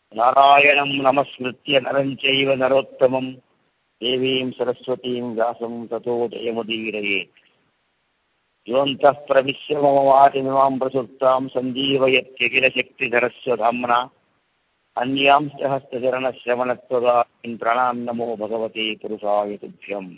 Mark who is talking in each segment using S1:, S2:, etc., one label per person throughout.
S1: ನಾರಾಯಣಂ ನಮಸ್ಮೃತ್ಯ ನರಂ ಚೈವ ನರೋತ್ತಮಂ ದೇವೀಂ ಸರಸ್ವತೀಂ ವ್ಯಾಸಂ ತಥೋ ಜಯಮುದೀರಯೇತ್ ಯೋऽन्तः ಪ್ರವಿಶ್ಯ मम वातिमिमां प्रसुप्तां सञ्जीवयत्यखिल शक्तिधरस्य धाम्ना अन्यांश्च हस्तचरणश्रवणत्वगान् प्रणाम् नमो भगवते पुरुषाय तुभ्यम्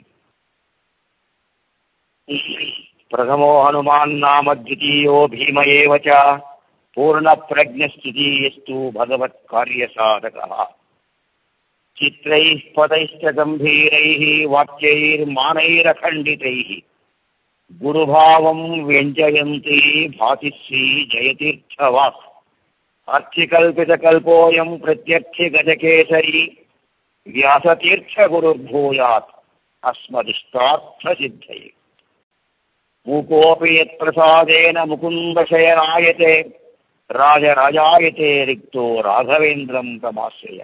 S1: प्रथमो हनुमान् नाम द्वितीयो भीम एव च पूर्णप्रज्ञस्थितीयस्तु भगवत्कार्यसाधकः चित्रैः पदैश्च गम्भीरैः वाक्यैर्मानैरखण्डितैः गुरुभावम् व्यञ्जयन्ती भाति श्री जयतीर्थवाक् अर्थिकल्पितकल्पोऽयम् प्रत्यक्षगजकेसरी व्यासतीर्थगुरुर्भूयात् अस्मदिष्टार्थसिद्धये मूकोऽपि यत्प्रसादेन मुकुन्दशयनायते राजराजायते रिक्तो राघवेन्द्रम् तमाश्रय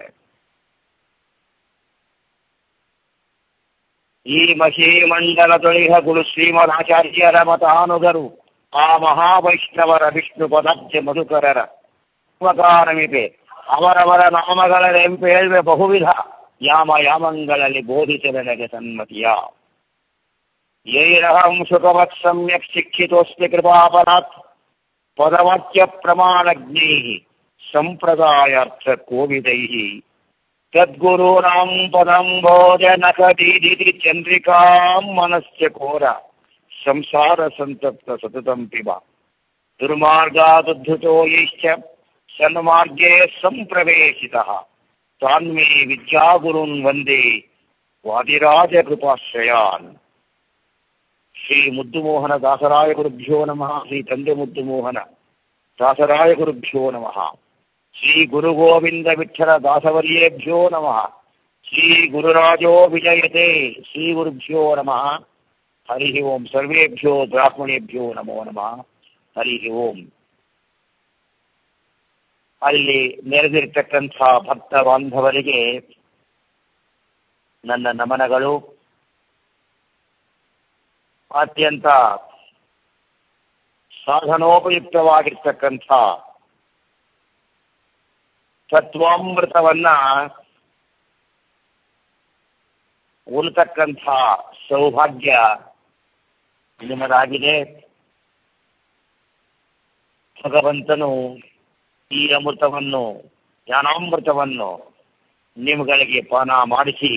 S1: ಈ ಮಹೀಮಂಡಲದೊಳಿಹಗುಳು ಶ್ರೀಮದಾಚಾರ್ಯರ ಮತಾನುಗರು ಆ ಮಹಾವೈಷ್ಣವರ ವಿಷ್ಣು ಪದಾಬ್ಜ ಮಧುಕರರ ಉಪಕಾರಮಿಪೆ ಅವರವರ ನಾಮಗಳ ನೆಂಪೇಳ್ವೆ ಬಹುವಿಧ ಯಾಮ ಯಾಮಗಳಲ್ಲಿ ಬೋಧಿಸಲೆನಗೆ ಸನ್ಮತಿಯ ಯೈರಹಂ ಸುಖವತ್ ಸಮ್ಯಕ್ ಶಿಕ್ಷಿತೋಸ್ಮಿ ಕೃಪಾಪರಾತ್ ಪದವಾಕ್ಯ ಪ್ರಮಾಣಜ್ಞೈ ಸಂಪ್ರದಾಯಾರ್ಥ ಕೋವಿದೈ ತದ್ಗುರೂಣಾಂ ಪದಂ ಭೋಜನಕದೀದಿತಿ ಚಂದ್ರಿಕಾಂ ಮನಸ್ಯ ಘೋರ ಸಂಸಾರ ಸಂತಪ್ತ ಸತತಂ ಪಿಬ ದುರ್ಮಾರ್ಗಾದುದ್ಧುತೋ ಯೈಶ್ಚ ಸನ್ಮಾರ್ಗೇ ಸಂಪ್ರವೇಶಿತಃ ತಾನ್ಮೇ ವಿದ್ಯಾಗುರುನ್ ವಂದೇ ವಾದಿರಾಜ ಕೃಪಾಶ್ರಯಾನ್ ಶ್ರೀ ಮುದ್ದುಮೋಹನ ದಾಸರಾಯ ಗುರುಭ್ಯೋ ನಮಃ ಶ್ರೀ ತಂದೆ ಮುದ್ದುಮೋಹನ ದಾಸರಾಯ ಗುರುಭ್ಯೋ ನಮಃ ಶ್ರೀ ಗುರು ಗೋವಿಂದ ವಿಠಲ ದಾಸವರ್ಯೇಭ್ಯೋ ನಮಃ ಶ್ರೀ ಗುರುರಾಜೋ ವಿಜಯತೆ ಶ್ರೀ ಗುರುಭ್ಯೋ ನಮಃ ಹರಿ ಓಂ ಸರ್ವೇಭ್ಯೋ ಬ್ರಾಹ್ಮಣೇಭ್ಯೋ ನಮೋ ನಮಃ ಹರಿ ಓಂ ಅಲ್ಲಿ ನೆರೆದಿರ್ತಕ್ಕಂಥ ಭಕ್ತ ಬಾಂಧವರಿಗೆ ನನ್ನ ನಮನಗಳು ಅತ್ಯಂತ ಸಾಧನೋಪಯುಕ್ತವಾಗಿರ್ತಕ್ಕಂಥ ತತ್ವಾಮೃತವನ್ನ ಉಳ್ತಕ್ಕಂಥ ಸೌಭಾಗ್ಯ ನಿಮ್ಮದಾಗಿದೆ ಭಗವಂತನು ಈ ಅಮೃತವನ್ನು ಜ್ಞಾನಾಮೃತವನ್ನು ನಿಮ್ಗಳಿಗೆ ಪಾನ ಮಾಡಿಸಿ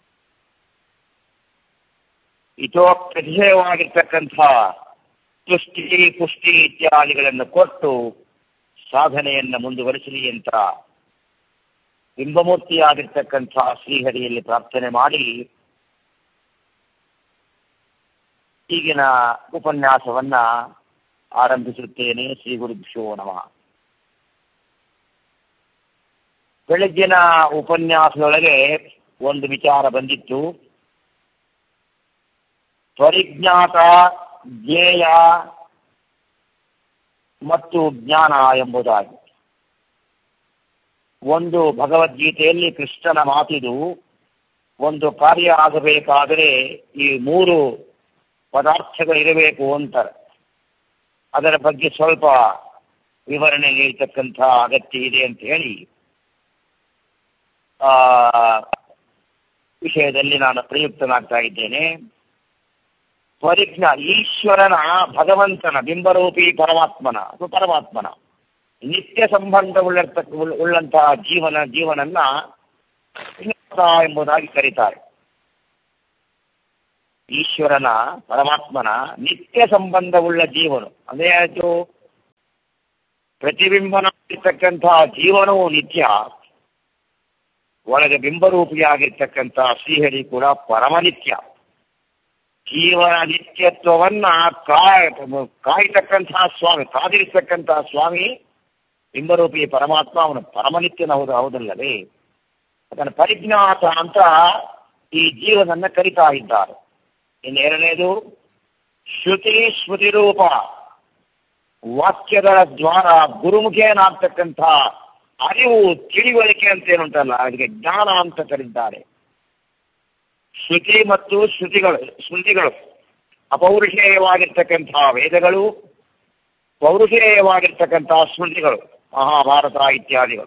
S1: ಇತೋಪ್ರತಿಶಯವಾಗಿರ್ತಕ್ಕಂಥ ತುಷ್ಟಿ ಪುಷ್ಟಿ ಇತ್ಯಾದಿಗಳನ್ನು ಕೊಟ್ಟು ಸಾಧನೆಯನ್ನು ಮುಂದುವರಿಸಲಿ ಅಂತ ಬಿಂಬಮೂರ್ತಿಯಾಗಿರ್ತಕ್ಕಂಥ ಶ್ರೀಹರಿಯಲ್ಲಿ ಪ್ರಾರ್ಥನೆ ಮಾಡಿ ಈಗಿನ ಉಪನ್ಯಾಸವನ್ನ ಆರಂಭಿಸುತ್ತೇನೆ ಶ್ರೀ ಗುರುಭ್ಯೋ ನಮಃ ಬೆಳಗ್ಗಿನ ಉಪನ್ಯಾಸದೊಳಗೆ ಒಂದು ವಿಚಾರ ಬಂದಿತ್ತು ಪರಿಜ್ಞಾತ ಜ್ಞೇಯ ಮತ್ತು ಜ್ಞಾನ ಎಂಬುದಾಗಿ ಒಂದು ಭಗವದ್ಗೀತೆಯಲ್ಲಿ ಕೃಷ್ಣನ ಮಾತಿದು ಒಂದು ಕಾರ್ಯ ಆಗಬೇಕಾದರೆ ಈ ಮೂರು ಪದಾರ್ಥಗಳಿರಬೇಕು ಅಂತಾರೆ ಅದರ ಬಗ್ಗೆ ಸ್ವಲ್ಪ ವಿವರಣೆ ನೀಡತಕ್ಕಂಥ ಅಗತ್ಯ ಇದೆ ಅಂತ ಹೇಳಿ ಆ ವಿಷಯದಲ್ಲಿ ನಾನು ಪ್ರಯುಕ್ತನಾಗ್ತಾ ಇದ್ದೇನೆ ಪರಿಜ್ಞ ಈಶ್ವರನ ಭಗವಂತನ ಬಿಂಬರೂಪಿ ಪರಮಾತ್ಮನ ಅಥವಾ ಪರಮಾತ್ಮನ ನಿತ್ಯ ಸಂಬಂಧ ಉಳ್ಳರ್ತಕ್ಕ ಉಳ್ಳಂತಹ ಜೀವನ ಜೀವನನ್ನ ಎಂಬುದಾಗಿ ಕರೀತಾರೆ ಈಶ್ವರನ ಪರಮಾತ್ಮನ ನಿತ್ಯ ಸಂಬಂಧವುಳ್ಳ ಜೀವನು ಅದೇ ಆಯ್ತು ಪ್ರತಿಬಿಂಬನಾಗಿರ್ತಕ್ಕಂತಹ ಜೀವನವು ನಿತ್ಯ ಒಳಗೆ ಬಿಂಬರೂಪಿಯಾಗಿರ್ತಕ್ಕಂಥ ಶ್ರೀಹರಿ ಕೂಡ ಪರಮನಿತ್ಯ ಜೀವನ ನಿತ್ಯತ್ವವನ್ನ ಕಾಯ್ ಕಾಯ್ತಕ್ಕಂತಹ ಸ್ವಾಮಿ ಕಾದಿರ್ತಕ್ಕಂತಹ ಸ್ವಾಮಿ ಬಿಂಬರೂಪಿ ಪರಮಾತ್ಮ ಅವನು ಪರಮನಿತ್ಯನ ಹೌದು ಹೌದಲ್ಲವೇ ಅದನ್ನು ಪರಿಜ್ಞಾತ ಅಂತ ಈ ಜೀವನನ್ನ ಕರಿತಾ ಇದ್ದಾರೆ ಇನ್ನೆರಡನೇದು ಶ್ರುತಿ ಸ್ಮೃತಿ ರೂಪ ವಾಕ್ಯಗಳ ದ್ವಾರ ಗುರುಮುಖೇನಾಗ್ತಕ್ಕಂಥ ಅರಿವು ತಿಳಿವಳಿಕೆ ಅಂತ ಏನುಂಟಲ್ಲ ಅದಕ್ಕೆ ಜ್ಞಾನ ಅಂತ ಕರೀತಾರೆ ಶ್ರುತಿ ಮತ್ತು ಶ್ರುತಿಗಳು ಸ್ಮೃತಿಗಳು ಅಪೌರುಷೇಯವಾಗಿರ್ತಕ್ಕಂತಹ ವೇದಗಳು ಪೌರುಷೇಯವಾಗಿರ್ತಕ್ಕಂತಹ ಸ್ಮೃತಿಗಳು ಮಹಾಭಾರತ ಇತ್ಯಾದಿಗಳು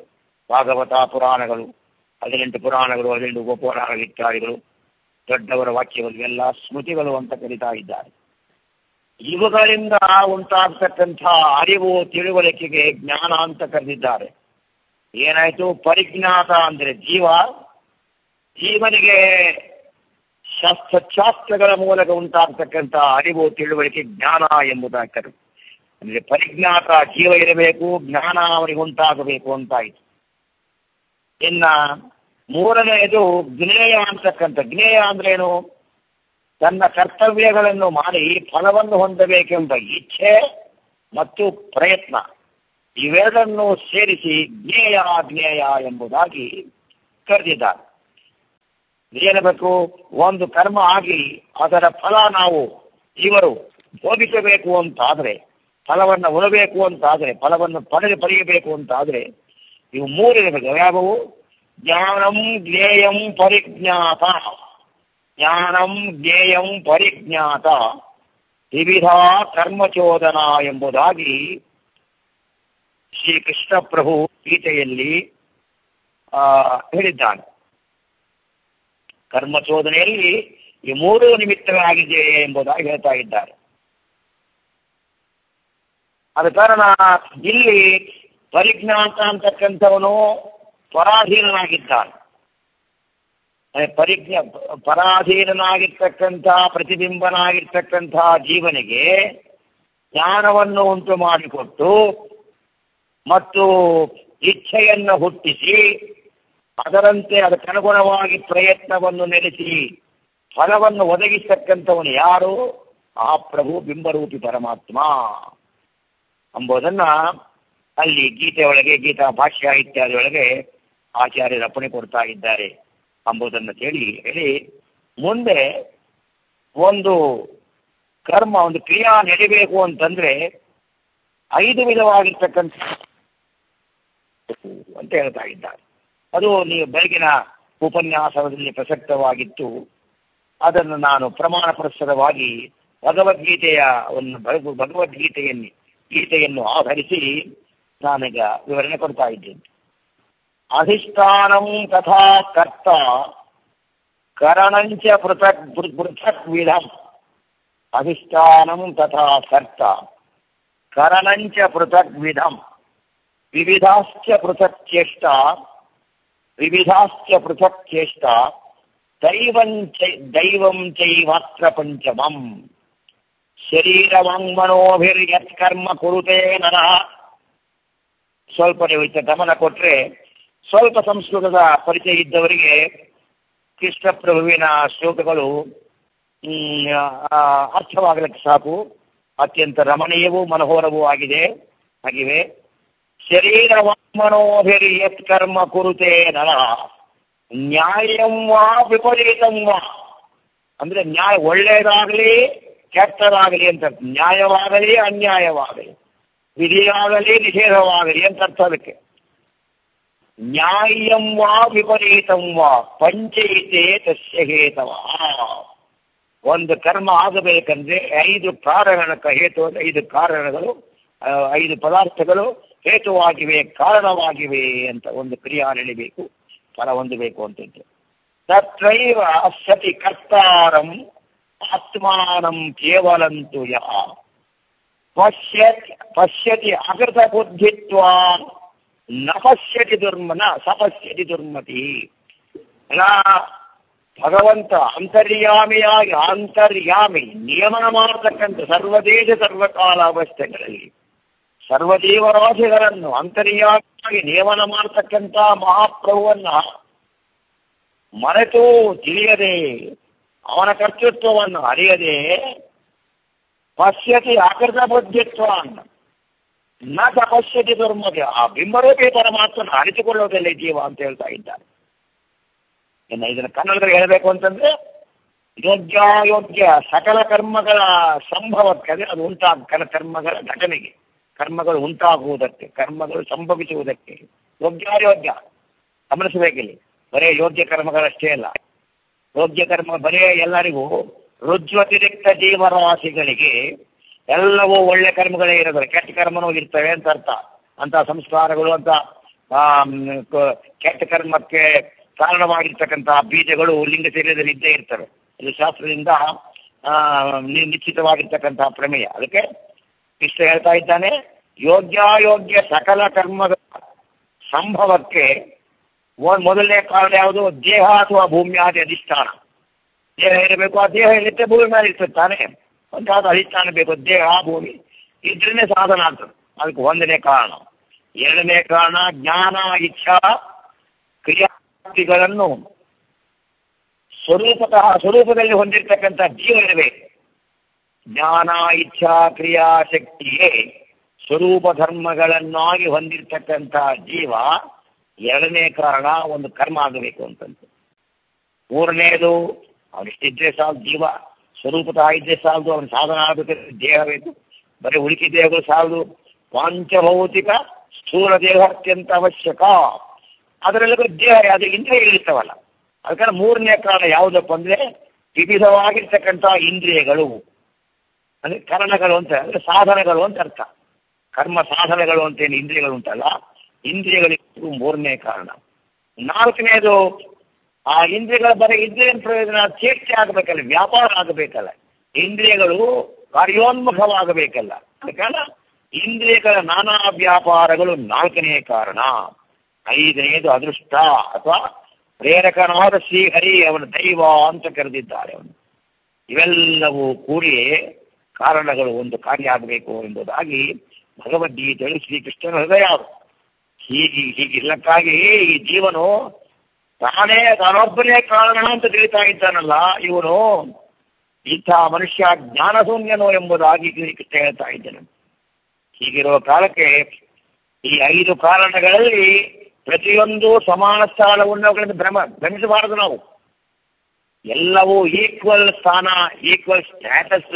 S1: ಭಾಗವತ ಪುರಾಣಗಳು ಹದಿನೆಂಟು ಪುರಾಣಗಳು ಹದಿನೆಂಟು ಉಪಪುರಾಣಗಳು ಇತ್ಯಾದಿಗಳು ದೊಡ್ಡವರ ವಾಕ್ಯಗಳು ಎಲ್ಲ ಸ್ಮೃತಿಗಳು ಅಂತ ಕರೀತಾ ಇದ್ದಾರೆ ಇವುಗಳಿಂದ ಉಂಟಾಗ್ತಕ್ಕಂಥ ಅರಿವು ತಿಳುವಳಿಕೆಗೆ ಜ್ಞಾನ ಅಂತ ಕರೆದಿದ್ದಾರೆ ಏನಾಯ್ತು ಪರಿಜ್ಞಾತ ಅಂದ್ರೆ ಜೀವ ಜೀವನಿಗೆ ಶಾಸ್ತ್ರ ಶಾಸ್ತ್ರಗಳ ಮೂಲಕ ಉಂಟಾಗ್ತಕ್ಕಂಥ ಅರಿವು ತಿಳುವಳಿಕೆ ಜ್ಞಾನ ಎಂಬುದಾಗಿ ಕರೆ ಅಂದ್ರೆ ಪರಿಜ್ಞಾತ ಜೀವ ಇರಬೇಕು ಜ್ಞಾನ ಅವನಿಗೆ ಉಂಟಾಗಬೇಕು ಅಂತಾಯ್ತು ಇನ್ನ ಮೂರನೆಯದು ಜ್ಞೇಯ ಅಂತಕ್ಕಂಥ ಜ್ಞೇಯ ಅಂದ್ರೇನು ತನ್ನ ಕರ್ತವ್ಯಗಳನ್ನು ಮಾಡಿ ಫಲವನ್ನು ಹೊಂದಬೇಕೆಂಬ ಇಚ್ಛೆ ಮತ್ತು ಪ್ರಯತ್ನ ಇವೆರಡನ್ನು ಸೇರಿಸಿ ಜ್ಞೇಯ ಜ್ಞೇಯ ಎಂಬುದಾಗಿ ಕರೆದಿದ್ದಾರೆ ಏನಾಗಬೇಕು ಒಂದು ಕರ್ಮ ಆಗಿ ಅದರ ಫಲ ನಾವು ಇವರು ಭೋಗಿಸಬೇಕು ಅಂತಾದ್ರೆ ಫಲವನ್ನು ಉಳಬೇಕು ಅಂತಾದ್ರೆ ಫಲವನ್ನು ಪಡೆದು ಪಡೆಯಬೇಕು ಅಂತಾದ್ರೆ ಇವು ಮೂರಿರಬೇಕು ಯಾವುವು ಜ್ಞಾನಂ ಜ್ಞೇಯಂ ಪರಿಜ್ಞಾತ ಜ್ಞಾನಂ ಜ್ಞೇಯಂ ಪರಿಜ್ಞಾತ ವಿವಿಧ ಕರ್ಮಚೋದನ ಎಂಬುದಾಗಿ ಶ್ರೀ ಕೃಷ್ಣ ಪ್ರಭು ಗೀತೆಯಲ್ಲಿ ಆ ಹೇಳಿದ್ದಾನೆ ಕರ್ಮಚೋದನೆಯಲ್ಲಿ ಈ ಮೂರು ನಿಮಿತ್ತವಾಗಿದೆ ಎಂಬುದಾಗಿ ಹೇಳ್ತಾ ಇದ್ದಾರೆ ಆದ ಕಾರಣ ಇಲ್ಲಿ ಪರಿಜ್ಞಾತ ಅಂತಕ್ಕಂಥವನು ಪರಾಧೀನನಾಗಿದ್ದಾನೆ ಪರಿಜ್ಞ ಪರಾಧೀನನಾಗಿರ್ತಕ್ಕಂಥ ಪ್ರತಿಬಿಂಬನಾಗಿರ್ತಕ್ಕಂಥ ಜೀವನಿಗೆ ಜ್ಞಾನವನ್ನು ಉಂಟು ಮಾಡಿಕೊಟ್ಟು ಮತ್ತು ಇಚ್ಛೆಯನ್ನು ಹುಟ್ಟಿಸಿ ಅದರಂತೆ ಅದಕ್ಕನುಗುಣವಾಗಿ ಪ್ರಯತ್ನವನ್ನು ನಡೆಸಿ ಫಲವನ್ನು ಒದಗಿಸತಕ್ಕಂಥವನು ಯಾರು ಆ ಪ್ರಭು ಬಿಂಬರೂಪಿ ಪರಮಾತ್ಮ ಎಂಬುದನ್ನ ಅಲ್ಲಿ ಗೀತೆ ಒಳಗೆ ಗೀತಾ ಭಾಷ್ಯ ಇತ್ಯಾದಿ ಒಳಗೆ ಆಚಾರ್ಯರು ಅಪ್ಪಣೆ ಕೊಡ್ತಾ ಇದ್ದಾರೆ ಎಂಬುದನ್ನು ಹೇಳಿ ಹೇಳಿ ಮುಂದೆ ಒಂದು ಕರ್ಮ ಒಂದು ಕ್ರಿಯಾ ನಡಿಬೇಕು ಅಂತಂದ್ರೆ ಐದು ವಿಧವಾಗಿರ್ತಕ್ಕಂಥ ಅಂತ ಹೇಳ್ತಾ ಇದ್ದಾರೆ ಅದು ನೀವು ಬೆಳಗಿನ ಉಪನ್ಯಾಸದಲ್ಲಿ ಪ್ರಸಕ್ತವಾಗಿತ್ತು ಅದನ್ನು ನಾನು ಪ್ರಮಾಣ ಪುರಸ್ಸರವಾಗಿ ಭಗವದ್ಗೀತೆಯ ಒಂದು ಭಗವದ್ಗೀತೆಯನ್ನು ಗೀತೆಯನ್ನು ಆಧರಿಸಿ ನಾನೀಗ ವಿವರಣೆ ಕೊಡ್ತಾ ಇದ್ದೇನೆ ಅಧಿಷ್ಠಾನಂ ತಥಾ ಕರ್ತ ಕರಣಂಚ ಪೃಥಕ್ ಪೃಥಕ್ ವಿಧಂ ಅಧಿಷ್ಠಾನಂ ತಥಾ ಕರ್ತ ಕರಣಂಚ ಪೃಥಕ್ ವಿಧಂ ವಿವಿಧಾಶ್ಚ ಪೃಥಕ್ ಚೇಷ್ಟ ವಿವಿಧಾಶ್ಚ ಪೃಥಕ್ ಚೇಷ್ಟ ದೈವಂ ದೈವಂ ಚೈವಾತ್ರ ಪಂಚಮಂ ಶರೀರವಾಂಗ್ಮನೋಭಿರ್ಯತ್ಕರ್ಮ ಕುರುತೆ ನರಃ ಸ್ವಲ್ಪ ನೀವು ಇತ್ತ ಗಮನ ಕೊಟ್ರೆ ಸ್ವಲ್ಪ ಸಂಸ್ಕೃತದ ಪರಿಚಯ ಇದ್ದವರಿಗೆ ಕೃಷ್ಣ ಪ್ರಭುವಿನ ಶ್ಲೋಕಗಳು ಅರ್ಥವಾಗಲಿಕ್ಕೆ ಸಾಕು ಅತ್ಯಂತ ರಮಣೀಯವೂ ಮನೋಹರವೂ ಆಗಿದೆ ಆಗಿವೆ ಶರೀರವಾಂಗ್ಮನೋಭಿರ್ ಯತ್ಕರ್ಮ ಕುರುತೆ ನರಃ ನ್ಯಾಯಂ ವಾ ವಿಪರೀತಂ ವಾ ಅಂದ್ರೆ ನ್ಯಾಯ ಒಳ್ಳೇದಾಗಲಿ ಕೆಟ್ಟದಾಗಲಿ ಅಂತ ನ್ಯಾಯವಾಗಲಿ ಅನ್ಯಾಯವಾಗಲಿ ವಿಧಿಯಾಗಲಿ ನಿಷೇಧವಾಗಲಿ ಅಂತ ಅರ್ಥ ಅದಕ್ಕೆ ನ್ಯಾಯಂ ವಾ ವಿಪರೀತಂ ವಾ ಪಂಚಯಿತೆ ತಸ್ಯ ಹೇತವ ಒಂದು ಕರ್ಮ ಆಗಬೇಕಂದ್ರೆ ಐದು ಕಾರಣಕ ಹೇತು ಐದು ಕಾರಣಗಳು ಐದು ಪದಾರ್ಥಗಳು ಹೇತುವಾಗಿವೆ ಕಾರಣವಾಗಿವೆ ಅಂತ ಒಂದು ಕ್ರಿಯಾ ನಡಿಬೇಕು ಫಲ ಹೊಂದಬೇಕು ಅಂತಿದ್ದು ತತ್ರೈವ ಸತಿ ಕರ್ತಾರಂ ಆತ್ಮಾನಂ ಕೇವಲಂತು ಯಹ ಪಶ್ಯತಿ ಪಶ್ಯತಿ ಅಕೃತ ಬುದ್ಧಿತ್ವ ನ ಪಶ್ಯತಿ ದುರ್ಮ ನ ಸಪಶ್ಯತಿ ದುರ್ಮತಿ ಅಲ್ಲ ಭಗವಂತ ಅಂತರ್ಯಾಮಿಯಾಗಿ ಅಂತರ್ಯಾಮಿ ನಿಯಮನ ಮಾಡತಕ್ಕಂಥ ಸರ್ವದೇಶ ಸರ್ವಕಾಲ ಅವಸ್ಥೆಗಳಲ್ಲಿ ಸರ್ವಜೀವರಾಶಿಗಳನ್ನು ಅಂತರ್ಯಾಮಿಯಾಗಿ ನಿಯಮನ ಮಾಡತಕ್ಕಂಥ ಮಹಾಪ್ರಭುವನ್ನ ಮರೆತು ತಿಳಿಯದೆ ಅವನ ಕರ್ತೃತ್ವವನ್ನು ಅರಿಯದೆ ಪಶ್ಯತಿ ಆಕೃತ ಬುದ್ಧಿತ್ವ ನ ತಪಶ್ಯತಿ ದುರ್ಮಗೆ ಆ ಬಿಂಬರೂಪಿ ಪರಮಾತ್ಮನ ಅರಿತುಕೊಳ್ಳೋದಿಲ್ಲ ಜೀವ ಅಂತ ಹೇಳ್ತಾ ಇದ್ದಾರೆ ಇನ್ನು ಇದನ್ನು ಕನ್ನಡದಲ್ಲಿ ಹೇಳಬೇಕು ಅಂತಂದ್ರೆ ಯೋಗ್ಯಾಯೋಗ್ಯ ಸಕಲ ಕರ್ಮಗಳ ಸಂಭವಕ್ಕೆ ಅದೇ ಅದು ಉಂಟಾಗ ಕರ್ಮಗಳ ಘಟನೆಗೆ ಕರ್ಮಗಳು ಉಂಟಾಗುವುದಕ್ಕೆ ಕರ್ಮಗಳು ಸಂಭವಿಸುವುದಕ್ಕೆ ಯೋಗ್ಯಾಯೋಗ್ಯ ಗಮನಿಸಬೇಕಿಲ್ಲಿ ಬರೇ ಯೋಗ್ಯ ಕರ್ಮಗಳಷ್ಟೇ ಅಲ್ಲ ಯೋಗ್ಯ ಕರ್ಮ ಬರೇ ಎಲ್ಲರಿಗೂ ರುಜ್ವತಿರಿಕ್ತ ಜೀವರಾಶಿಗಳಿಗೆ ಎಲ್ಲವೂ ಒಳ್ಳೆ ಕರ್ಮಗಳೇ ಇರೋದಿಲ್ಲ ಕೆಟ್ಟ ಕರ್ಮನೂ ಇರ್ತವೆ ಅಂತ ಅರ್ಥ ಅಂತ ಸಂಸ್ಕಾರಗಳು ಅಂತ ಆ, ಮ್, ಕ- ಕೆಟ್ಟ ಕರ್ಮಕ್ಕೆ ಕಾರಣವಾಗಿರ್ತಕ್ಕಂತಹ ಬೀಜಗಳು ಲಿಂಗ ಶರೀರದಲ್ಲಿ ಇದ್ದೇ ಇರ್ತವೆ ಇದು ಶಾಸ್ತ್ರದಿಂದ ಆ, ನಿ- ನಿಶ್ಚಿತವಾಗಿರ್ತಕ್ಕಂತಹ ಪ್ರಮೇಯ ಅದಕ್ಕೆ ಕೃಷ್ಣ ಹೇಳ್ತಾ ಇದ್ದಾನೆ ಯೋಗ್ಯಾಯೋಗ್ಯ ಸಕಲ ಕರ್ಮದ ಸಂಭವಕ್ಕೆ ಒಂದ್ ಮೊದಲನೇ ಕಾರಣ ಯಾವುದು ದೇಹ ಅಥವಾ ಭೂಮಿಯಾದಿ ಅಧಿಷ್ಠಾನ ದೇಹ ಇರಬೇಕು ಆ ದೇಹ ಇರುತ್ತೆ ಭೂಮಿ ಮೇಲೆ ಇರ್ತದೆ ತಾನೇ ಒಂದು ಯಾವ್ದು ಅಧಿಷ್ಠಾನ ಬೇಕು ದೇಹ ಭೂಮಿ ಇದ್ರನ್ನೇ ಸಾಧನ ಆಗ್ತದೆ ಅದಕ್ಕೆ ಒಂದನೇ ಕಾರಣ ಎರಡನೇ ಕಾರಣ ಜ್ಞಾನ ಇಚ್ಛಾ ಕ್ರಿಯಾಗಳನ್ನು ಸ್ವರೂಪತಃ ಸ್ವರೂಪದಲ್ಲಿ ಹೊಂದಿರತಕ್ಕಂಥ ಜೀವ ಇರಬೇಕು ಜ್ಞಾನ ಇಚ್ಛಾ ಕ್ರಿಯಾ ಶಕ್ತಿಯೇ ಸ್ವರೂಪ ಧರ್ಮಗಳನ್ನಾಗಿ ಹೊಂದಿರತಕ್ಕಂಥ ಜೀವ ಎರಡನೇ ಕಾರಣ ಒಂದು ಕರ್ಮ ಆಗಬೇಕು ಅಂತಂತೆ ಮೂರನೇದು ಅವನಿಷ್ಟಿದ್ರೆ ಸಾಲು ಜೀವ ಸ್ವರೂಪತಃ ಇದ್ದೇ ಸಾಲದು ಅವನ ಸಾಧನ ಆಗಬೇಕಾದ್ರೆ ದೇಹ ಬೇಕು ಬರೀ ಉಳಿಕೆ ದೇಹಗಳು ಸಾಲದು ಪಾಂಚಭೌತಿಕ ಸ್ಥೂಲ ದೇಹ ಅತ್ಯಂತ ಅವಶ್ಯಕ ಅದರಲ್ಲಿ ದೇಹ ಅದು ಇಂದ್ರಿಯಗಳಿರ್ತಾವಲ್ಲ ಅದಕ್ಕೆ ಮೂರನೇ ಕಾರಣ ಯಾವುದಪ್ಪ ಅಂದ್ರೆ ವಿವಿಧವಾಗಿರ್ತಕ್ಕಂಥ ಇಂದ್ರಿಯಗಳು ಅಂದ್ರೆ ಕರಣಗಳು ಅಂತ ಅಂದ್ರೆ ಸಾಧನಗಳು ಅಂತ ಅರ್ಥ ಕರ್ಮ ಸಾಧನಗಳು ಅಂತ ಏನು ಇಂದ್ರಿಯಗಳು ಉಂಟಲ್ಲ ಇಂದ್ರಿಯಗಳಿಗೂ ಮೂರನೇ ಕಾರಣ ನಾಲ್ಕನೇದು ಆ ಇಂದ್ರಿಯಗಳ ಬರೀ ಇಂದ್ರಿಯ ಪ್ರಯೋಜನ ಚೇಷ್ಟೆ ಆಗಬೇಕಲ್ಲ ವ್ಯಾಪಾರ ಆಗಬೇಕಲ್ಲ ಇಂದ್ರಿಯಗಳು ಕಾರ್ಯೋನ್ಮುಖವಾಗಬೇಕಲ್ಲ ಕಾರಣ ಇಂದ್ರಿಯಗಳ ನಾನಾ ವ್ಯಾಪಾರಗಳು ನಾಲ್ಕನೇ ಕಾರಣ ಐದನೇದು ಅದೃಷ್ಟ ಅಥವಾ ಪ್ರೇರಕನಾದ ಶ್ರೀಹರಿ ಅವನ ದೈವ ಅಂತ ಕರೆದಿದ್ದಾರೆ ಅವನು ಇವೆಲ್ಲವೂ ಕೂಡಿ ಕಾರಣಗಳು ಒಂದು ಕಾರ್ಯ ಆಗಬೇಕು ಎಂಬುದಾಗಿ ಭಗವದ್ಗೀತೆಯಲ್ಲಿ ಶ್ರೀಕೃಷ್ಣನ ಹೃದಯ ಅದು. ಹೀಗೆ ಹೀಗಿರ್ಲಕ್ಕಾಗಿ ಈ ಜೀವನು ತಾನೇ ತಾನೊಬ್ಬನೇ ಕಾರಣ ಅಂತ ತಿಳಿತಾ ಇದ್ದಾನಲ್ಲ ಇವನು ಇಂಥ ಮನುಷ್ಯ ಜ್ಞಾನಶೂನ್ಯನು ಎಂಬುದಾಗಿ ಶ್ರೀಕೃಷ್ಣ ಹೇಳ್ತಾ ಇದ್ದಾನೆ ಹೀಗಿರುವ ಕಾಲಕ್ಕೆ ಈ ಐದು ಕಾರಣಗಳಲ್ಲಿ ಪ್ರತಿಯೊಂದು ಸಮಾನ ಸ್ಥಾನವನ್ನು ಅವುಗಳನ್ನು ಭ್ರಮ ಭ್ರಮಿಸಬಾರದು ನಾವು ಎಲ್ಲವೂ ಈಕ್ವಲ್ ಸ್ಥಾನ ಈಕ್ವಲ್ ಸ್ಟ್ಯಾಟಸ್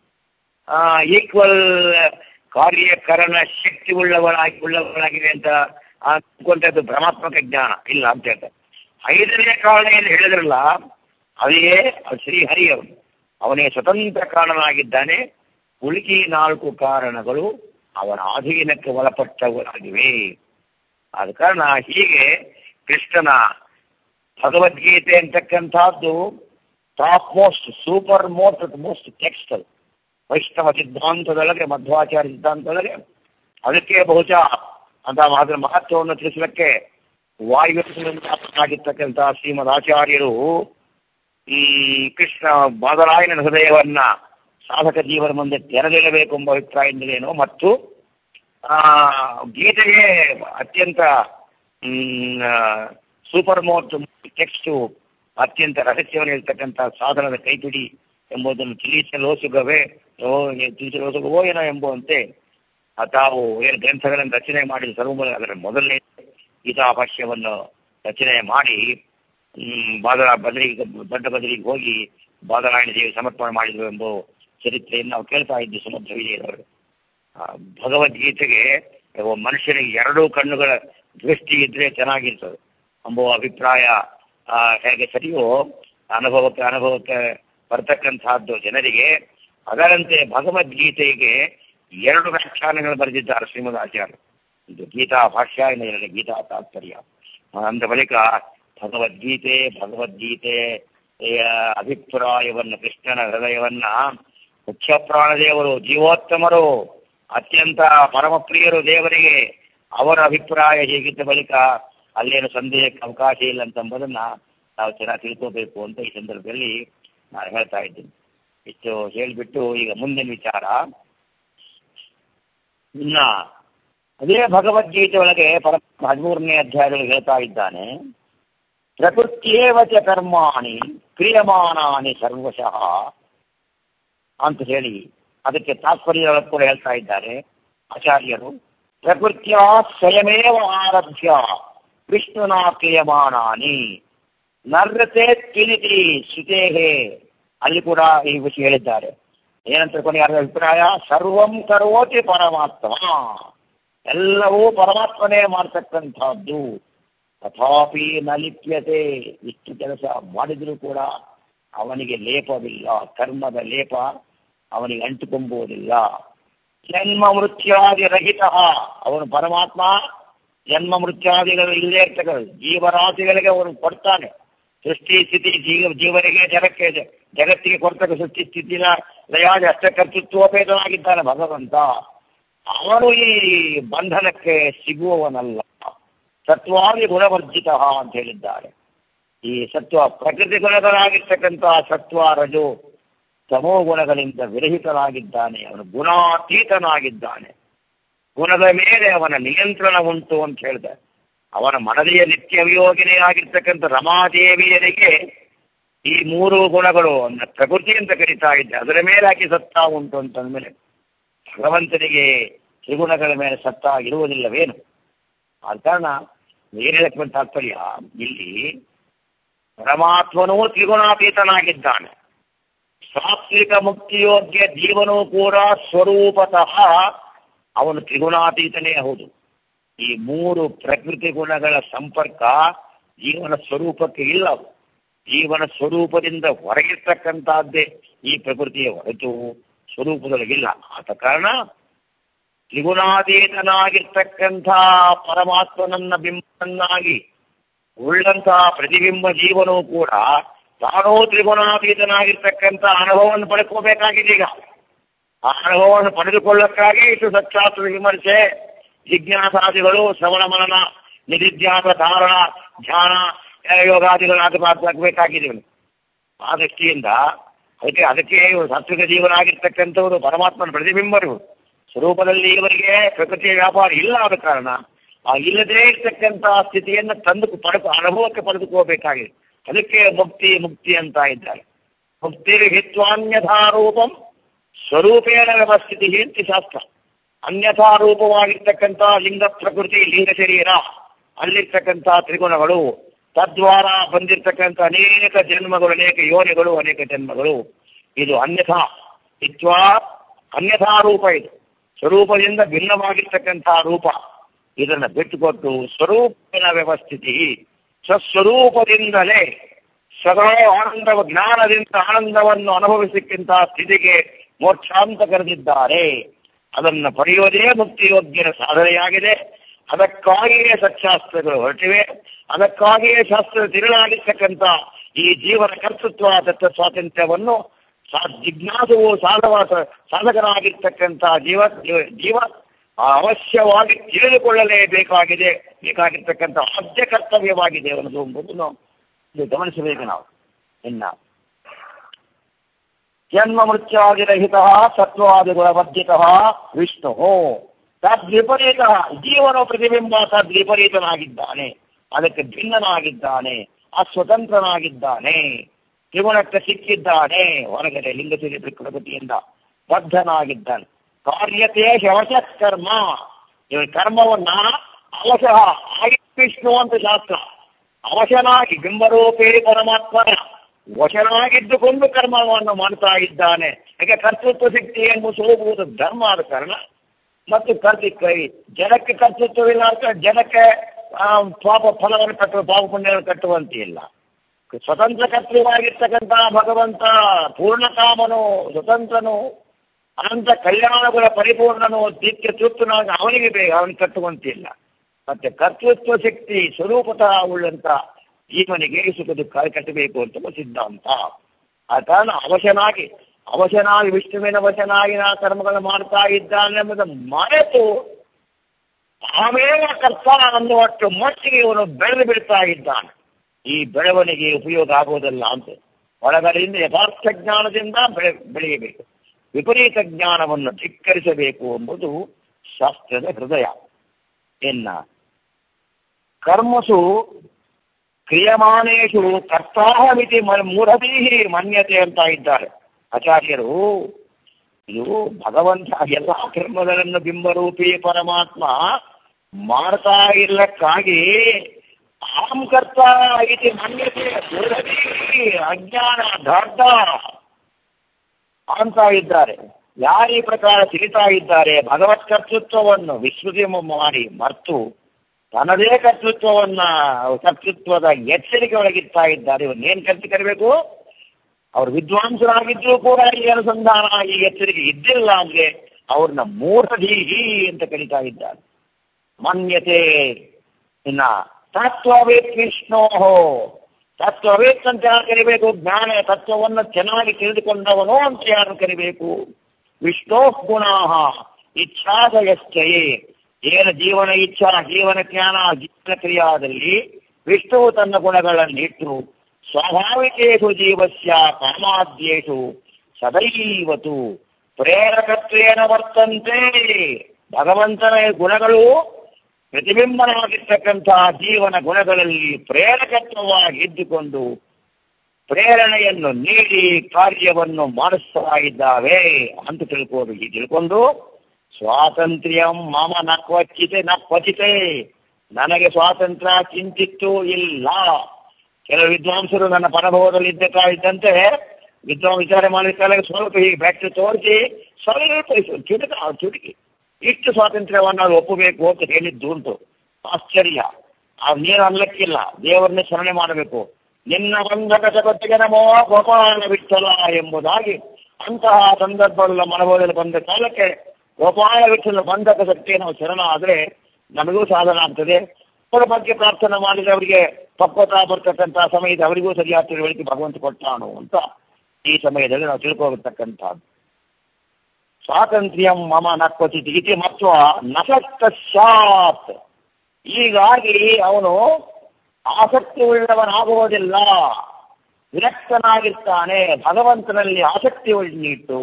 S1: ಈಕ್ವಲ್ ಕಾರ್ಯಕರಣ ಶಕ್ತಿ ಉಳ್ಳವಳಾಗಿ ಉಳ್ಳವಳಾಗಿದೆ ಅಂತ ಅನ್ಕೊಂಡದ್ದು ಭ್ರಮಾತ್ಮಕ ಜ್ಞಾನ ಇಲ್ಲ ಅಂತ ಹೇಳ್ತಾರೆ ಐದನೇ ಕಾರಣ ಏನು ಹೇಳಿದ್ರಲ್ಲ ಅದೇ ಶ್ರೀಹರಿ ಅವನು ಅವನೇ ಸ್ವತಂತ್ರ ಕಾರಣನಾಗಿದ್ದಾನೆ ಉಳಿಕಿ ನಾಲ್ಕು ಕಾರಣಗಳು ಅವನ ಅಧೀನಕ್ಕೆ ಒಳಪಟ್ಟವರಾಗಿವೆ ಆದ ಕಾರಣ ಹೀಗೆ ಕೃಷ್ಣನ ಭಗವದ್ಗೀತೆ ಅಂತಕ್ಕಂಥದ್ದು top most super most most text ಅದು ವೈಷ್ಣವ ಸಿದ್ಧಾಂತದೊಳಗೆ ಮಧ್ವಾಚಾರ್ಯ ಸಿದ್ಧಾಂತದೊಳಗೆ ಅದಕ್ಕೆ ಬಹುಶಃ ಅಂತ ಅದರ ಮಹತ್ವವನ್ನು ತಿಳಿಸಲಿಕ್ಕೆ ವಾಯುವಿರ್ತಕ್ಕಂಥ ಶ್ರೀಮದ್ ಆಚಾರ್ಯರು ಈ ಕೃಷ್ಣ ಬಾದರಾಯನ ಹೃದಯವನ್ನ ಸಾಧಕ ಜೀವನ ಮುಂದೆ ತೆರೆದಿಡಬೇಕು ಎಂಬ ಅಭಿಪ್ರಾಯದಿಂದಲೇನೋ ಮತ್ತು ಆ ಗೀತೆಗೆ ಅತ್ಯಂತ ಸೂಪರ್ ಮೋಸ್ಟ್ ಟೆಕ್ಸ್ಟ್ ಅತ್ಯಂತ ರಹಸ್ಯವನ್ನು ಇರ್ತಕ್ಕಂಥ ಸಾಧನದ ಕೈಪಿಡಿ ಎಂಬುದನ್ನು ತಿಳಿಸಲು ಸುಗವೇ ಓ ತಿಳಿಸಲು ಸುಗವೋ ಏನೋ ಎಂಬುವಂತೆ ಆ ತಾವು ಏನು ಗ್ರಂಥಗಳನ್ನು ರಚನೆ ಮಾಡಿ ಸರ್ವ ಅದರ ಮೊದಲನೇ ಗೀತಾಭಾಷ್ಯವನ್ನು ರಚನೆ ಮಾಡಿ ಹ್ಮ್, ಬಾದರ ಬದರಿಗೆ ದೊಡ್ಡ ಬದರಿಗೆ ಹೋಗಿ ಬಾದರಾಯಣ ದೇವಿ ಸಮರ್ಪಣೆ ಮಾಡಿದ್ರು ಎಂಬ ಚರಿತ್ರೆಯನ್ನು ನಾವು ಕೇಳ್ತಾ ಇದ್ವಿ ಸಮುದ್ರ ವಿಜಯದವರು ಆ, ಭಗವದ್ಗೀತೆಗೆ ಒಬ್ಬ ಮನುಷ್ಯನಿಗೆ ಎರಡೂ ಕಣ್ಣುಗಳ ದೃಷ್ಟಿ ಇದ್ರೆ ಚೆನ್ನಾಗಿರ್ತದೆ ಎಂಬುವ ಅಭಿಪ್ರಾಯ ಆ, ಹೇಗೆ ಸರಿಯೋ ಅನುಭವಕ್ಕೆ ಅನುಭವಕ್ಕೆ ಬರ್ತಕ್ಕಂತಹದ್ದು ಜನರಿಗೆ ಅದರಂತೆ ಭಗವದ್ಗೀತೆಗೆ ಎರಡು ವ್ಯಾಖ್ಯಾನಗಳು ಬರೆದಿದ್ದಾರೆ ಶ್ರೀಮದ್ ಆಚಾರ್ಯ ಇದು ಗೀತಾ ಭಾಷ್ಯ ಇನ್ನೊಂದು ಗೀತಾ ತಾತ್ಪರ್ಯ ಅಂದ ಬಳಿಕ ಭಗವದ್ಗೀತೆ ಭಗವದ್ಗೀತೆ ಅಭಿಪ್ರಾಯವನ್ನು ಕೃಷ್ಣನ ಹೃದಯವನ್ನ ಮುಖ್ಯ ಪ್ರಾಣದೇವರು ಜೀವೋತ್ತಮರು ಅತ್ಯಂತ ಪರಮಪ್ರಿಯರು ದೇವರಿಗೆ ಅವರ ಅಭಿಪ್ರಾಯ ಹೇಗಿದ್ದ ಬಳಿಕ ಅಲ್ಲೇನು ಸಂದೇಹಕ್ಕೆ ಅವಕಾಶ ಇಲ್ಲ ಅಂತಂಬುದನ್ನ ನಾವು ಚೆನ್ನಾಗಿ ತಿಳ್ಕೋಬೇಕು ಅಂತ ಈ ಸಂದರ್ಭದಲ್ಲಿ ನಾನು ಹೇಳ್ತಾ ಇದ್ದೀನಿ ಇಷ್ಟು ಹೇಳಿಬಿಟ್ಟು ಈಗ ಮುಂದಿನ ವಿಚಾರ ಇನ್ನ ಅದೇ ಭಗವದ್ಗೀತೆ ಒಳಗೆ ಪರ ಹದಿಮೂರನೇ ಅಧ್ಯಾಯದಲ್ಲಿ ಹೇಳ್ತಾ ಇದ್ದಾನೆ ಪ್ರಕೃತಿಯೇವ ಚ ಕರ್ಮಾಣಿ ಕ್ರಿಯಮಾನಾನಿ ಸರ್ವಶಃ ಅಂತ ಹೇಳಿ ಅದಕ್ಕೆ ತಾತ್ಪರ್ಯ ಕೂಡ ಹೇಳ್ತಾ ಇದ್ದಾರೆ ಆಚಾರ್ಯರು ಪ್ರಕೃತಿಯ ಸ್ವಯಮೇವ ಆರಭ್ಯ ವಿಷ್ಣುನ ಕ್ರಿಯಮಾಣಾನಿ ನರ್ರತೆ ತಿಳಿತಿ ಶ್ರುತೇಹೇ ಅಲ್ಲಿ ಕೂಡ ಈ ವಿಷಯ ಹೇಳಿದ್ದಾರೆ ಏನಂತ ಕೊನೆಯ ಅಭಿಪ್ರಾಯ ಸರ್ವಂ ಕರೋತಿ ಪರಮಾತ್ಮ ಎಲ್ಲವೂ ಪರಮಾತ್ಮನೇ ಮಾಡ್ತಕ್ಕಂಥದ್ದು ತಥಾಪಿ ನ ಲಿಪ್ಯತೆ ಇಷ್ಟು ಕೆಲಸ ಮಾಡಿದರೂ ಕೂಡ ಅವನಿಗೆ ಲೇಪವಿಲ್ಲ ಕರ್ಮದ ಲೇಪ ಅವನಿಗೆ ಅಂಟುಕೊಂಬುವುದಿಲ್ಲ ಜನ್ಮ ಮೃತ್ಯಾದಿ ರಹಿತ ಅವನು ಪರಮಾತ್ಮ ಜನ್ಮ ಮೃತ್ಯಾದಿಗಳು ಇಲ್ಲೇ ಇರ್ತಕ್ಕಂಥ ಜೀವರಾಶಿಗಳಿಗೆ ಅವನು ಕೊಡ್ತಾನೆ ಸೃಷ್ಟಿ ಸ್ಥಿತಿ ಜೀವ ಜೀವನಿಗೆ ಜಗಕ್ಕೆ ಜಗತ್ತಿಗೆ ಕೊಡ್ತಕ್ಕ ಸೃಷ್ಟಿ ಸ್ಥಿತಿನ ಲಯಾದ ಅಷ್ಟ ಕರ್ತೃತ್ವೋಪೇತನಾಗಿದ್ದಾನೆ ಭಗವಂತ ಅವನು ಈ ಬಂಧನಕ್ಕೆ ಸಿಗುವವನಲ್ಲ ಸತ್ವಾದಿ ಗುಣವರ್ಜಿತ ಅಂತ ಹೇಳಿದ್ದಾರೆ ಈ ಸತ್ವ ಪ್ರಕೃತಿ ಗುಣಗಳಾಗಿರ್ತಕ್ಕಂತಹ ಸತ್ವ ರಜು ತಮೋ ಗುಣಗಳಿಂದ ವಿರಹಿತನಾಗಿದ್ದಾನೆ ಅವನು ಗುಣಾತೀತನಾಗಿದ್ದಾನೆ ಗುಣದ ಮೇಲೆ ಅವನ ನಿಯಂತ್ರಣ ಉಂಟು ಅಂತ ಹೇಳಿದ ಅವನ ಮನದಿಯ ನಿತ್ಯ ವಿಯೋಗಿನೇ ಆಗಿರ್ತಕ್ಕಂಥ ರಮಾದೇವಿಯರಿಗೆ ಈ ಮೂರು ಗುಣಗಳು ಅವನ ಪ್ರಕೃತಿ ಅಂತ ಕರೀತಾ ಇದ್ದೆ ಅದರ ಮೇಲೆ ಆಕೆ ಸತ್ತ ಉಂಟು ಅಂತಂದ್ಮೇಲೆ ಭಗವಂತನಿಗೆ ತ್ರಿಗುಣಗಳ ಮೇಲೆ ಸತ್ತ ಇರುವುದಿಲ್ಲವೇನು ಆದ ಕಾರಣ ಏನ್ ಹೇಳಕ್ ಬಂದ ತಾತ್ಪರ್ಯ ಇಲ್ಲಿ ಪರಮಾತ್ಮನೂ ತ್ರಿಗುಣಾತೀತನಾಗಿದ್ದಾನೆ ಸಾತ್ವಿಕ ಮುಕ್ತಿಯೋಗ್ಯ ಜೀವನೂ ಕೂಡ ಸ್ವರೂಪತಃ ಅವನು ತ್ರಿಗುಣಾತೀತನೇ ಹೌದು ಈ ಮೂರು ಪ್ರಕೃತಿ ಗುಣಗಳ ಸಂಪರ್ಕ ಜೀವನ ಸ್ವರೂಪಕ್ಕೆ ಇಲ್ಲ ಅದು. ಜೀವನ ಸ್ವರೂಪದಿಂದ ಹೊರಗಿರ್ತಕ್ಕಂತಹದ್ದೇ ಈ ಪ್ರಕೃತಿಯ ಹೊರತು ಸ್ವರೂಪದೊಳಗಿಲ್ಲ ಆದ ಕಾರಣ ತ್ರಿಗುಣಾತೀತನಾಗಿರ್ತಕ್ಕಂಥ ಪರಮಾತ್ಮನನ್ನ ಬಿಂಬವನ್ನಾಗಿ ಉಳ್ಳಂತಹ ಪ್ರತಿಬಿಂಬ ಜೀವನೂ ಕೂಡ ತಾನೂ ತ್ರಿಗುಣಾತೀತನಾಗಿರ್ತಕ್ಕಂಥ ಅನುಭವವನ್ನು ಪಡ್ಕೋಬೇಕಾಗಿದೆ ಈಗ ಆ ಅನುಭವವನ್ನು ಪಡೆದುಕೊಳ್ಳಕ್ಕಾಗಿ ಇಷ್ಟು ಸತ್ಯಾಸ್ತ್ರ ವಿಮರ್ಶೆ ಜಿಜ್ಞಾಸಾದಿಗಳು ಶ್ರವಣ ಮನನ ನಿಧಿಧ್ಯಾಸ ಧಾರಣ ಧ್ಯಾನ ಯೋಗಾದಿಗಳಾಗಬೇಕಾಗಿದೆ ಇವನು ಆ ದೃಷ್ಟಿಯಿಂದ ಅದಕ್ಕೆ ಅದಕ್ಕೆ ಇವರು ಸಾತ್ವಿಕ ಜೀವನ ಆಗಿರ್ತಕ್ಕಂಥವರು ಪರಮಾತ್ಮನ ಪ್ರತಿಬಿಂಬರು ಸ್ವರೂಪದಲ್ಲಿ ಇವರಿಗೆ ಪ್ರಕೃತಿಯ ವ್ಯಾಪಾರ ಇಲ್ಲ ಆದ ಕಾರಣ ಆ ಇಲ್ಲದೇ ಇರ್ತಕ್ಕಂತಹ ಸ್ಥಿತಿಯನ್ನು ತಂದು ಪಡೆದು ಅನುಭವಕ್ಕೆ ಪಡೆದುಕೋಬೇಕಾಗಿದೆ ಅದಕ್ಕೆ ಮುಕ್ತಿ ಮುಕ್ತಿ ಅಂತ ಇದ್ದಾರೆ ಮುಕ್ತಿ ಹಿತ್ವಾನ್ಯಥಾರೂಪಂ ಸ್ವರೂಪೇಣ ವ್ಯವಸ್ಥಿತಿ ಅಂತ ಶಾಸ್ತ್ರ ಅನ್ಯಥಾ ರೂಪವಾಗಿರ್ತಕ್ಕಂಥ ಲಿಂಗ ಪ್ರಕೃತಿ ಲಿಂಗ ಶರೀರ ಅಲ್ಲಿರ್ತಕ್ಕಂಥ ತ್ರಿಗುಣಗಳು ತದ್ವಾರ ಬಂದಿರತಕ್ಕಂಥ ಅನೇಕ ಜನ್ಮಗಳು ಅನೇಕ ಯೋನಿಗಳು ಅನೇಕ ಜನ್ಮಗಳು ಇದು ಅನ್ಯಥಾ ಇತ್ವಾ ಅನ್ಯಥಾ ರೂಪ ಇದು ಸ್ವರೂಪದಿಂದ ಭಿನ್ನವಾಗಿರ್ತಕ್ಕಂತಹ ರೂಪ ಇದನ್ನ ಬಿಟ್ಟುಕೊಟ್ಟು ಸ್ವರೂಪಿನ ವ್ಯವಸ್ಥಿತಿ ಸ್ವಸ್ವರೂಪದಿಂದಲೇ ಸದಾ ಆನಂದ ಜ್ಞಾನದಿಂದ ಆನಂದವನ್ನು ಅನುಭವಿಸಕ್ಕಿಂತ ಸ್ಥಿತಿಗೆ ಮೋಕ್ಷಾಂತ ಕರೆದಿದ್ದಾರೆ ಅದನ್ನು ಪಡೆಯುವುದೇ ಮುಕ್ತಿಯೋಗ್ಯನ ಸಾಧನೆಯಾಗಿದೆ ಅದಕ್ಕಾಗಿಯೇ ಸತ್ಶಾಸ್ತ್ರಗಳು ಹೊರಟಿವೆ ಅದಕ್ಕಾಗಿಯೇ ಶಾಸ್ತ್ರದ ತಿರುಳಾಗಿರ್ತಕ್ಕಂಥ ಈ ಜೀವನ ಕರ್ತೃತ್ವ ತತ್ವ ಸ್ವಾತಂತ್ರ್ಯವನ್ನು ಸಾ- ಜಿಜ್ಞಾಸುವು ಸಾಧವ ಸಾಧಕನಾಗಿರ್ತಕ್ಕಂಥ ಜೀವ ಜೀವ- ಜೀವ ಅವಶ್ಯವಾಗಿ ತಿಳಿದುಕೊಳ್ಳಲೇಬೇಕಾಗಿದೆ ಬೇಕಾಗಿರ್ತಕ್ಕಂಥ ಆದ್ಯ ಕರ್ತವ್ಯವಾಗಿದೆ ಅನ್ನೋದು ಎಂಬುದನ್ನು ಇದು ಗಮನಿಸಬೇಕು ನಾವು ಇನ್ನ ಜನ್ಮ ಮೃತ್ಯಾದಿರಹಿತ ಸತ್ವಾದಿಗುಣವರ್ಜಿತ ವಿಷ್ಣು ತದ್ವಿಪರೀತ ಜೀವನ ಪ್ರತಿಬಿಂಬ ತದ್ವಿಪರೀತನಾಗಿದ್ದಾನೆ ಅದಕ್ಕೆ ಭಿನ್ನನಾಗಿದ್ದಾನೆ ಅಸ್ವತಂತ್ರನಾಗಿದ್ದಾನೆ ತ್ರಿಗುಣಕ್ಕೆ ಸಿಕ್ಕಿದ್ದಾನೆ ಹೊರಗಡೆ ಲಿಂಗಸಿರಿ ಪ್ರಕೃತಿಯಿಂದ ಬದ್ಧನಾಗಿದ್ದಾನೆ ಕಾರ್ಯತೆ ಶವಶ ಕರ್ಮ ಇವನ ಕರ್ಮವನ್ನ ಅವಶಃ ಆಗಿ ವಿಷ್ಣು ಅಂತ ಶಾಸ್ತ್ರ ಅವಶನಾಗಿ ಬಿಂಬರೂಪೇ ಪರಮಾತ್ಮನ ವಶನಾಗಿದ್ದುಕೊಂಡು ಕರ್ಮವನ್ನು ಮಾಡ್ತಾ ಇದ್ದಾನೆ ಯಾಕೆ ಕರ್ತೃತ್ವ ಶಕ್ತಿ ಎಂಬ ಸ್ವರೂಪದ ಧರ್ಮ ಆದ ಕಾರಣ ಮತ್ತು ಕರ್ತಿ ಕೈ ಜನಕ್ಕೆ ಕರ್ತೃತ್ವವಿಲ್ಲ ಅಂತ ಜನಕ್ಕೆ ಆ, ಪಾಪ ಫಲವನ್ನು ಕಟ್ಟುವ ಪಾಪ ಪುಣ್ಯವನ್ನು ಕಟ್ಟುವಂತೆ ಇಲ್ಲ ಸ್ವತಂತ್ರ ಕರ್ತೃವಾಗಿರ್ತಕ್ಕಂತಹ ಭಗವಂತ ಪೂರ್ಣಕಾಮನು ಸ್ವತಂತ್ರನು ಅನಂತ ಕಲ್ಯಾಣಗಳ ಪರಿಪೂರ್ಣನು ನಿತ್ಯ ತೃಪ್ತನಾಗಿ ಅವನಿಗೆ ಬೇಗ ಅವನಿಗೆ ಕಟ್ಟುವಂತಿಲ್ಲ ಮತ್ತೆ ಕರ್ತೃತ್ವ ಶಕ್ತಿ ಸ್ವರೂಪತಃ ಉಳ್ಳಂತ ಜೀವನಿಗೆ ಸುಖ ದುಃಖ ಕಟ್ಟಬೇಕು ಅಂತ ಒಂದು ಸಿದ್ಧಾಂತ ಆ ಕಾರಣ ಅವಶನಾಗಿ ಅವಶನಾಗಿ ವಿಷ್ಣುವಿನ ವಶನಾಗಿ ನಾ ಕರ್ಮಗಳನ್ನು ಮಾಡ್ತಾ ಇದ್ದಾನೆ ಎಂಬುದನ್ನು ಮರೆತು ಆಮೇಲೆ ಕರ್ತ ಅನ್ನುವಷ್ಟು ಮಟ್ಟಿಗೆ ಇವನು ಬೆಳೆದು ಬಿಡ್ತಾ ಇದ್ದಾನೆ ಈ ಬೆಳವಣಿಗೆ ಉಪಯೋಗ ಆಗುವುದಲ್ಲ ಅಂತ ಒಳಗಡೆಯಿಂದ ಯಥಾರ್ಥ ಜ್ಞಾನದಿಂದ ಬೆಳೆ ಬೆಳೆಯಬೇಕು ವಿಪರೀತ ಜ್ಞಾನವನ್ನು ಧಿಕ್ಕರಿಸಬೇಕು ಎಂಬುದು ಶಾಸ್ತ್ರದ ಹೃದಯ ಎನ್ನ ಕರ್ಮಸು ಕ್ರಿಯಮಾನೇಶು ಕರ್ತಾಹಮಿತಿ ಮೂಢದೀಹಿ ಮನ್ಯತೆ ಅಂತ ಇದ್ದಾರೆ ಆಚಾರ್ಯರು ಇದು ಭಗವಂತ ಎಲ್ಲ ಕರ್ಮಗಳನ್ನು ಬಿಂಬರೂಪಿ ಪರಮಾತ್ಮ ಮಾಡ್ತಾ ಇಲ್ಲಕ್ಕಾಗಿ ಅಹಂ ಕರ್ತ ಇತಿ ಮನ್ಯತೆ ಮೂಢದೀಹಿ ಅಜ್ಞಾನ ದಡ್ಡ ಅಂತ ಇದ್ದಾರೆ ಯಾರ ಈ ಪ್ರಕಾರ ತಿಳಿತಾ ಇದ್ದಾರೆ ಭಗವತ್ ಕರ್ತೃತ್ವವನ್ನು ವಿಸ್ಮೃತಿ ಮಾಡಿ ಮರ್ತು ತನ್ನದೇ ಕರ್ತೃತ್ವವನ್ನ ಕರ್ತೃತ್ವದ ಎಚ್ಚರಿಕೆ ಒಳಗಿರ್ತಾ ಇದ್ದಾರೆ ಇವನ್ನೇನ್ ಕರ್ತಿ ಕರಿಬೇಕು ಅವ್ರು ವಿದ್ವಾಂಸರಾಗಿದ್ರೂ ಕೂಡ ಈ ಅನುಸಂಧಾನ ಈ ಎಚ್ಚರಿಕೆ ಇದ್ದಿಲ್ಲ ಅಂದ್ರೆ ಅವ್ರನ್ನ ಮೂಢಧೀಹಿ ಅಂತ ಕರೀತಾ ಇದ್ದಾರೆ ಮಾನ್ಯತೆ ಇನ್ನ ತತ್ವವೇತ್ ವಿಷ್ಣೋಹೋ ತತ್ವವೇತ್ ಅಂತ ಯಾರು ಕರಿಬೇಕು ಜ್ಞಾನ ತತ್ವವನ್ನು ಚೆನ್ನಾಗಿ ತಿಳಿದುಕೊಂಡವನು ಅಂತ ಯಾರು ಕರಿಬೇಕು ವಿಷ್ಣೋ ಗುಣಾಹ ಇಚ್ಛಾದಯಶ್ಚಯೇ ಏನು ಜೀವನ ಇಚ್ಛಾ ಜೀವನ ಜ್ಞಾನ ಜೀವನ ಕ್ರಿಯಾದಲ್ಲಿ ವಿಷ್ಣುವು ತನ್ನ ಗುಣಗಳನ್ನಿಟ್ಟು ಸ್ವಾಭಾವಿಕೇಶು ಜೀವಸ್ಯ ಕಾಮಾದ್ಯೇಶು ಸದೈವತು ಪ್ರೇರಕತ್ವೇನ ವರ್ತಂತೆ ಭಗವಂತನ ಗುಣಗಳು ಪ್ರತಿಬಿಂಬನಾಗಿರ್ತಕ್ಕಂತಹ ಜೀವನ ಗುಣಗಳಲ್ಲಿ ಪ್ರೇರಕತ್ವವಾಗಿ ಇದ್ದುಕೊಂಡು ಪ್ರೇರಣೆಯನ್ನು ನೀಡಿ ಕಾರ್ಯವನ್ನು ಮಾಡಿಸ್ತಾ ಇದ್ದಾವೆ ಅಂತ ತಿಳ್ಕೋಬೇಕು ಈ ತಿಳ್ಕೊಂಡು ಸ್ವಾತಂತ್ರ್ಯಂ ಮಮ ನ ಕ್ವಚಿತೆ ನ ಕ್ವಚಿತೆ ನನಗೆ ಸ್ವಾತಂತ್ರ್ಯ ಚಿಂತಿತ್ತು ಇಲ್ಲ ಕೆಲವು ವಿದ್ವಾಂಸರು ನನ್ನ ಪರಭವದಲ್ಲಿ ಇದ್ದಕ್ಕ ಇದ್ದಂತೆ ವಿದ್ವಾಂಸ ವಿಚಾರ ಮಾಡಿದ ಸ್ವಲ್ಪ ಹೀಗೆ ಬ್ಯಾಟ್ರಿ ತೋರಿಸಿ ಸ್ವಲ್ಪ ಚುಟುಕ ಚುಟುಕಿ ಇಷ್ಟು ಸ್ವಾತಂತ್ರ್ಯವನ್ನು ನಾವು ಒಪ್ಪಬೇಕು ಅಂತ ಹೇಳಿದ್ದು ಉಂಟು ಆಶ್ಚರ್ಯ ಆ ನೀರು ಅಲ್ಲಕ್ಕಿಲ್ಲ ದೇವರನ್ನೇ ಸ್ಮರಣೆ ಮಾಡಬೇಕು ನಿನ್ನ ಬಂಧಕ ಜಗತ್ತಿಗೆ ನಮೋ ಗೋಪಾಲ ವಿಠಲ ಎಂಬುದಾಗಿ ಅಂತಹ ಸಂದರ್ಭಗಳ ಮನೋಭಾವದಲ್ಲಿ ಬಂದ ಕಾಲಕ್ಕೆ ಗೋಪಾಲ ವಿಠಲ ಬಂಧಕ ಶಕ್ತಿಗೆ ನಾವು ಶರಣ ಆದ್ರೆ ನಮಗೂ ಸಾಧನ ಆಗ್ತದೆ ಅವರ ಬಗ್ಗೆ ಪ್ರಾರ್ಥನೆ ಮಾಡಿದ್ರೆ ಅವರಿಗೆ ಪಕ್ವತಾ ಬರ್ತಕ್ಕಂಥ ಸಮಯದ ಅವರಿಗೂ ಸರಿಯಾದ ತಿಳುವಳಿಕೆ ಭಗವಂತ ಕೊಟ್ಟಾನು ಅಂತ ಈ ಸಮಯದಲ್ಲಿ ನಾವು ತಿಳ್ಕೋಬೇಕಂತಹದ್ದು ಸ್ವಾತಂತ್ರ್ಯಂ ಮಮ ನಕ್ವಚಿತ್ ಇತಿ ಮತ್ವ ನಸಕ್ತಶ್ಚಾತ್ ಹೀಗಾಗಿ ಅವನು ಆಸಕ್ತಿ ಉಳ್ಳವನಾಗುವುದಿಲ್ಲ ವಿರಕ್ತನಾಗಿರ್ತಾನೆ ಭಗವಂತನಲ್ಲಿ ಆಸಕ್ತಿ ಉಳ್ಳಿಟ್ಟು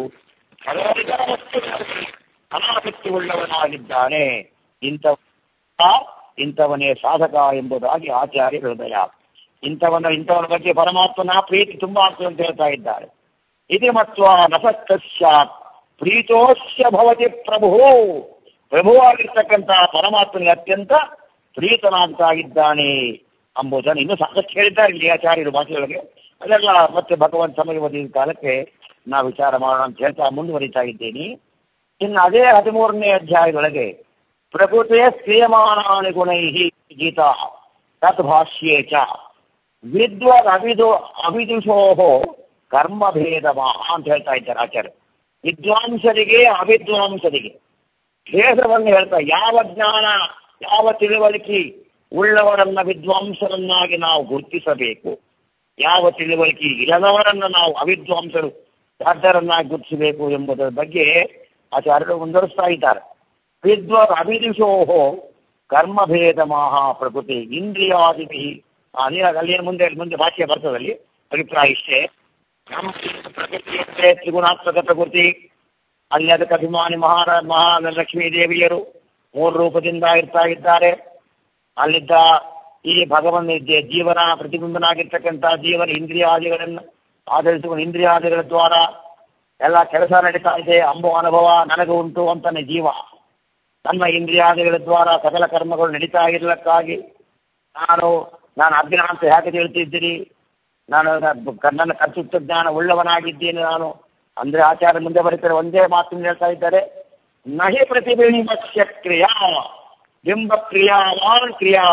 S1: ಅನಾಸಕ್ತಿ ಉಳ್ಳವನಾಗಿದ್ದಾನೆ ಇಂಥ ಇಂಥವನೇ ಸಾಧಕ ಎಂಬುದಾಗಿ ಆಚಾರ್ಯ ಹೃದಯ ಇಂಥವನ ಇಂಥವನ ಬಗ್ಗೆ ಪರಮಾತ್ಮನ ಪ್ರೀತಿ ತುಂಬಾ ಆಗ್ತದೆ ಅಂತ ಹೇಳ್ತಾ ಇದ್ದಾರೆ ಇದು ಮತ್ವ ನಸಕ್ತಶ್ಚಾತ್ ಪ್ರೀತೋಶ್ಯ ಭವತಿ ಪ್ರಭು ಪ್ರಭುವಾಗಿರ್ತಕ್ಕಂತಹ ಪರಮಾತ್ಮನಿಗೆ ಅತ್ಯಂತ ಪ್ರೀತನಾಗ್ತಾ ಇದ್ದಾನೆ ಎಂಬುದನ್ನು ಇನ್ನೂ ಸಾಕಷ್ಟು ಹೇಳಿದ್ದಾರೆ ಇಲ್ಲಿ ಆಚಾರ್ಯರು ಭಾಷೆಯೊಳಗೆ ಅದೆಲ್ಲ ಮತ್ತೆ ಭಗವಂತ ಸಮಯ ಒದಗಿದ ಕಾಲಕ್ಕೆ ನಾವು ವಿಚಾರ ಮಾಡೋಣ ಅಂತ ಹೇಳ್ತಾ ಮುಂದುವರಿತಾ ಇದ್ದೀನಿ ಇನ್ನು ಅದೇ ಹದಿಮೂರನೇ ಅಧ್ಯಾಯದೊಳಗೆ ಪ್ರಕೃತಿಯ ಕ್ರಿಯಮಾಣಾನಿ ಗುಣೈ ಗೀತಾ ತತ್ ಭಾಷ್ಯೇ ಚ ವಿದ್ವದ್ ಅವಿದು ಅವಿದುಷೋಹೋ ಕರ್ಮಭೇದ ಅಂತ ಹೇಳ್ತಾ ಇದ್ದಾರೆ ಆಚಾರ್ಯ ವಿದ್ವಾಂಸರಿಗೆ ಅವಿದ್ವಾಂಸರಿಗೆ ಭೇದವನ್ನು ಹೇಳ್ತಾ ಯಾವ ಜ್ಞಾನ ಯಾವ ತಿಳುವಳಿಕೆ ಉಳ್ಳವರನ್ನ ವಿದ್ವಾಂಸರನ್ನಾಗಿ ನಾವು ಗುರುತಿಸಬೇಕು ಯಾವ ತಿಳುವಳಿಕೆ ಇಲ್ಲದವರನ್ನ ನಾವು ಅವಿದ್ವಾಂಸರು ಸಾಧ್ಯರನ್ನಾಗಿ ಗುರುತಿಸಬೇಕು ಎಂಬುದರ ಬಗ್ಗೆ ಆಚಾರ್ಯರು ಮುಂದುವರಿಸ್ತಾ ಇದ್ದಾರೆ ವಿದ್ವದ್ ಅಭಿದಿಶೋಹೋ ಕರ್ಮಭೇದ ಮಹಾ ಪ್ರಕೃತಿ ಇಂದ್ರಿಯಾದಿ ಅದೇ ಅಲ್ಲಿನ ಮುಂದೆ ಮುಂದೆ ಭಾಷೆ ಬರ್ತದಲ್ಲಿ ಅಭಿಪ್ರಾಯ ಇಷ್ಟೇ ಪ್ರಕೃತಿ ಅಂದ್ರೆ ತ್ರಿಗುಣಾತ್ಮಕ ಪ್ರಕೃತಿ ಅಲ್ಲಿ ಅದಕ್ಕೆ ಅಭಿಮಾನಿ ಮಹಾರ ಮಹಾಲಕ್ಷ್ಮೀ ದೇವಿಯರು ಮೂರು ರೂಪದಿಂದ ಇರ್ತಾ ಇದ್ದಾರೆ ಅಲ್ಲಿದ್ದ ಈ ಭಗವನ್ ಜೀವನ ಪ್ರತಿಬಿಂಬನಾಗಿರ್ತಕ್ಕಂಥ ಜೀವನ ಇಂದ್ರಿಯಾದಿಗಳನ್ನು ಆಧರಿಸಿಕೊಂಡು ಇಂದ್ರಿಯಾದಿಗಳ ದ್ವಾರ ಎಲ್ಲ ಕೆಲಸ ನಡೀತಾ ಇದೆ ಅಂಬೋ ಅನುಭವ ನನಗೆ ಉಂಟು ಅಂತಾನೆ ಜೀವ ನನ್ನ ಇಂದ್ರಿಯಾದಿಗಳ ದ್ವಾರ ಸಕಲ ಕರ್ಮಗಳು ನಡೀತಾ ಇರಲಿಕ್ಕಾಗಿ ನಾನು ನಾನು ಅಜ್ಞಾನ ಅಂತ ಯಾಕೆ ಹೇಳ್ತಿದ್ದೀರಿ ನಾನು ನನ್ನ ಕರ್ತೃತ್ವ ಜ್ಞಾನ ಉಳ್ಳವನಾಗಿದ್ದೇನೆ ನಾನು ಅಂದ್ರೆ ಆಚಾರ್ಯ ಮುಂದೆ ಬರೀತಾರೆ ಒಂದೇ ಮಾತನ್ನು ಹೇಳ್ತಾ ಇದ್ದಾರೆ ನಹಿ ಪ್ರತಿಬಿಂಬಸ್ಯ ಕ್ರಿಯಾ ಬಿಂಬ ಕ್ರಿಯಾವಾನ್ ಕ್ರಿಯಾ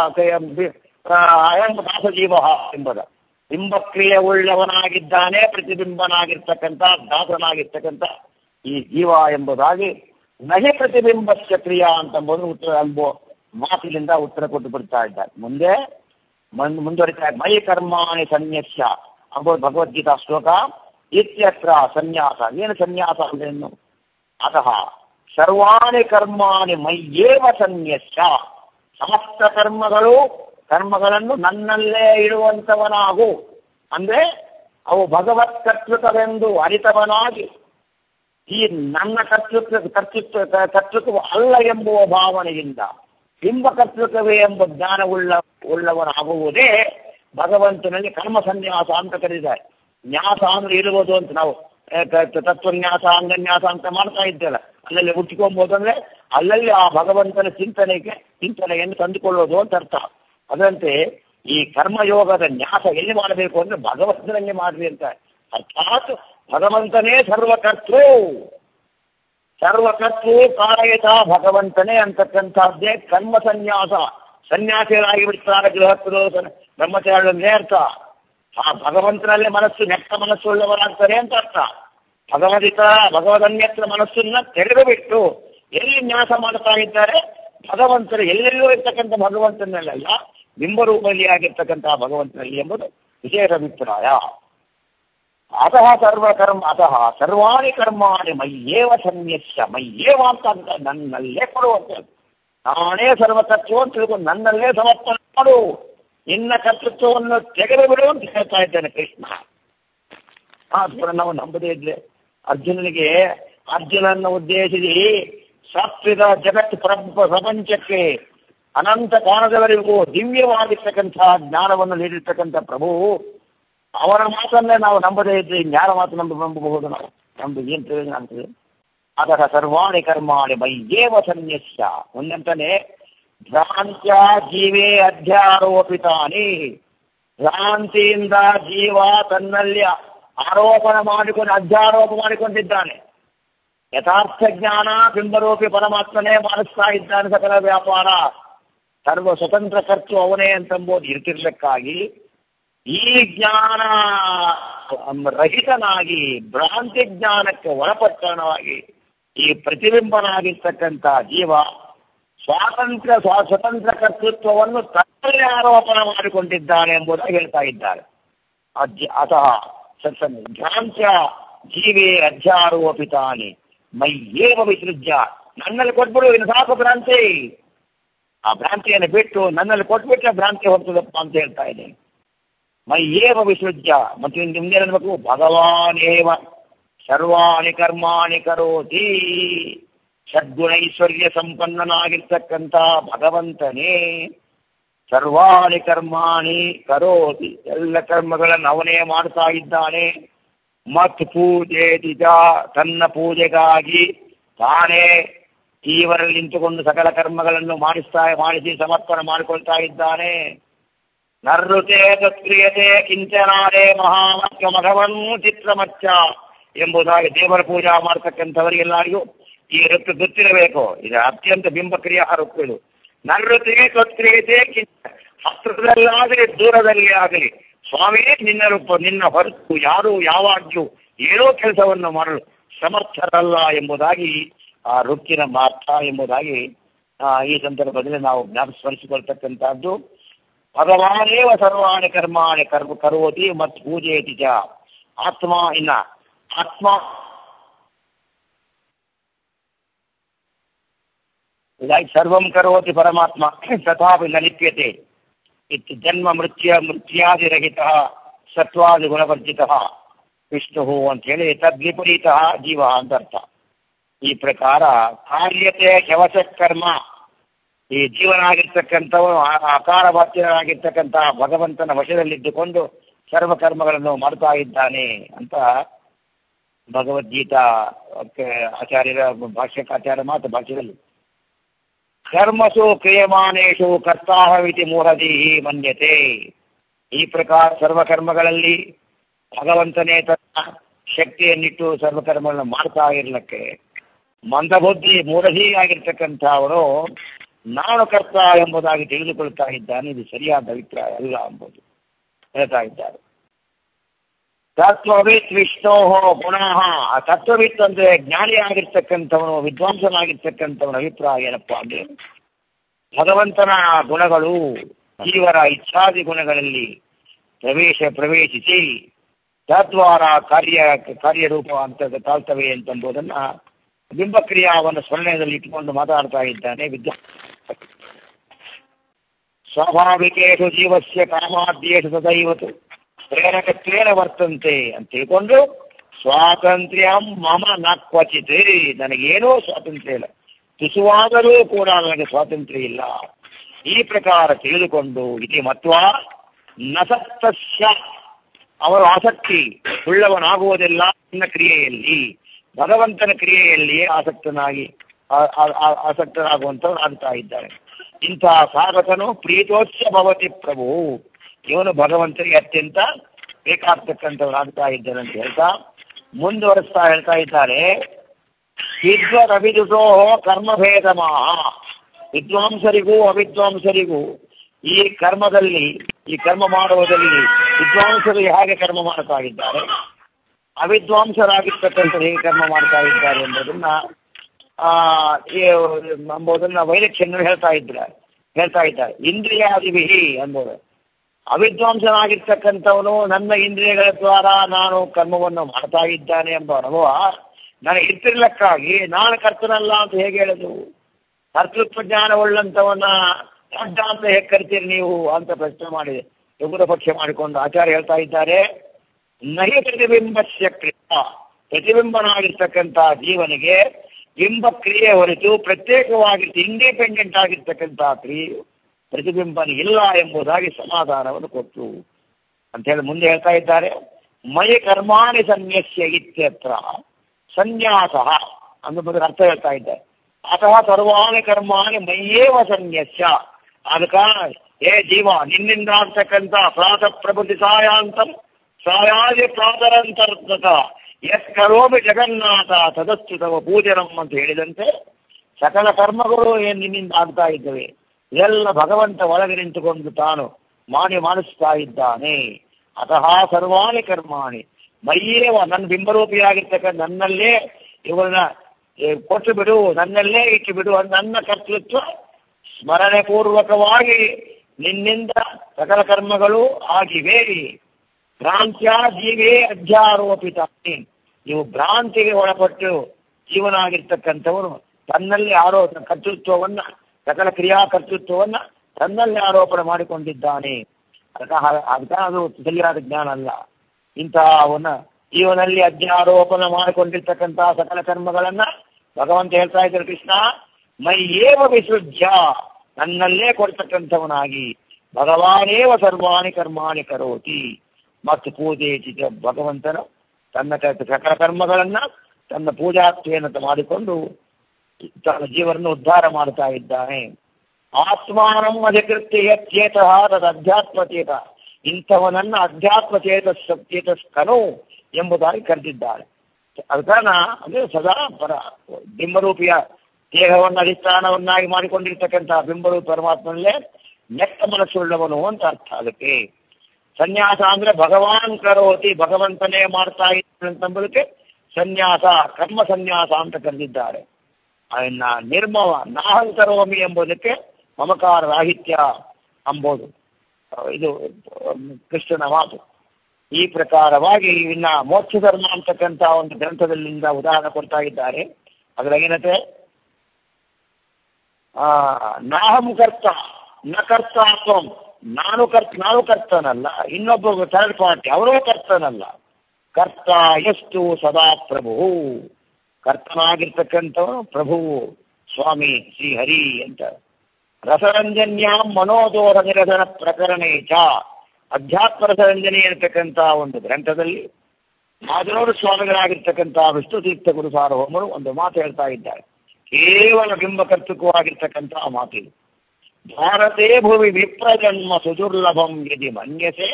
S1: ಅಯಂ ದಾಸಜೀವ ಎಂಬುದ ಬಿಂಬಕ್ರಿಯೆ ಉಳ್ಳವನಾಗಿದ್ದಾನೆ ಪ್ರತಿಬಿಂಬನಾಗಿರ್ತಕ್ಕಂಥ ದಾಸನಾಗಿರ್ತಕ್ಕಂಥ ಈ ಜೀವ ಎಂಬುದಾಗಿ ನಹಿ ಪ್ರತಿಬಿಂಬಸ್ಯ ಕ್ರಿಯಾ ಅಂತಂಬುದು ಉತ್ತರ ಎಂಬ ಮಾತಿನಿಂದ ಉತ್ತರ ಕೊಟ್ಟು ಬಿಡ್ತಾ ಇದ್ದಾರೆ ಮುಂದೆ ಮುಂದುವರಿತಾ ಮೈ ಕರ್ಮಾಣಿ ಸನ್ಯಸ್ಯ ಅಂಬೋದು ಭಗವದ್ಗೀತಾ ಶ್ಲೋಕ ಇತ್ಯತ್ರ ಸನ್ಯಾಸ ಏನು ಸನ್ಯಾಸ ಅಂದ್ರೇನು ಅತಃ ಸರ್ವಾಣಿ ಕರ್ಮಾಣಿ ಮೈಯೇವ ಸನ್ಯಸ್ಯ ಸಮಸ್ತ ಕರ್ಮಗಳು ಕರ್ಮಗಳನ್ನು ನನ್ನಲ್ಲೇ ಇಡುವಂತವನಾಗು ಅಂದ್ರೆ ಅವು ಭಗವತ್ ಕರ್ತೃತ್ವವೆಂದು ಅರಿತವನಾಗಿ ಈ ನನ್ನ ಕರ್ತೃತ್ವ ಕರ್ತೃತ್ವ ಕರ್ತೃತ್ವ ಅಲ್ಲ ಎಂಬುವ ಭಾವನೆಯಿಂದ ಬಿಂಬ ಕರ್ತೃತ್ವವೇ ಎಂಬ ಜ್ಞಾನವುಳ್ಳ ಉಳ್ಳವನಾಗುವುದೇ ಭಗವಂತನಲ್ಲಿ ಕರ್ಮ ಸನ್ಯಾಸ ಅಂತ ಕರೀತಾರೆ ನ್ಯಾಸ ಅಂದ್ರೆ ಇರುವುದು ಅಂತ ನಾವು ತತ್ವನ್ಯಾಸ ಅಂಗನ್ಯಾಸ ಅಂತ ಮಾಡ್ತಾ ಇದ್ದೇವೆ ಅಲ್ಲಲ್ಲಿ ಹುಟ್ಟಿಕೊಂಬೋದು ಅಂದ್ರೆ ಅಲ್ಲಲ್ಲಿ ಆ ಭಗವಂತನ ಚಿಂತನೆಗೆ ಚಿಂತನೆಯನ್ನು ತಂದುಕೊಳ್ಳೋದು ಅಂತ ಅರ್ಥ ಅದರಂತೆ ಈ ಕರ್ಮಯೋಗದ ನ್ಯಾಸ ಎಲ್ಲಿ ಮಾಡಬೇಕು ಅಂದ್ರೆ ಭಗವಂತನಲ್ಲಿ ಮಾಡ್ರಿ ಅಂತ ಅರ್ಥಾತ್ ಭಗವಂತನೇ ಸರ್ವಕರ್ತೃ ಸರ್ವಕರ್ತೃ ಕಾರಯತ ಭಗವಂತನೇ ಅಂತಕ್ಕಂಥದ್ದೇ ಕರ್ಮ ಸನ್ಯಾಸ ಸನ್ಯಾಸಿಗಳಾಗಿ ಬಿಡ್ತಾರೆ ಗೃಹಸ್ಥರು ಬ್ರಹ್ಮಚಾರಿಗಳನ್ನೇ ಅರ್ಥ ಆ ಭಗವಂತನಲ್ಲೇ ಮನಸ್ಸು ನೆಟ್ಟ ಮನಸ್ಸುಳ್ಳವರಾಗ್ತಾರೆ ಅಂತ ಅರ್ಥ ಭಗವದಿತ ಭಗವದನ್ಯತ್ರ ಮನಸ್ಸನ್ನ ತೆರೆದು ಬಿಟ್ಟು ಎಲ್ಲಿ ನ್ಯಾಸ ಮಾಡ್ತಾ ಇದ್ದಾರೆ ಭಗವಂತನ ಎಲ್ಲೆಲ್ಲೋ ಇರ್ತಕ್ಕಂಥ ಭಗವಂತನಲ್ಲ ಬಿಂಬರೂಪದಲ್ಲಿ ಆಗಿರ್ತಕ್ಕಂತಹ ಭಗವಂತನಲ್ಲಿ ಎಂಬುದು ವಿಶೇಷ ಅಭಿಪ್ರಾಯ ಅತಃ ಸರ್ವಕರ್ಮ ಅತಃ ಸರ್ವಾಣಿ ಕರ್ಮಾಣಿ ಮಯ್ಯೇವ ಸನ್ಯಸ್ಯ ಮಯ್ಯೇವ ಅಂತ ಅಂತ ನನ್ನಲ್ಲೇ ಕೊಡುವಂಥದ್ದು ನಾನೇ ಸರ್ವಕರ್ತೃ ಅಂತ ತಿಳ್ಕೊಂಡು ನನ್ನಲ್ಲೇ ಸಮರ್ಪಣೆ ಮಾಡು ನಿನ್ನ ಕರ್ತೃತ್ವವನ್ನು ತೆಗೆದು ಬಿಡು ಅಂತ ಹೇಳ್ತಾ ಇದ್ದಾನೆ ಕೃಷ್ಣ ಆದ್ರೆ ನಾವು ನಂಬದೇ ಇದ್ರೆ ಅರ್ಜುನನಿಗೆ ಅರ್ಜುನನ್ನ ಉದ್ದೇಶಿಸಿ ಸಾತ್ವಿಕ ಜಗತ್ ಪ್ರ- ಪ್ರಪಂಚಕ್ಕೆ ಅನಂತ ಕಾಲದವರೆಗೂ ದಿವ್ಯವಾಗಿರ್ತಕ್ಕಂತಹ ಜ್ಞಾನವನ್ನು ನೀಡಿರ್ತಕ್ಕಂಥ ಪ್ರಭು ಅವರ ಮಾತನ್ನೇ ನಾವು ನಂಬದೇ ಇದ್ರೆ ಇನ್ಯಾರ ಮಾತು ನಂಬ ನಂಬಬಹುದು ನಾವು ನಮ್ದು ಏನ್ ಪ್ರಯೋಜನ ಆಗ್ತದೆ ಅದರ ಸರ್ವಾಣಿ ಕರ್ಮಾಣಿ ಮೈಯೇವ ಸನ್ಯಸ್ಯ ಒಂದಂತಾನೆ ಭ್ರಾಂತ್ಯ ಜೀವೇ ಅಧ್ಯಾರೋಪಿತಾನಿ ಭ್ರಾಂತಿಯಿಂದ ಜೀವ ತನ್ನಲ್ಲಿ ಆರೋಪಣ ಮಾಡಿಕೊಂಡು ಅಧ್ಯಾರೋಪ ಮಾಡಿಕೊಂಡಿದ್ದಾನೆ ಯಥಾರ್ಥ ಜ್ಞಾನ ಬಿಂಬರೂಪಿ ಪರಮಾತ್ಮನೇ ಮಾಡಿಸ್ತಾ ಇದ್ದಾನೆ ಸಕಲ ವ್ಯಾಪಾರ ಸರ್ವ ಸ್ವತಂತ್ರ ಖರ್ಚು ಅವನೇ ಅಂತಂಬೋದು ಇರ್ತಿರ್ಲಿಕ್ಕಾಗಿ ಈ ಜ್ಞಾನ ರಹಿತನಾಗಿ ಭ್ರಾಂತಿ ಜ್ಞಾನಕ್ಕೆ ಒಳಪಟ್ಟವನಾಗಿ ಈ ಪ್ರತಿಬಿಂಬನಾಗಿರ್ತಕ್ಕಂಥ ಜೀವ ಸ್ವಾತಂತ್ರ್ಯ ಸ್ವಾ ಸ್ವತಂತ್ರ ಕರ್ತೃತ್ವವನ್ನು ತನ್ನಲ್ಲಿ ಆರೋಪಣ ಮಾಡಿಕೊಂಡಿದ್ದಾನೆ ಎಂಬುದಾಗಿ ಹೇಳ್ತಾ ಇದ್ದಾರೆ ಅಜ್ಜ ಅತಃ ಸತ್ಸನ್ ಭ್ರಾಂತ್ಯ ಜೀವೇ ಅಧ್ಯಾರೋಪಿತಾನೆ ಮೈಯೇವ ವಿಸೃಜ್ಯ ನನ್ನಲ್ಲಿ ಕೊಟ್ಬಿಡು ಇನ್ನು ಸಾಕು ಭ್ರಾಂತಿ ಆ ಭ್ರಾಂತಿಯನ್ನು ಬಿಟ್ಟು ನನ್ನಲ್ಲಿ ಕೊಟ್ಬಿಟ್ರೆ ಭ್ರಾಂತಿ ಹೋಗ್ತದಪ್ಪ ಅಂತ ಹೇಳ್ತಾ ಇದ್ದೇನೆ ಮೈಯೇವ ವಿಸೃಜ್ಯ ಮತ್ತೆ ನಿಮ್ಗೆ ಅನ್ಬೇಕು ಭಗವಾನೇವ ಸರ್ವಾಣಿ ಕರ್ಮಾಣಿ ಕರೋತಿ ಷಡ್ಗುಣೈಶ್ವರ್ಯ ಸಂಪನ್ನನಾಗಿರ್ತಕ್ಕಂಥ ಭಗವಂತನೇ ಸರ್ವಾಣಿ ಕರ್ಮಾಣಿ ಕರೋತಿ ಎಲ್ಲ ಕರ್ಮಗಳನ್ನು ಅವನೇ ಮಾಡ್ತಾ ಇದ್ದಾನೆ ಮತ್ ಪೂಜೆ ತಿಜ ತನ್ನ ಪೂಜೆಗಾಗಿ ತಾನೇ ತೀವರಲ್ಲಿ ನಿಂತುಕೊಂಡು ಸಕಲ ಕರ್ಮಗಳನ್ನು ಮಾಡಿಸ್ತಾ ಮಾಡಿಸಿ ಸಮರ್ಪಣೆ ಮಾಡಿಕೊಳ್ತಾ ಇದ್ದಾನೆ ನರ್ಋತೆ ತತ್ಕ್ರಿಯತೆ ಕಿಂಚನಾರೇ ಮಹಾಮತ್ಯ ಮಘವನ್ ಚಿತ್ರಮಚ್ಚ ಎಂಬುದಾಗಿ ದೇವರ ಪೂಜಾ ಮಾಡ್ತಕ್ಕಂಥವರಿಗೆಲ್ಲರಿಗೂ ಈ ಋತು ಗೊತ್ತಿರಬೇಕು ಇದು ಅತ್ಯಂತ ಬಿಂಬಕ್ರಿಯಾ ಋತು ಇದು ನರ್ಋತೆ ತತ್ಕ್ರಿಯತೆ ಕಿಂಚ ಹತ್ತಿರದಲ್ಲಾಗಲಿ ದೂರದಲ್ಲಿ ಆಗಲಿ ಸ್ವಾಮಿ ನಿನ್ನ ರೂಪ ನಿನ್ನ ಹೊರತು ಯಾರು ಯಾವಾಗ್ಯೂ ಏನೋ ಕೆಲಸವನ್ನು ಮಾಡಲು ಸಮರ್ಥರಲ್ಲ ಎಂಬುದಾಗಿ ಆ ರುಕ್ಕಿನ ಮಾರ್ಥ ಎಂಬುದಾಗಿ ಆ, ಈ ಸಂದರ್ಭದಲ್ಲಿ ನಾವು ಜ್ಞಾಪಸ್ಮರಿಸಿಕೊಳ್ತಕ್ಕಂಥದ್ದು ಭಗವಾನೇವ ಸರ್ವಾಣಿ ಕರ್ಮಾಣಿ ಕರ್ಮ ಕರೋತಿ ಮತ್ತು ಪೂಜೆಯತಿ ಚ ಆತ್ಮ ಇನ್ನ ಆತ್ಮ ಇದಾಗಿ ಸರ್ವಂ ಕರೋತಿ ಪರಮಾತ್ಮ ತಥಾಪಿ ನ ಲಿಪ್ಯತೆ ಇತ್ತು ಜನ್ಮ ಮೃತ್ಯ ಮೃತ್ಯಾದಿರಹಿತ ಸತ್ವಾದಿ ಗುಣವರ್ಜಿತ ವಿಷ್ಣು ಅಂತ ಹೇಳಿ ತದ್ವಿಪರೀತ ಜೀವ ಅಂತ ಅರ್ಥ ಈ ಪ್ರಕಾರ ಕಾರ್ಯತೆ ಶವಸ ಕರ್ಮ ಈ ಜೀವನಾಗಿರ್ತಕ್ಕಂಥವನು ಆ- ಆಕಾರ ಬಾಧ್ಯನಾಗಿರ್ತಕ್ಕಂತಹ ಭಗವಂತನ ವಶದಲ್ಲಿದ್ದುಕೊಂಡು ಸರ್ವ ಕರ್ಮಗಳನ್ನು ಮಾಡ್ತಾ ಇದ್ದಾನೆ ಅಂತ ಭಗವದ್ಗೀತಾ ಕ್ಕೆ ಆಚಾರ್ಯರ ಭಾಷ್ಯಕಾಚಾರ್ಯ ಮಾತು ಭಾಷ್ಯದಲ್ಲಿ ಕರ್ಮಸು ಕ್ರಿಯಮಾನೇಶು ಕರ್ತಾಹವಿತಿ ಮೂಢದೀಹಿ ಮನ್ಯತೆ ಈ ಪ್ರಕಾರ ಸರ್ವಕರ್ಮಗಳಲ್ಲಿ ಭಗವಂತನೇ ತನ್ನ ಶಕ್ತಿಯನ್ನಿಟ್ಟು ಸರ್ವಕರ್ಮಗಳನ್ನು ಮಾಡ್ತಾ ಇರ್ಲಿಕ್ಕೆ ಮಂದಬುದ್ಧಿ ಮೂಢಧಿ ಆಗಿರ್ತಕ್ಕಂಥ ಅವನು ನಾನು ಕರ್ತ ಎಂಬುದಾಗಿ ತಿಳಿದುಕೊಳ್ತಾ ಇದ್ದಾನೆ ಇದು ಸರಿಯಾದ ಅಭಿಪ್ರಾಯ ಅಲ್ಲ ಎಂಬುದು ಹೇಳ್ತಾ ಇದ್ದಾರೆ ತತ್ವವಿತ್ ವಿಷ್ಣೋ ಪುನಃ ಆ ತತ್ವವಿತ್ ಅಂದ್ರೆ ಜ್ಞಾನಿ ಆಗಿರ್ತಕ್ಕಂಥವನು ವಿದ್ವಾಂಸನಾಗಿರ್ತಕ್ಕಂಥವನ ಅಭಿಪ್ರಾಯ ಏನಪ್ಪಾ ಅಂದ್ರೆ ಭಗವಂತನ ಗುಣಗಳು ಜೀವರ ಇಚ್ಛಾದಿ ಗುಣಗಳಲ್ಲಿ ಪ್ರವೇಶ ಪ್ರವೇಶಿಸಿ ತದ್ವಾರ ಕಾರ್ಯ ಕಾರ್ಯರೂಪ ಅಂತ ತಾಳ್ತವೆ ಅಂತಂಬುದನ್ನ ಬಿಂಬಕ್ರಿಯಾವನ್ನು ಸ್ಮರಣೆಯಲ್ಲಿ ಇಟ್ಟುಕೊಂಡು ಮಾತಾಡ್ತಾ ಇದ್ದಾನೆ ವಿದ್ವಾ ಸ್ವಾಭಾವಿಕೇಶು ಜೀವಸ್ಯ ಕಾಮಾದ್ಯೇಶು ಸದೈವತು ಪ್ರೇರಕತ್ವೇನ ವರ್ತಂತೆ ಅಂತ ತಿಳ್ಕೊಂಡು ಸ್ವಾತಂತ್ರ್ಯ ಮಮ ನ ಕ್ವಚಿತ್ ನನಗೇನೂ ಸ್ವಾತಂತ್ರ್ಯ ಇಲ್ಲ ತುಸುವಾದರೂ ಕೂಡ ನನಗೆ ಸ್ವಾತಂತ್ರ್ಯ ಇಲ್ಲ ಈ ಪ್ರಕಾರ ತಿಳಿದುಕೊಂಡು ಇತಿ ಮತ್ವ ನಸಕ್ತಸ್ಯ ಅವರ ಆಸಕ್ತಿ ಉಳ್ಳವನಾಗುವುದಿಲ್ಲ ನನ್ನ ಕ್ರಿಯೆಯಲ್ಲಿ ಭಗವಂತನ ಕ್ರಿಯೆಯಲ್ಲಿಯೇ ಆಸಕ್ತನಾಗಿ ಆ- ಆ- ಆ- ಆಸಕ್ತನಾಗುವಂತವ್ರು ಆಗ್ತಾ ಇದ್ದಾರೆ ಇಂತಹ ಸಾಧಕನು ಪ್ರೀತೋತ್ಸ ಭವತಿ ಪ್ರಭು ಇವನು ಭಗವಂತನಿಗೆ ಅತ್ಯಂತ ಬೇಕಾಗ್ತಕ್ಕಂಥವನಾಗ್ತಾ ಇದ್ದಾನೆ ಅಂತ ಹೇಳ್ತಾ ಮುಂದುವರಿಸ್ತಾ ಹೇಳ್ತಾ ಇದ್ದಾರೆ ವಿದ್ವರವಿದುಷೋ ಕರ್ಮಭೇದಮಾ ವಿದ್ವಾಂಸರಿಗೂ ಅವಿದ್ವಾಂಸರಿಗೂ ಈ ಕರ್ಮದಲ್ಲಿ ಈ ಕರ್ಮ ಮಾಡುವುದರಲ್ಲಿ ವಿದ್ವಾಂಸರು ಹೇಗೆ ಕರ್ಮ ಮಾಡ್ತಾ ಇದ್ದಾರೆ ಅವಿದ್ವಾಂಸರಾಗಿರ್ತಕ್ಕಂಥ ಹೇಗೆ ಕರ್ಮ ಮಾಡ್ತಾ ಇದ್ದಾರೆ ಎಂಬುದನ್ನ ಆ ಈ ಎಂಬುದನ್ನ ವೈಲಕ್ಷಣ್ಯರು ಹೇಳ್ತಾ ಇದ್ರ ಹೇಳ್ತಾ ಇದ್ದಾರೆ ಇಂದ್ರಿಯಾದಿವಿಹಿ ಎಂಬುದು ಅವಿದ್ವಾಂಸನಾಗಿರ್ತಕ್ಕಂಥವನು ನನ್ನ ಇಂದ್ರಿಯಗಳ ದ್ವಾರ ನಾನು ಕರ್ಮವನ್ನು ಮಾಡ್ತಾ ಇದ್ದಾನೆ ಎಂಬ ಅನುಭವ ನನಗೆ ಇರ್ತಿರ್ಲಕ್ಕಾಗಿ ನಾನು ಕರ್ತನಲ್ಲ ಅಂತ ಹೇಗೆ ಹೇಳುದು ಕರ್ತೃತ್ವ ಜ್ಞಾನವುಳ್ಳಂತವನ್ನ ದೊಡ್ಡ ಅಂತ ಹೇಗೆ ಕರಿತೀರಿ ನೀವು ಅಂತ ಪ್ರಶ್ನೆ ಮಾಡಿದೆ ಉಗ್ರ ಪಕ್ಷ ಮಾಡಿಕೊಂಡು ಆಚಾರ್ಯ ಹೇಳ್ತಾ ಇದ್ದಾರೆ ನಹಿ ಪ್ರತಿಬಿಂಬಸ್ಯ ಕ್ರಿಯಾ ಪ್ರತಿಬಿಂಬನಾಗಿರ್ತಕ್ಕಂಥ ಜೀವನಿಗೆ ಬಿಂಬ ಕ್ರಿಯೆ ಹೊರತು ಪ್ರತ್ಯೇಕವಾಗಿ ಇಂಡಿಪೆಂಡೆಂಟ್ ಆಗಿರ್ತಕ್ಕಂಥ ಕ್ರಿಯೆಯು ಪ್ರತಿಬಿಂಬನ ಇಲ್ಲ ಎಂಬುದಾಗಿ ಸಮಾಧಾನವನ್ನು ಕೊಟ್ಟು ಅಂತ ಹೇಳಿ ಮುಂದೆ ಹೇಳ್ತಾ ಇದ್ದಾರೆ ಮಯ ಕರ್ಮಾಣಿ ಸನ್ಯಸ್ಯ ಇತ್ಯತ್ರ ಸನ್ಯಾಸ ಅನ್ನೋದ್ರ ಅರ್ಥ ಹೇಳ್ತಾ ಇದ್ದಾರೆ ಅಥವಾ ಸರ್ವಾಣಿ ಕರ್ಮಾಣಿ ಮಯ್ಯೇವ ಸನ್ಯಸ್ಯ ಅದಕ್ಕ ಏ ಜೀವ ನಿನ್ನಿಂದ ಆಗ್ತಕ್ಕಂಥ ಪ್ರಾತ ಪ್ರಭೃತಿ ಸಾಯಾಂತಂ ಸಾಯಾದಿ ಪ್ರಾತರಂತರ್ಗತ ಎಸ್ ಕರೋಮಿ ಜಗನ್ನಾಥ ತದಸ್ತು ತವ ಪೂಜನಂ ಅಂತ ಹೇಳಿದಂತೆ ಸಕಲ ಕರ್ಮಗಳು ಏನ್ ನಿನ್ನಿಂದ ಆಗ್ತಾ ಇದ್ದವೆ ಇದೆಲ್ಲ ಭಗವಂತ ಒಳಗೆ ನಿಂತುಕೊಂಡು ತಾನು ಮಾಡಿ ಮಾಡಿಸ್ತಾ ಇದ್ದಾನೆ ಅತಃ ಸರ್ವಾಣಿ ಕರ್ಮಾಣಿ ಮೈಯೇವ ನನ್ನ ಬಿಂಬರೂಪಿಯಾಗಿರ್ತಕ್ಕಂಥ ನನ್ನಲ್ಲೇ ಇವುಗಳನ್ನ ಏ, ಕೊಟ್ಟು ಬಿಡು ನನ್ನಲ್ಲೇ ಇಟ್ಟು ಬಿಡು ಅಂತ ನನ್ನ ಕರ್ತೃತ್ವ ಸ್ಮರಣೆ ಪೂರ್ವಕವಾಗಿ ನಿನ್ನಿಂದ ಸಕಲ ಕರ್ಮಗಳು ಆಗಿವೆ ಭ್ರಾಂತ್ಯ ಜೀವೇ ಅಧ್ಯಾರೋಪಿತಾನೆ ನೀವು ಭ್ರಾಂತಿಗೆ ಒಳಪಟ್ಟು ಜೀವನಾಗಿರ್ತಕ್ಕಂಥವನು ತನ್ನಲ್ಲಿ ಆರೋ ಕರ್ತೃತ್ವವನ್ನ ಸಕಲ ಕ್ರಿಯಾ ಕರ್ತೃತ್ವವನ್ನ ತನ್ನಲ್ಲಿ ಆರೋಪಣೆ ಮಾಡಿಕೊಂಡಿದ್ದಾನೆ ಅದಕ್ಕ ಅದಕ್ಕ ಅದು ಸರಿಯಾದ ಜ್ಞಾನ ಅಲ್ಲ ಇಂತಹ ಅವನ ಜೀವನಲ್ಲಿ ಅಧ್ಯಾರೋಪಣ ಮಾಡಿಕೊಂಡಿರ್ತಕ್ಕಂತಹ ಸಕಲ ಕರ್ಮಗಳನ್ನ ಭಗವಂತ ಹೇಳ್ತಾ ಇದ್ದಾರೆ ಕೃಷ್ಣ ಮೈ ಏವ ವಿಸೃಜ್ಯ ನನ್ನಲ್ಲೇ ಕೊಡ್ತಕ್ಕಂಥವನಾಗಿ ಭಗವಾನೇವ ಸರ್ವಾಣಿ ಕರ್ಮಾಣಿ ಕರೋತಿ ಮತ್ತು ಪೂಜೆ ಚಿತ ಭಗವಂತನು ತನ್ನ ಕ- ಸಕಲ ಕರ್ಮಗಳನ್ನ ತನ್ನ ಪೂಜಾತ್ವೆಯನ್ನು ಮಾಡಿಕೊಂಡು ತನ್ನ ಜೀವನ ಉದ್ಧಾರ ಮಾಡ್ತಾ ಇದ್ದಾನೆ ಆತ್ಮಾನಂ ಅಧಿಕೃತ್ಯ ಯತ್ಯೇತಃ ತದ್ ಅಧ್ಯಾತ್ಮ ಚೇತ ಇಂಥವನನ್ನ ಅಧ್ಯಾತ್ಮ ಚೇತ ಚೇತಸ್ಕನು ಎಂಬುದಾಗಿ ಕರೆದಿದ್ದಾರೆ ಅದ ಕಾರಣ ಅದು ಸದಾ ಪರ ಬಿಂಬರೂಪಿಯ ದೇಹವನ್ನು ಅಧಿಷ್ಠಾನವನ್ನಾಗಿ ಮಾಡಿಕೊಂಡಿರ್ತಕ್ಕಂತಹ ಬಿಂಬರೂಪ ಪರಮಾತ್ಮನಲ್ಲೇ ನೆಟ್ಟ ಮನಸ್ಸುಳ್ಳವನು ಅಂತ ಅರ್ಥ ಅದಕ್ಕೆ ಸನ್ಯಾಸ ಅಂದ್ರೆ ಭಗವಾನ್ ಕರೋತಿ ಭಗವಂತನೇ ಮಾಡ್ತಾ ಇದ್ದಾನೆ ಅಂತಂಬುದಕ್ಕೆ ಸನ್ಯಾಸ ಕರ್ಮ ಸನ್ಯಾಸ ಅಂತ ಕರೆದಿದ್ದಾರೆ ಅದನ್ನ ನಿರ್ಮವ ನಾಹಂ ಕರೋಮಿ ಎಂಬುದಕ್ಕೆ ಮಮಕಾರ ರಾಹಿತ್ಯ ಅಂಬೋದು ಇದು ಕೃಷ್ಣನ ಮಾತು ಈ ಪ್ರಕಾರವಾಗಿ ಇನ್ನ ಮೋಕ್ಷ ಧರ್ಮ ಅಂತಕ್ಕಂಥ ಒಂದು ಗ್ರಂಥದಲ್ಲಿಂದ ಉದಾಹರಣೆ ಕೊಡ್ತಾ ಇದ್ದಾರೆ ಅದ್ರಾಗೇನತೆ ಆ ನಾಹಂ ಕರ್ತ ನ ಕರ್ತಾತ್ವಂ ನಾನು ಕರ್ತ ನಾನು ಕರ್ತನಲ್ಲ ಇನ್ನೊಬ್ಬ ಥರ್ಡ್ ಪಾರ್ಟಿ ಅವರೇ ಕರ್ತನಲ್ಲ ಕರ್ತ ಎಷ್ಟು ಸದಾ ಪ್ರಭು ಕರ್ತನಾಗಿರ್ತಕ್ಕಂಥವನು ಪ್ರಭುವು ಸ್ವಾಮಿ ಶ್ರೀ ಹರಿ ಅಂತ ರಸರಂಜನ್ಯಾಂ ಮನೋದೋರ ನಿರಸನ ಪ್ರಕರಣೇ ಚ ಅಧ್ಯಾತ್ಮ ರಸರಂಜನೆ ಇರತಕ್ಕಂಥ ಒಂದು ಗ್ರಂಥದಲ್ಲಿ ಮಾದನೂರು ಸ್ವಾಮಿಗಳಾಗಿರ್ತಕ್ಕಂಥ ವಿಷ್ಣು ತೀರ್ಥ ಗುರು ಸಾರ್ವಭೌಮರು ಒಂದು ಮಾತು ಹೇಳ್ತಾ ಇದ್ದಾರೆ ಕೇವಲ ಬಿಂಬಕರ್ತೃಕವಾಗಿರ್ತಕ್ಕಂತಹ ಮಾತಿದು ಭಾರತೇ ಭುವಿ ವಿಪ್ರಜನ್ಮ ಸುದುರ್ಲಭಂ ಯದಿ ಮನ್ಯಸೆ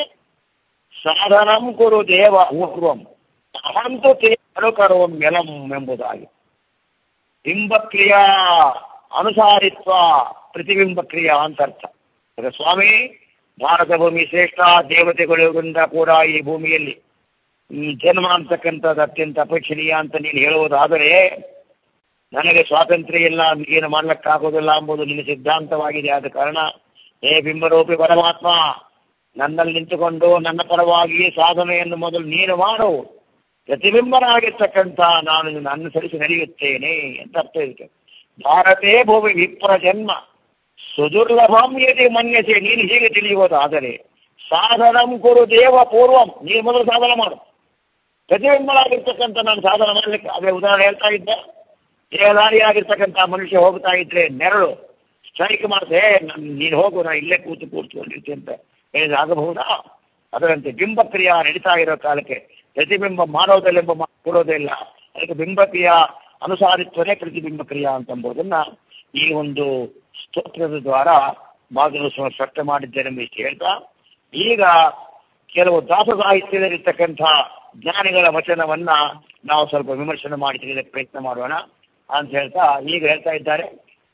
S1: ಸಾಧನಂ ಕುರು ದೇವ ಪೂರ್ವಂ ಅಹಂತು ತೇ ಅನುಕರೋಂ ಎಲಂ ಎಂಬುದಾಗಿ ಬಿಂಬಕ್ರಿಯಾ ಅನುಸಾರಿತ್ವ ಪ್ರತಿಬಿಂಬ ಕ್ರಿಯಾ ಅಂತ ಅರ್ಥ ಅದು ಸ್ವಾಮಿ ಭಾರತ ಭೂಮಿ ಶ್ರೇಷ್ಠ ದೇವತೆಗಳಿಂದ ಕೂಡ ಈ ಭೂಮಿಯಲ್ಲಿ ಈ ಜನ್ಮ ಅಂತಕ್ಕಂಥದ್ದು ಅತ್ಯಂತ ಅಪೇಕ್ಷಣೀಯ ಅಂತ ನೀನು ಹೇಳುವುದಾದರೆ ನನಗೆ ಸ್ವಾತಂತ್ರ್ಯ ಇಲ್ಲ ಏನು ಮಾಡ್ಲಿಕ್ಕಾಗೋದಿಲ್ಲ ಎಂಬುದು ನಿನ್ನ ಸಿದ್ಧಾಂತವಾಗಿದೆ ಆದ ಕಾರಣ ಹೇ ಬಿಂಬರೂಪಿ ಪರಮಾತ್ಮ ನನ್ನಲ್ಲಿ ನಿಂತುಕೊಂಡು ನನ್ನ ಪರವಾಗಿ ಸಾಧನೆಯನ್ನು ಮೊದಲು ನೀನು ಮಾಡು ಪ್ರತಿಬಿಂಬನಾಗಿರ್ತಕ್ಕಂಥ ನಾನು ನಿನ್ನ ಅನುಸರಿಸಿ ನಡೆಯುತ್ತೇನೆ ಅಂತ ಅರ್ಥ ಇದಕ್ಕೆ ಭಾರತೇ ಭೂಮಿ ವಿಪ್ರ ಜನ್ಮ ಸುದುರ್ಲಭಂ ಯದಿ ಮನ್ಯಸೆ ನೀನು ಹೀಗೆ ತಿಳಿಯುವುದಾದರೆ ಸಾಧನಂ ಕುರು ದೇವ ಪೂರ್ವಂ ನೀನು ಮೊದಲು ಸಾಧನ ಮಾಡು ಪ್ರತಿಬಿಂಬನಾಗಿರ್ತಕ್ಕಂಥ ನಾನು ಸಾಧನ ಮಾಡ್ಲಿಕ್ಕೆ ಅದೇ ಉದಾಹರಣೆ ಹೇಳ್ತಾ ಇದ್ದೆ ದೇಹದಾರಿಯಾಗಿರ್ತಕ್ಕಂಥ ಮನುಷ್ಯ ಹೋಗ್ತಾ ಇದ್ರೆ ನೆರಳು ಸ್ಟ್ರೈಕ್ ಮಾಡ್ದೆ ನನ್ ನೀನು ಹೋಗು ನಾ ಇಲ್ಲೇ ಕೂತು ಕೂತ್ಕೊಂಡಿರ್ತೀನಿ ಅಂತ ಹೇಳಿದ್ರೆ ಆಗಬಹುದಾ ಅದರಂತೆ ಬಿಂಬಕ್ರಿಯಾ ನಡೀತಾ ಇರೋ ಕಾಲಕ್ಕೆ ಪ್ರತಿಬಿಂಬ ಮಾಡೋದಿಲ್ಲ ಮಾತು ಕೊಡೋದಿಲ್ಲ ಅದಕ್ಕೆ ಬಿಂಬಕ್ರಿಯಾ ಅನುಸಾರಿತ್ವನೇ ಪ್ರತಿಬಿಂಬ ಕ್ರಿಯಾ ಅಂತಂಬುದನ್ನ ಈ ಒಂದು ಸ್ತೋತ್ರದ ದ್ವಾರ ಬಾಗಿಲು ಸ್ಪಷ್ಟ ಮಾಡಿದ್ದೇನೆ ಎಂದು ಇಷ್ಟು ಹೇಳ್ತಾ ಈಗ ಕೆಲವು ದಾಸ ಸಾಹಿತ್ಯದಲ್ಲಿರ್ತಕ್ಕಂಥ ಜ್ಞಾನಿಗಳ ವಚನವನ್ನ ನಾವು ಸ್ವಲ್ಪ ವಿಮರ್ಶನೆ ಮಾಡಿ ತಿಳಿಯಲಿಕ್ಕೆ ಪ್ರಯತ್ನ ಮಾಡೋಣ ಅಂತ ಹೇಳ್ತಾ ಈಗ ಹೇಳ್ತಾ ಇದ್ದಾರೆ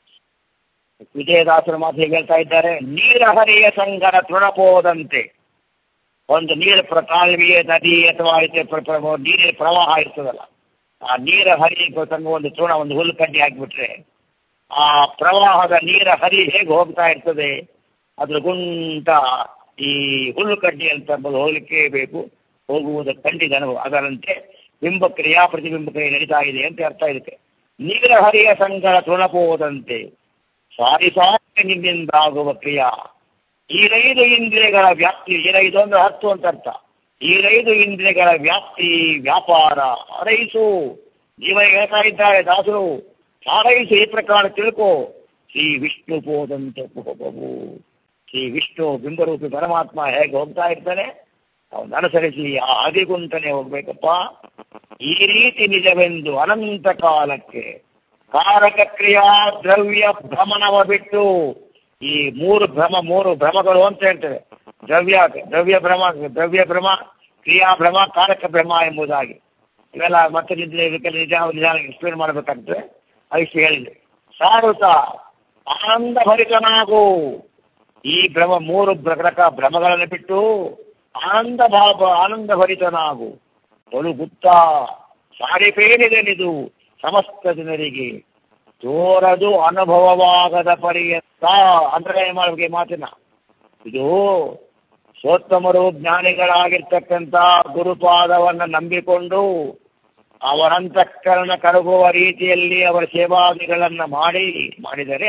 S1: ವಿಜಯದಾಸರ ಮಾತು ಹೇಗೆ ಹೇಳ್ತಾ ಇದ್ದಾರೆ ನೀರಹರಿಯ ಸಂಗರ ತೃಣಪೋದಂತೆ ಒಂದು ನೀರು ಪ್ರ ಕಾಲುವೆ ನದಿ ಅಥವಾ ಐತೆ ಪ್ರ- ಪ್ರ- ನೀರಿನ ಪ್ರವಾಹ ಇರ್ತದಲ್ಲ ಆ ನೀರ ಹರಿ ತಂಗ ಒಂದು ಚೂಣ ಒಂದು ಹುಲ್ಲು ಕಡ್ಡಿ ಹಾಕಿಬಿಟ್ರೆ ಆ ಪ್ರವಾಹದ ನೀರ ಹರಿ ಹೇಗೆ ಹೋಗ್ತಾ ಇರ್ತದೆ ಅದ್ರ ಗುಂಟ ಈ ಹುಲ್ಲು ಕಡ್ಡಿ ಅಂತ ಎಂಬುದು ಹೋಗ್ಲಿಕ್ಕೆ ಬೇಕು ಹೋಗುವುದು ಖಂಡಿತ ಅನುಭವ ಅದರಂತೆ ಬಿಂಬ ಕ್ರಿಯಾ ಪ್ರತಿಬಿಂಬ ಕ್ರಿಯೆ ನಡೀತಾ ಇದೆ ಅಂತ ಅರ್ಥ ಇದಕ್ಕೆ ನೀರ ಹರಿಯ ಸಂಕಟ ತುಣಪೋದಂತೆ ಸಾರಿ ಸಾರಿ ನಿನ್ನಿಂದಾಗುವ ಕ್ರಿಯಾ ಈರೈದು ಇಂದ್ರಿಯಗಳ ವ್ಯಾಪ್ತಿ ಈರೈದು ಅಂದ್ರೆ ಹತ್ತು ಅಂತ ಅರ್ಥ ಈರೈದು ಇಂದ್ರಿಯಗಳ ವ್ಯಾಪ್ತಿ ವ್ಯಾಪಾರ ಹಾರೈಸು ಜೀವ ಹೇಳ್ತಾ ಇದ್ದಾರೆ ದಾಸರು ಹಾರೈಸು ಈ ಪ್ರಕಾರ ತಿಳ್ಕೋ ಶ್ರೀ ವಿಷ್ಣು ಪೋದಂತೆ ಹೋಗವು ಶ್ರೀ ವಿಷ್ಣು ಬಿಂಬರೂಪಿ ಪರಮಾತ್ಮ ಹೇಗೆ ಹೋಗ್ತಾ ಇರ್ತಾನೆ ಅವನು ಅನುಸರಿಸಿ ಆ ಹಾದಿಗುಂಟನೆ ಹೋಗ್ಬೇಕಪ್ಪ ಈ ರೀತಿ ನಿಜವೆಂದು ಅನಂತ ಕಾಲಕ್ಕೆ ಕಾರಕ ಕ್ರಿಯಾ ದ್ರವ್ಯ ಭ್ರಮಣವ ಬಿಟ್ಟು ಈ ಮೂರು ಭ್ರಮ ಮೂರು ಭ್ರಮಗಳು ಅಂತ ಹೇಳ್ತೇವೆ ದ್ರವ್ಯ ದ್ರವ್ಯ ಭ್ರಮ ದ್ರವ್ಯ ಭ್ರಮ ಕ್ರಿಯಾ ಭ್ರಮ ಕಾರಕ ಭ್ರಮ ಎಂಬುದಾಗಿ ಇವೆಲ್ಲ ಮತ್ತೆ ನಿಜ ಇದಕ್ಕೆಲ್ಲ ನಿಜ ನಿಧಾನ ಎಕ್ಸ್ಪ್ಲೇನ್ ಮಾಡಬೇಕಾಗ್ತದೆ ಅದಿಷ್ಟು ಹೇಳಿದೆ ಸಾರುತ ಆನಂದ ಭರಿತನಾಗು ಈ ಭ್ರಮ ಮೂರು ಪ್ರಕ ಭ್ರಮಗಳನ್ನು ಬಿಟ್ಟು ಆನಂದ ಭಾವ ಆನಂದ ಭರಿತನಾಗು ಒಳು ಗುತ್ತ ಸಾರಿಪೇರಿದೆನಿದು ಸಮಸ್ತ ಜನರಿಗೆ ತೋರದು ಅನುಭವವಾಗದ ಪರ್ಯಂತ ಅಂದ್ರೆ ಮಾಡ್ಬೇಕು ಈ ಮಾತಿನ ಇದು ಸೋತ್ತಮರು ಜ್ಞಾನಿಗಳಾಗಿರ್ತಕ್ಕಂಥ ಗುರುಪಾದವನ್ನ ನಂಬಿಕೊಂಡು ಅವರಂತಃಕರಣ ಕರಗುವ ರೀತಿಯಲ್ಲಿ ಅವರ ಸೇವಾದಿಗಳನ್ನ ಮಾಡಿ ಮಾಡಿದರೆ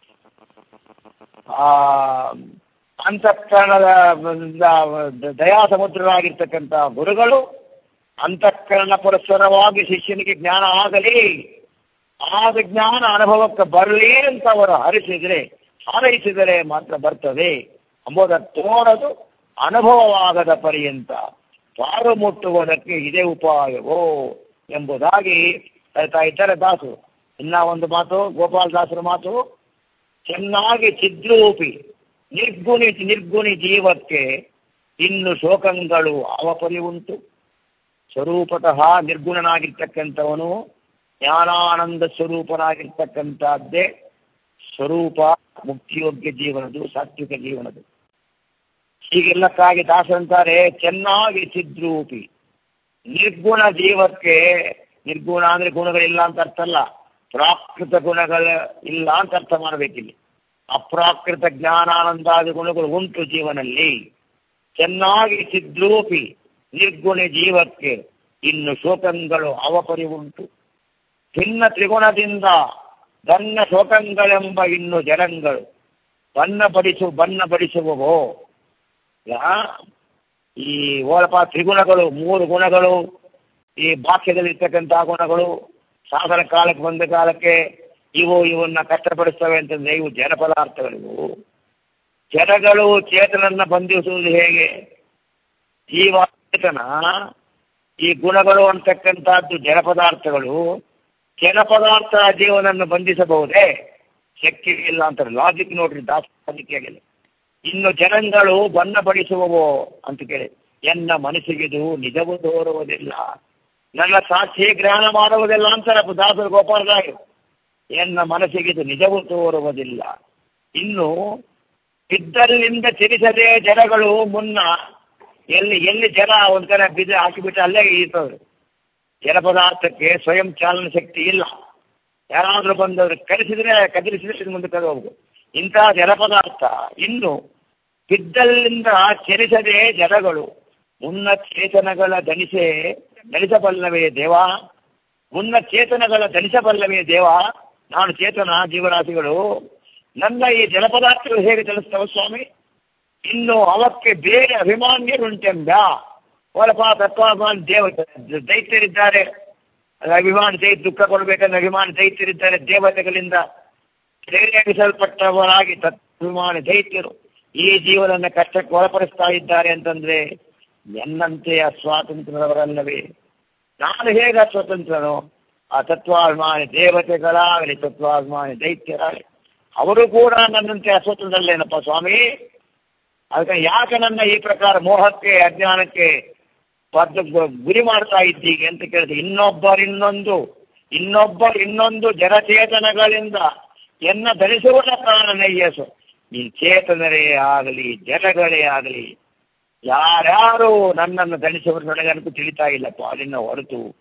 S1: ಆ ಅಂತಃಕರಣದ ದಯಾ ಸಮುದ್ರರಾಗಿರ್ತಕ್ಕಂಥ ಗುರುಗಳು ಅಂತಃಕರಣ ಪುರಸ್ಸರವಾಗಿ ಶಿಷ್ಯನಿಗೆ ಜ್ಞಾನ ಆಗಲಿ ಆದ ಜ್ಞಾನ ಅನುಭವಕ್ಕೆ ಬರಲಿ ಅಂತ ಅವರು ಹರಿಸಿದರೆ ಹಾರೈಸಿದರೆ ಮಾತ್ರ ಬರ್ತದೆ ಎಂಬುದ ತೋರದು ಅನುಭವವಾಗದ ಪರ್ಯಂತ ಪಾರು ಮುಟ್ಟುವುದಕ್ಕೆ ಇದೇ ಉಪಾಯವೋ ಎಂಬುದಾಗಿ ಹೇಳ್ತಾ ಇದ್ದಾರೆ ದಾಸರು ಇನ್ನ ಒಂದು ಮಾತು ಗೋಪಾಲ ದಾಸರ ಮಾತು ಚೆನ್ನಾಗಿ ಚಿದ್ರೂಪಿ ನಿರ್ಗುಣಿ ನಿರ್ಗುಣಿ ಜೀವಕ್ಕೆ ಇನ್ನು ಶೋಕಗಳು ಅವಪರಿ ಉಂಟು ಸ್ವರೂಪತಃ ನಿರ್ಗುಣನಾಗಿರ್ತಕ್ಕಂಥವನು ಜ್ಞಾನಾನಂದ ಸ್ವರೂಪನಾಗಿರ್ತಕ್ಕಂಥದ್ದೇ ಸ್ವರೂಪ ಮುಕ್ತಿಯೋಗ್ಯ ಜೀವನದು ಸಾತ್ವಿಕ ಜೀವನದು ಹೀಗೆಲ್ಲಕ್ಕಾಗಿ ದಾಸರಂತಾರೆ ಚೆನ್ನಾಗಿ ಚಿದ್ರೂಪಿ ನಿರ್ಗುಣ ಜೀವಕ್ಕೆ ನಿರ್ಗುಣ ಅಂದ್ರೆ ಗುಣಗಳಿಲ್ಲ ಅಂತ ಅರ್ಥ ಅಲ್ಲ ಪ್ರಾಕೃತ ಗುಣಗಳ ಇಲ್ಲ ಅಂತ ಅರ್ಥ ಮಾಡಬೇಕಿಲ್ಲಿ ಅಪ್ರಾಕೃತ ಜ್ಞಾನಾನಂದಾದಿ ಗುಣಗಳು ಉಂಟು ಜೀವನಲ್ಲಿ ಚೆನ್ನಾಗಿ ಚಿದ್ರೂಪಿ ನಿರ್ಗುಣ ಜೀವಕ್ಕೆ ಇನ್ನು ಶೋಕಗಳು ಅವಪರಿ ಉಂಟು ಭಿನ್ನ ತ್ರಿಗುಣದಿಂದ ಬನ್ನ ಶೋಕಗಳೆಂಬ ಇನ್ನು ಜಡಗಳು ಬನ್ನ ಬಡಿಸು ಬನ್ನ ಬಡಿಸುವವೋ ಈ ಓಳಪ ತ್ರಿಗುಣಗಳು ಮೂರು ಗುಣಗಳು ಈ ಬಾಕ್ಯದಲ್ಲಿರ್ತಕ್ಕಂತಹ ಗುಣಗಳು ಸಾಧನ ಕಾಲಕ್ಕೆ ಬಂದ ಕಾಲಕ್ಕೆ ಇವು ಇವನ್ನ ಕಷ್ಟಪಡಿಸ್ತವೆ ಅಂತಂದ್ರೆ ಇವು ಜಡ ಪದಾರ್ಥಗಳಿವು ಜಡಗಳು ಚೇತನನ್ನ ಬಂಧಿಸುವುದು ಹೇಗೆ ಜೀವಚೇತನ ಈ ಗುಣಗಳು ಅಂತಕ್ಕಂಥದ್ದು ಜಡ ಪದಾರ್ಥಗಳು ಜಡ ಪದಾರ್ಥ ಜೀವನನ್ನು ಬಂಧಿಸಬಹುದೇ ಶಕ್ತಿ ಇಲ್ಲ ಅಂತಾರೆ ಲಾಜಿಕ್ ನೋಡ್ರಿ ದಾಸ ಆಗಿಲ್ಲ ಇನ್ನು ಜನಗಳು ಬಣ್ಣ ಪಡಿಸುವವೋ ಅಂತ ಕೇಳಿ ಎನ್ನ ಮನಸ್ಸಿಗಿದು ನಿಜವೂ ತೋರುವುದಿಲ್ಲ ನನ್ನ ಸಾಕ್ಷಿ ಗ್ರಹಣ ಮಾಡುವುದಿಲ್ಲ ಅಂತಾರೆ ದಾಸರು ಗೋಪಾಲರಾಯರು ಎನ್ನ ಮನಸ್ಸಿಗಿದು ನಿಜವೂ ತೋರುವುದಿಲ್ಲ ಇನ್ನು ಬಿದ್ದಲ್ಲಿಂದ ಚಲಿಸದೆ ಜನಗಳು ಮುನ್ನ ಎಲ್ಲಿ ಎಲ್ಲಿ ಜನ ಒಂದ್ ಕಡೆ ಬಿದ್ದು ಹಾಕಿಬಿಟ್ಟು ಅಲ್ಲೇ ಇರ್ತವೆ ಜಲ ಪದಾರ್ಥಕ್ಕೆ ಸ್ವಯಂ ಚಾಲನ ಶಕ್ತಿ ಇಲ್ಲ ಯಾರಾದ್ರೂ ಬಂದವರು ಕಲಿಸಿದ್ರೆ ಕದಲಿಸಿದ್ರೆ ಮುಂದಕ್ಕೆ ಹೋಗ್ಬೋದು ಇಂತಹ ಜಲ ಪದಾರ್ಥ ಇನ್ನು ಬಿದ್ದಲ್ಲಿಂದ ಚಲಿಸದೆ ಜಡಗಳು ಮುನ್ನ ಚೇತನಗಳ ದನಿಸೆ ದನಿಸಬಲ್ಲವೇ ದೇವ ಮುನ್ನ ಚೇತನಗಳ ದನಿಸಬಲ್ಲವೇ ದೇವ ನಾನು ಚೇತನ ಜೀವರಾಶಿಗಳು ನನ್ನ ಈ ಜಲಪದಾರ್ಥಗಳು ಹೇಗೆ ಚಲಿಸ್ತವ ಸ್ವಾಮಿ ಇನ್ನು ಅವಕ್ಕೆ ಬೇರೆ ಅಭಿಮಾನ್ಯರುಂಟೆಂಬ ಹೊಲಪ ತತ್ವಾಭಿಮಾನ ದೇವ ದೈತ್ಯರಿದ್ದಾರೆ ಅಭಿಮಾನ ದೈ ದುಃಖ ಕೊಡಬೇಕಂದ್ರೆ ಅಭಿಮಾನ ದೈತ್ಯರಿದ್ದಾರೆ ದೇವತೆಗಳಿಂದ ಪ್ರೇರೇಪಿಸಲ್ಪಟ್ಟವರಾಗಿ ತತ್ವಾಭಿಮಾನಿ ದೈತ್ಯರು ಈ ಜೀವನನ್ನ ಕಷ್ಟಕ್ಕೆ ಒಳಪಡಿಸ್ತಾ ಇದ್ದಾರೆ ಅಂತಂದ್ರೆ ಎನ್ನಂತೆಯ ಸ್ವಾತಂತ್ರ್ಯದವರಲ್ಲವೇ ನಾನು ಹೇಗೆ ಸ್ವತಂತ್ರನು ಆ ತತ್ವಾಭಿಮಾನಿ ದೇವತೆಗಳಾಗಲಿ ತತ್ವಾಭಿಮಾನಿ ದೈತ್ಯರಾಗಲಿ ಅವರು ಕೂಡ ನನ್ನಂತೆ ಅಸ್ವತಂತ್ರಲ್ಲೇನಪ್ಪ ಸ್ವಾಮಿ ಅದಕ್ಕೆ ಯಾಕೆ ನನ್ನ ಈ ಪ್ರಕಾರ ಮೋಹಕ್ಕೆ ಅಜ್ಞಾನಕ್ಕೆ ಬದ್ಧ ಗುರಿ ಮಾಡ್ತಾ ಇದ್ದೀಗೆ ಅಂತ ಕೇಳಿದೆ ಇನ್ನೊಬ್ಬರು ಇನ್ನೊಂದು ಇನ್ನೊಬ್ಬರು ಇನ್ನೊಂದು ಜಡಚೇತನಗಳಿಂದ ಎನ್ನ ಧರಿಸುವುದ ಕಾರಣ ನಯ್ಯಸು ಈ ಚೇತನರೇ ಆಗಲಿ ಜನಗಳೇ ಆಗಲಿ ಯಾರ್ಯಾರು ನನ್ನನ್ನು ಧರಿಸುವರು ನನಗನಕ್ಕೂ ತಿಳಿತಾ ಇಲ್ಲಪ್ಪ ಅಲ್ಲಿನ ಹೊರತು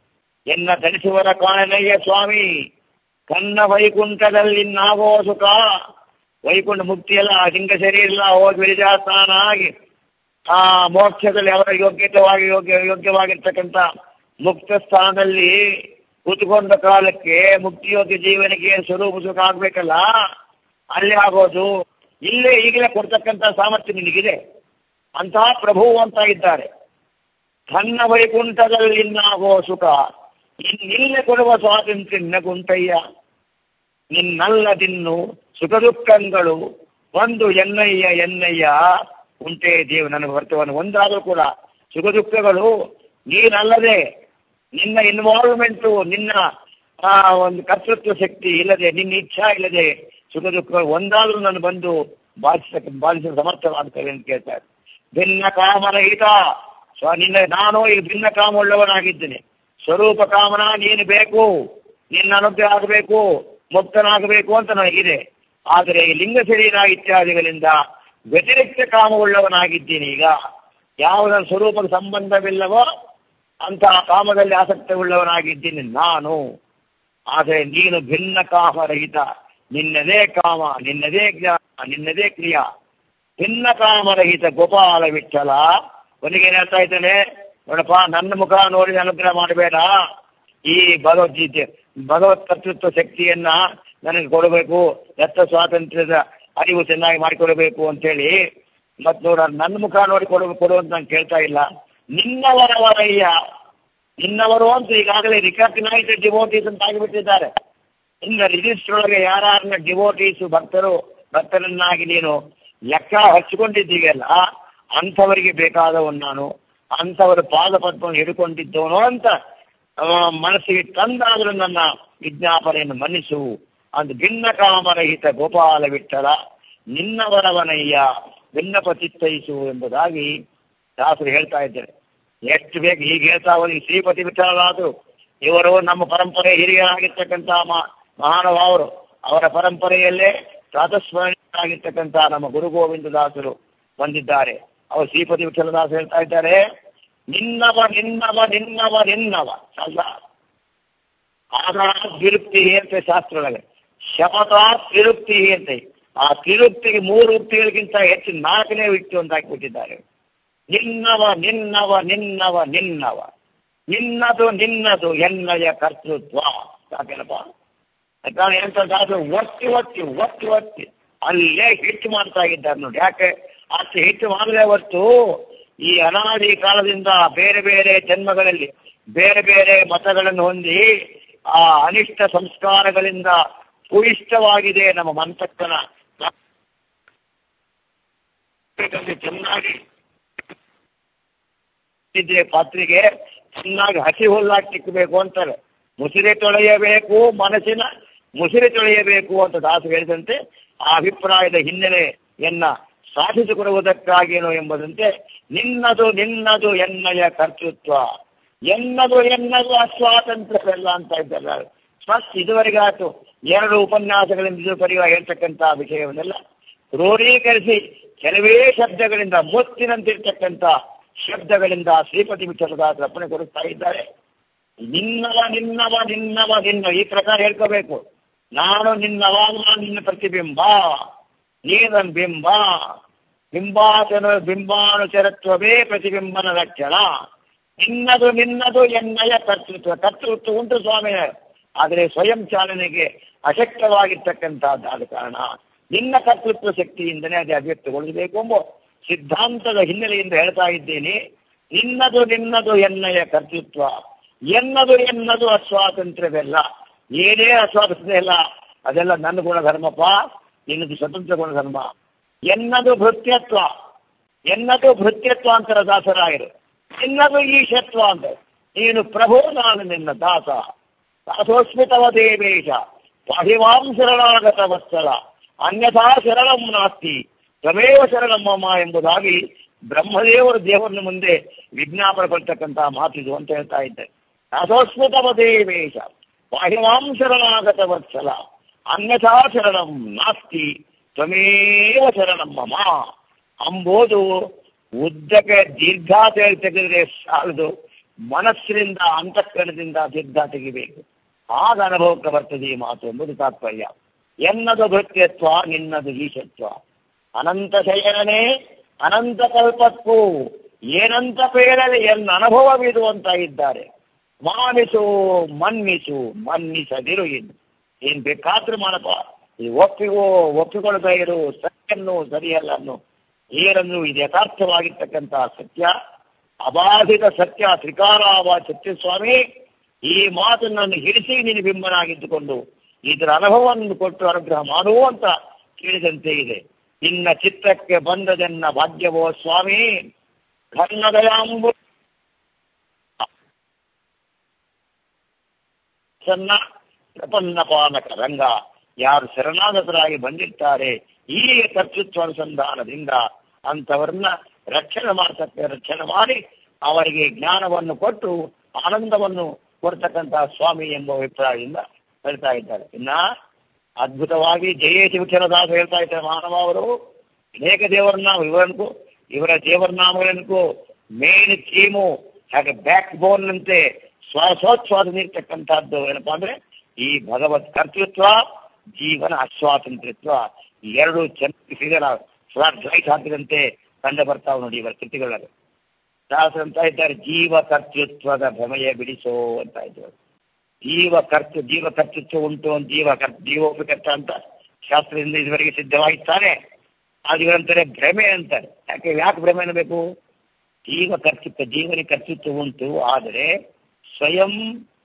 S1: ಎನ್ನ ಧರಿಸುವರ ಕಾಣನಯ್ಯ ಸ್ವಾಮಿ ಕನ್ನ ವೈಕುಂಠದಲ್ಲಿ ನಾಗೋ ಸುಖ ವೈಕುಂಠ ಮುಕ್ತಿಯಲ್ಲ ಹಿಂಗ ಸರಿ ಇಲ್ಲ ಹೋಗಿ ವಿರಜಾಸ್ಥಾನ ಆಗಿ ಆ ಮೋಕ್ಷದಲ್ಲಿ ಅವರ ಯೋಗ್ಯತವಾಗಿ ಯೋಗ್ಯ ಯೋಗ್ಯವಾಗಿರ್ತಕ್ಕಂಥ ಮುಕ್ತ ಸ್ಥಾನದಲ್ಲಿ ಕೂತ್ಕೊಂಡ ಕಾಲಕ್ಕೆ ಮುಕ್ತಿಯೋಗ್ಯ ಜೀವನಿಗೆ ಸ್ವರೂಪ ಸುಖ ಆಗ್ಬೇಕಲ್ಲ ಅಲ್ಲಿ ಆಗೋದು ಇಲ್ಲೇ ಈಗಲೇ ಕೊಡ್ತಕ್ಕಂಥ ಸಾಮರ್ಥ್ಯ ನಿನಗಿದೆ ಅಂತಹ ಪ್ರಭು ಅಂತ ಇದ್ದಾರೆ ತನ್ನ ವೈಕುಂಠದಲ್ಲಿ ನಾಗೋ ಸುಖ ಇನ್ನಿಲ್ಲೇ ಕೊಡುವ ಸ್ವಾತಂತ್ರ್ಯ ನಿನಗುಂಟಯ್ಯ ನಿನ್ನಲ್ಲದಿನ್ನು ಸುಖ ದುಃಖಗಳು ಒಂದು ಎನ್ನಯ್ಯ ಎನ್ನಯ್ಯ ಉಂಟೇ ದೇವ ನನಗೆ ಬರ್ತವನು ಒಂದಾದರೂ ಕೂಡ ಸುಖ ದುಃಖಗಳು ನೀನಲ್ಲದೆ ನಿನ್ನ ಇನ್ವಾಲ್ವ್ಮೆಂಟು ನಿನ್ನ ಆ ಒಂದು ಕರ್ತೃತ್ವ ಶಕ್ತಿ ಇಲ್ಲದೆ ನಿನ್ನ ಇಚ್ಛಾ ಇಲ್ಲದೆ ಸುಖ ದುಃಖಗಳು ಒಂದಾದ್ರೂ ನಾನು ಬಂದು ಬಾಧಿಸಕ್ಕೆ ಬಾಧಿಸಲು ಸಮರ್ಥವಾಗ್ತವೆ ಅಂತ ಕೇಳ್ತಾರೆ ಭಿನ್ನ ಕಾಮರಹಿತ ಸ್ವ ನಿನ್ನ ನಾನು ಈಗ ಭಿನ್ನ ಕಾಮ ಉಳ್ಳವನಾಗಿದ್ದೇನೆ ಸ್ವರೂಪ ಕಾಮನ ನೀನು ಬೇಕು ನಿನ್ನ ಅನುಗ್ರಹ ಆಗಬೇಕು ಮುಕ್ತನಾಗಬೇಕು ಅಂತ ನನಗಿದೆ ಆದರೆ ಈ ಲಿಂಗ ಶರೀರ ಇತ್ಯಾದಿಗಳಿಂದ ವ್ಯತಿರಿಕ್ತ ಕಾಮವುಳ್ಳವನಾಗಿದ್ದೀನಿ ಈಗ ಯಾವುದರ ಸ್ವರೂಪದ ಸಂಬಂಧವಿಲ್ಲವೋ ಅಂತಹ ಕಾಮದಲ್ಲಿ ಆಸಕ್ತಿ ಉಳ್ಳವನಾಗಿದ್ದೀನಿ ನಾನು ಆದರೆ ನೀನು ಭಿನ್ನ ಕಾಮರಹಿತ ನಿನ್ನದೇ ಕಾಮ ನಿನ್ನದೇ ಜ್ಞಾನ ನಿನ್ನದೇ ಕ್ರಿಯಾ ಭಿನ್ನ ಕಾಮರಹಿತ ಗೋಪಾಲ ವಿಠಲ ಕೊನೆಗೆ ಏನ್ ಹೇಳ್ತಾ ಇದ್ದಾನೆ ನೋಡಪ್ಪ ನನ್ನ ಮುಖ ನೋಡಿ ಅನುಗ್ರಹ ಮಾಡಬೇಡ ಈ ಭಗವದ್ಗೀತೆ ಭಗವತ್ ಕರ್ತೃತ್ವ ಶಕ್ತಿಯನ್ನ ನನಗೆ ಕೊಡಬೇಕು ದತ್ತ ಸ್ವಾತಂತ್ರ್ಯದ ಅರಿವು ಚೆನ್ನಾಗಿ ಮಾಡಿಕೊಡಬೇಕು ಅಂತೇಳಿ ಮತ್ ನೋಡ ನನ್ನ ಮುಖ ನೋಡಿ ಕೊಡು ಕೊಡು ಅಂತ ನಾನು ಕೇಳ್ತಾ ಇಲ್ಲ ನಿನ್ನವರವರಯ್ಯ ನಿನ್ನವರು ಅಂತ ಈಗಾಗಲೇ ರಿಕಗ್ನೈಸ್ಡ್ ಡಿವೋಟೀಸ್ ಅಂತ ಆಗಿಬಿಟ್ಟಿದ್ದಾರೆ ಇನ್ನು ರಿಜಿಸ್ಟರ್ ಒಳಗೆ ಯಾರನ್ನ ಡಿವೋಟೀಸ್ ಭಕ್ತರು ಭಕ್ತರನ್ನಾಗಿ ನೀನು ಲೆಕ್ಕ ಹಚ್ಚಿಕೊಂಡಿದ್ದೀಗಲ್ಲ ಅಂಥವರಿಗೆ ಬೇಕಾದವನು ನಾನು ಅಂಥವರ ಪಾದ ಪದ್ಮವನ್ನು ಹಿಡ್ಕೊಂಡಿದ್ದವನು ಅಂತ ಆ, ಮನಸ್ಸಿಗೆ ತಂದಾದರೂ ನನ್ನ ವಿಜ್ಞಾಪನೆಯನ್ನು ಮನ್ನಿಸು ಅಂತ ಭಿನ್ನ ಕಾಮರಹಿತ ಗೋಪಾಲ ವಿಠಲ ನಿನ್ನವರವನಯ್ಯ ಭಿನ್ನಪ ಚಿತ್ತೈಸು ಎಂಬುದಾಗಿ ದಾಸರು ಹೇಳ್ತಾ ಇದ್ದಾರೆ ಎಷ್ಟು ಬೇಕು ಹೀಗೆ ಹೇಳ್ತಾ ಹೋಗಿ ಶ್ರೀಪತಿ ವಿಠಲರಾದರು ಇವರು ನಮ್ಮ ಪರಂಪರೆ ಹಿರಿಯರಾಗಿರ್ತಕ್ಕಂಥ ಮ- ಮಹಾನುಭಾವರು ಅವರ ಪರಂಪರೆಯಲ್ಲೇ ಪ್ರಾತಸ್ಮರಣೀಯರಾಗಿರ್ತಕ್ಕಂಥ ನಮ್ಮ ಗುರು ಗೋವಿಂದ ದಾಸರು ಬಂದಿದ್ದಾರೆ ಅವರು ಶ್ರೀಪತಿ ವಿಠಲದಾಸ ಹೇಳ್ತಾ ಇದ್ದಾರೆ ನಿನ್ನವ ನಿನ್ನವ ನಿನ್ನವ ನಿನ್ನವ ಅಲ್ಲ ಆಧಾರ ವಿರುಕ್ತಿ ಅಂತ ಶಾಸ್ತ್ರದೊಳಗೆ ಶಪಥ ತಿರುಕ್ತಿ ಅಂತೆ ಆ ತಿರುಕ್ತಿಗೆ ಮೂರು ಉಕ್ತಿಗಳಿಗಿಂತ ಹೆಚ್ಚು ನಾಲ್ಕನೇ ವ್ಯಕ್ತಿ ಅಂತ ಹಾಕಿಬಿಟ್ಟಿದ್ದಾರೆ ನಿನ್ನವ ನಿನ್ನವ ನಿನ್ನವ ನಿನ್ನವ ನಿನ್ನದು ನಿನ್ನದು ಎನ್ನಯ ಕರ್ತೃತ್ವ ಸಾಕೇನಪ್ಪ ಯಾಕಂದ್ರೆ ಎಂತಂದ್ರೆ ಒತ್ತಿ ಒತ್ತಿ ಒತ್ತಿ ಒತ್ತಿ ಅಲ್ಲೇ ಹಿಟ್ಟು ಮಾಡ್ತಾ ಇದ್ದಾರೆ ನೋಡಿ ಯಾಕೆ ಅಷ್ಟು ಹಿಟ್ಟು ಮಾಡಲೇ ಹೊತ್ತು ಈ ಅನಾದಿ ಕಾಲದಿಂದ ಬೇರೆ ಬೇರೆ ಜನ್ಮಗಳಲ್ಲಿ ಬೇರೆ ಬೇರೆ ಮತಗಳನ್ನು ಹೊಂದಿ ಆ ಅನಿಷ್ಟ ಸಂಸ್ಕಾರಗಳಿಂದ ಪುಯಿಷ್ಟವಾಗಿದೆ ನಮ್ಮ ಮಂತಕ್ಕನ ಚೆನ್ನಾಗಿ ಇದ್ರೆ ಪಾತ್ರೆಗೆ ಚೆನ್ನಾಗಿ ಹಸಿ ಹುಲ್ಲಾಗಿ ತಿಕ್ಕಬೇಕು ಅಂತಾರೆ ಮುಸಿರೆ ತೊಳೆಯಬೇಕು ಮನಸ್ಸಿನ ಮುಸಿರೆ ತೊಳೆಯಬೇಕು ಅಂತ ದಾಸ ಹೇಳಿದಂತೆ ಆ ಅಭಿಪ್ರಾಯದ ಹಿನ್ನೆಲೆಯನ್ನ ಸಾಧಿಸಿಕೊಡುವುದಕ್ಕಾಗೇನೋ ಎಂಬುದಂತೆ ನಿನ್ನದು ನಿನ್ನದು ಎನ್ನಯ ಕರ್ತೃತ್ವ ಎನ್ನದು ಎನ್ನದು ಅಸ್ವಾತಂತ್ರ್ಯವೆಲ್ಲ ಅಂತ ಇದ್ದಲ್ಲ ಫಸ್ಟ್ ಇದುವರೆಗೆ ಆಯ್ತು ಎರಡು ಉಪನ್ಯಾಸಗಳಿಂದ ಇದುವರೆಗೆ ಹೇಳ್ತಕ್ಕಂಥ ವಿಷಯವನ್ನೆಲ್ಲ ಕ್ರೋಢೀಕರಿಸಿ ಕೆಲವೇ ಶಬ್ದಗಳಿಂದ ಮುತ್ತಿನಂತಿರ್ತಕ್ಕಂಥ ಶಬ್ದಗಳಿಂದ ಶ್ರೀಪತಿ ವಿಠಲದಾಸರ ಅಪ್ಪಣೆ ಕೊಡುತ್ತಾ ಇದ್ದಾರೆ ನಿನ್ನವ ನಿನ್ನವ ನಿನ್ನವ ನಿನ್ನ ಈ ಪ್ರಕಾರ ಹೇಳ್ಕೋಬೇಕು ನಾನು ನಿನ್ನವ ನಾನು ನಿನ್ನ ಪ್ರತಿಬಿಂಬ ನೀನನ್ ಬಿಂಬ ಬಿಂಬಾಚನ ಬಿಂಬಾನುಚರತ್ವವೇ ಪ್ರತಿಬಿಂಬನ ಲಕ್ಷಣ ನಿನ್ನದು ನಿನ್ನದು ಎನ್ನಯ ಕರ್ತೃತ್ವ ಕರ್ತೃತ್ವ ಉಂಟು ಸ್ವಾಮಿ ಆದರೆ ಸ್ವಯಂ ಚಾಲನೆಗೆ ಅಶಕ್ತವಾಗಿರ್ತಕ್ಕಂಥದ್ದಾದ ಕಾರಣ ನಿನ್ನ ಕರ್ತೃತ್ವ ಶಕ್ತಿಯಿಂದಲೇ ಅದು ಅಭಿವ್ಯಕ್ತಗೊಳಿಸಬೇಕು ಎಂಬ ಸಿದ್ಧಾಂತದ ಹಿನ್ನೆಲೆಯಿಂದ ಹೇಳ್ತಾ ಇದ್ದೇನೆ ನಿನ್ನದು ನಿನ್ನದು ಎನ್ನಯ ಕರ್ತೃತ್ವ ಎನ್ನದು ಎನ್ನದು ಅಸ್ವಾತಂತ್ರ್ಯವೆಲ್ಲ ಏನೇ ಅಸ್ವಾತಂತ್ರ್ಯ ಇಲ್ಲ ಅದೆಲ್ಲ ನನ್ನ ಗುಣಧರ್ಮಪ್ಪ ನಿನ್ನದು ಸ್ವತಂತ್ರ ಗುಣಧರ್ಮ ಎನ್ನದು ಭೃತ್ಯತ್ವ ಎನ್ನದು ಭೃತ್ಯತ್ವ ಅಂತರ ದಾಸರಾಯರು ನಿನ್ನದು ಈಶತ್ವ ಅಂತ ನೀನು ಪ್ರಭು ನಾನು ನಿನ್ನ ದಾಸ ದಾಸೋಸ್ಮಿತವ ದೇವೇಶ ಪಾಹಿವಾಂ ಶರಣಾಗತ ವತ್ಸಲ ಅನ್ಯಥಾ ಶರಣಂ ನಾಸ್ತಿ ತ್ವಮೇವ ಶರಣಮ್ಮಮ್ಮ ಎಂಬುದಾಗಿ ಬ್ರಹ್ಮದೇವರು ದೇವರ ಮುಂದೆ ವಿಜ್ಞಾಪನೆ ಕೊಡ್ತಕ್ಕಂತಹ ಮಾತಿದು ಅಂತ ಹೇಳ್ತಾ ಇದ್ದಾರೆ ದಾಸೋಸ್ಮಿತವ ದೇವೇಶ ಪಾಹಿವಾಂ ಶರಣಾಗತ ವತ್ಸಲ ಅನ್ಯಥಾ ಶರಣಂ ನಾಸ್ತಿ ತ್ವಮೇವ ಶರಣಮ್ಮಮ್ಮ ಅಂಬೋದು ಉದ್ದಕ್ಕೆ ದೀರ್ಘ ತೆಗೆದ್ರೆ ಸಾಲದು ಮನಸ್ಸಿನಿಂದ ಅಂತಃಕರಣದಿಂದ ಸಿದ್ಧ ತೆಗಿಬೇಕು ಆಗ ಅನುಭವಕ್ಕೆ ಬರ್ತದೆ ಈ ಮಾತು ಎಂಬುದು ತಾತ್ಪರ್ಯ ಎನ್ನದು ಭೃತ್ಯತ್ವ ನಿನ್ನದು ಈಶತ್ವ ಅನಂತ ಶಯನನೇ ಅನಂತ ಕಲ್ಪಕ್ಕೂ ಏನಂತ ಪೇರಲೆ ಎನ್ನ ಅನುಭವವಿದು ಅಂತ ಇದ್ದಾರೆ ಮಾನಿಸು ಮನ್ನಿಸು ಮನ್ನಿಸದಿರು ಇನ್ನು ಏನ್ ಬೇಕಾದ್ರೂ ಮಾಡಪ್ಪ ಈ ಒಪ್ಪಿಗೋ ಒಪ್ಪಿಕೊಳ್ಳದೆ ಇರು ಸತ್ಯನ್ನು ಸರಿಯಲ್ಲ ಅನ್ನು ಏನನ್ನು ಇದು ಯಥಾರ್ಥವಾಗಿರ್ತಕ್ಕಂತಹ ಸತ್ಯ ಅಬಾಧಿತ ಸತ್ಯ ತ್ರಿಕಾರಾವ ಸತ್ಯಸ್ವಾಮಿ ಈ ಮಾತನ್ನು ಹಿಡಿಸಿ ನೀನು ಬಿಂಬನಾಗಿದ್ದುಕೊಂಡು ಇದರ ಅನುಭವವನ್ನು ಕೊಟ್ಟು ಅನುಗ್ರಹ ಮಾಡುವ ಅಂತ ಕೇಳಿದಂತೆ ಇದೆ ನಿನ್ನ ಚಿತ್ತಕ್ಕೆ ಬಂದದನ್ನ ಭಾಗ್ಯವೋ ಸ್ವಾಮಿ ಕನ್ನದಯಾಂಬು ಸನ್ನ ಪ್ರಪನ್ನ ಪಾಲಕ ರಂಗ ಯಾರು ಶರಣಾಗತರಾಗಿ ಬಂದಿರ್ತಾರೆ ಈ ಕರ್ತೃತ್ವ ಅನುಸಂಧಾನದಿಂದ ಅಂತವರನ್ನ ರಕ್ಷಣೆ ಮಾಡ್ತಕ್ಕ ರಕ್ಷಣೆ ಮಾಡಿ ಅವರಿಗೆ ಜ್ಞಾನವನ್ನು ಕೊಟ್ಟು ಆನಂದವನ್ನು ಕೊಡ್ತಕ್ಕಂತಹ ಸ್ವಾಮಿ ಎಂಬ ಅಭಿಪ್ರಾಯದಿಂದ ಹೇಳ್ತಾ ಇದ್ದಾರೆ ಇನ್ನ ಅದ್ಭುತವಾಗಿ ಜಯೇಶ ವಿಠಲದಾಸ ಹೇಳ್ತಾ ಇದ್ದಾರೆ ಮಾನವ ಅವರು ಅನೇಕ ದೇವರ ನಾಮ ಇವರನ್ಕು ಇವರ ದೇವರ ನಾಮಗಳನ್ಕು ಮೇನ್ ಥೀಮು ಹಾಗೆ ಬ್ಯಾಕ್ ಬೋನ್ ಅಂತೆ ಶ್ವಾಸೋಚ್ಛ್ವಾಸ ನೀಡ್ತಕ್ಕಂಥದ್ದು ಏನಪ್ಪಾ ಅಂದ್ರೆ ಈ ಭಗವತ್ ಕರ್ತೃತ್ವ ಜೀವನ ಅಸ್ವಾತಂತ್ರ್ಯತ್ವ ಈ ಎರಡು ಚೆನ್ನಾಗಿ ಫಿಗರ್ ಫ್ಲಾಟ್ ರೈಟ್ ಹಾಕಿದಂತೆ ಕಂಡು ಬರ್ತಾವ ನೋಡಿ ಇವರ ಕೃತಿಗಳಲ್ಲಿ ದಾಸ ಅಂತ ಇದ್ದಾರೆ ಜೀವ ಕರ್ತೃತ್ವದ ಭ್ರಮೆಯ ಬಿಡಿಸೋ ಅಂತ ಇದ್ದಾರೆ ಜೀವ ಕರ್ತ ಜೀವ ಕರ್ತೃತ್ವ ಉಂಟು ಅಂತ ಜೀವ ಕರ್ ಜೀವೋಪಕರ್ತ ಅಂತ ಶಾಸ್ತ್ರದಿಂದ ಇದುವರೆಗೆ ಸಿದ್ಧವಾಗಿರ್ತಾನೆ ಅದು ಇವರಂತಾರೆ ಭ್ರಮೆ ಅಂತಾರೆ ಯಾಕೆ ಯಾಕೆ ಭ್ರಮೆ ಅನ್ನಬೇಕು ಜೀವ ಕರ್ತೃತ್ವ ಜೀವನ ಕರ್ತೃತ್ವ ಉಂಟು ಆದರೆ ಸ್ವಯಂ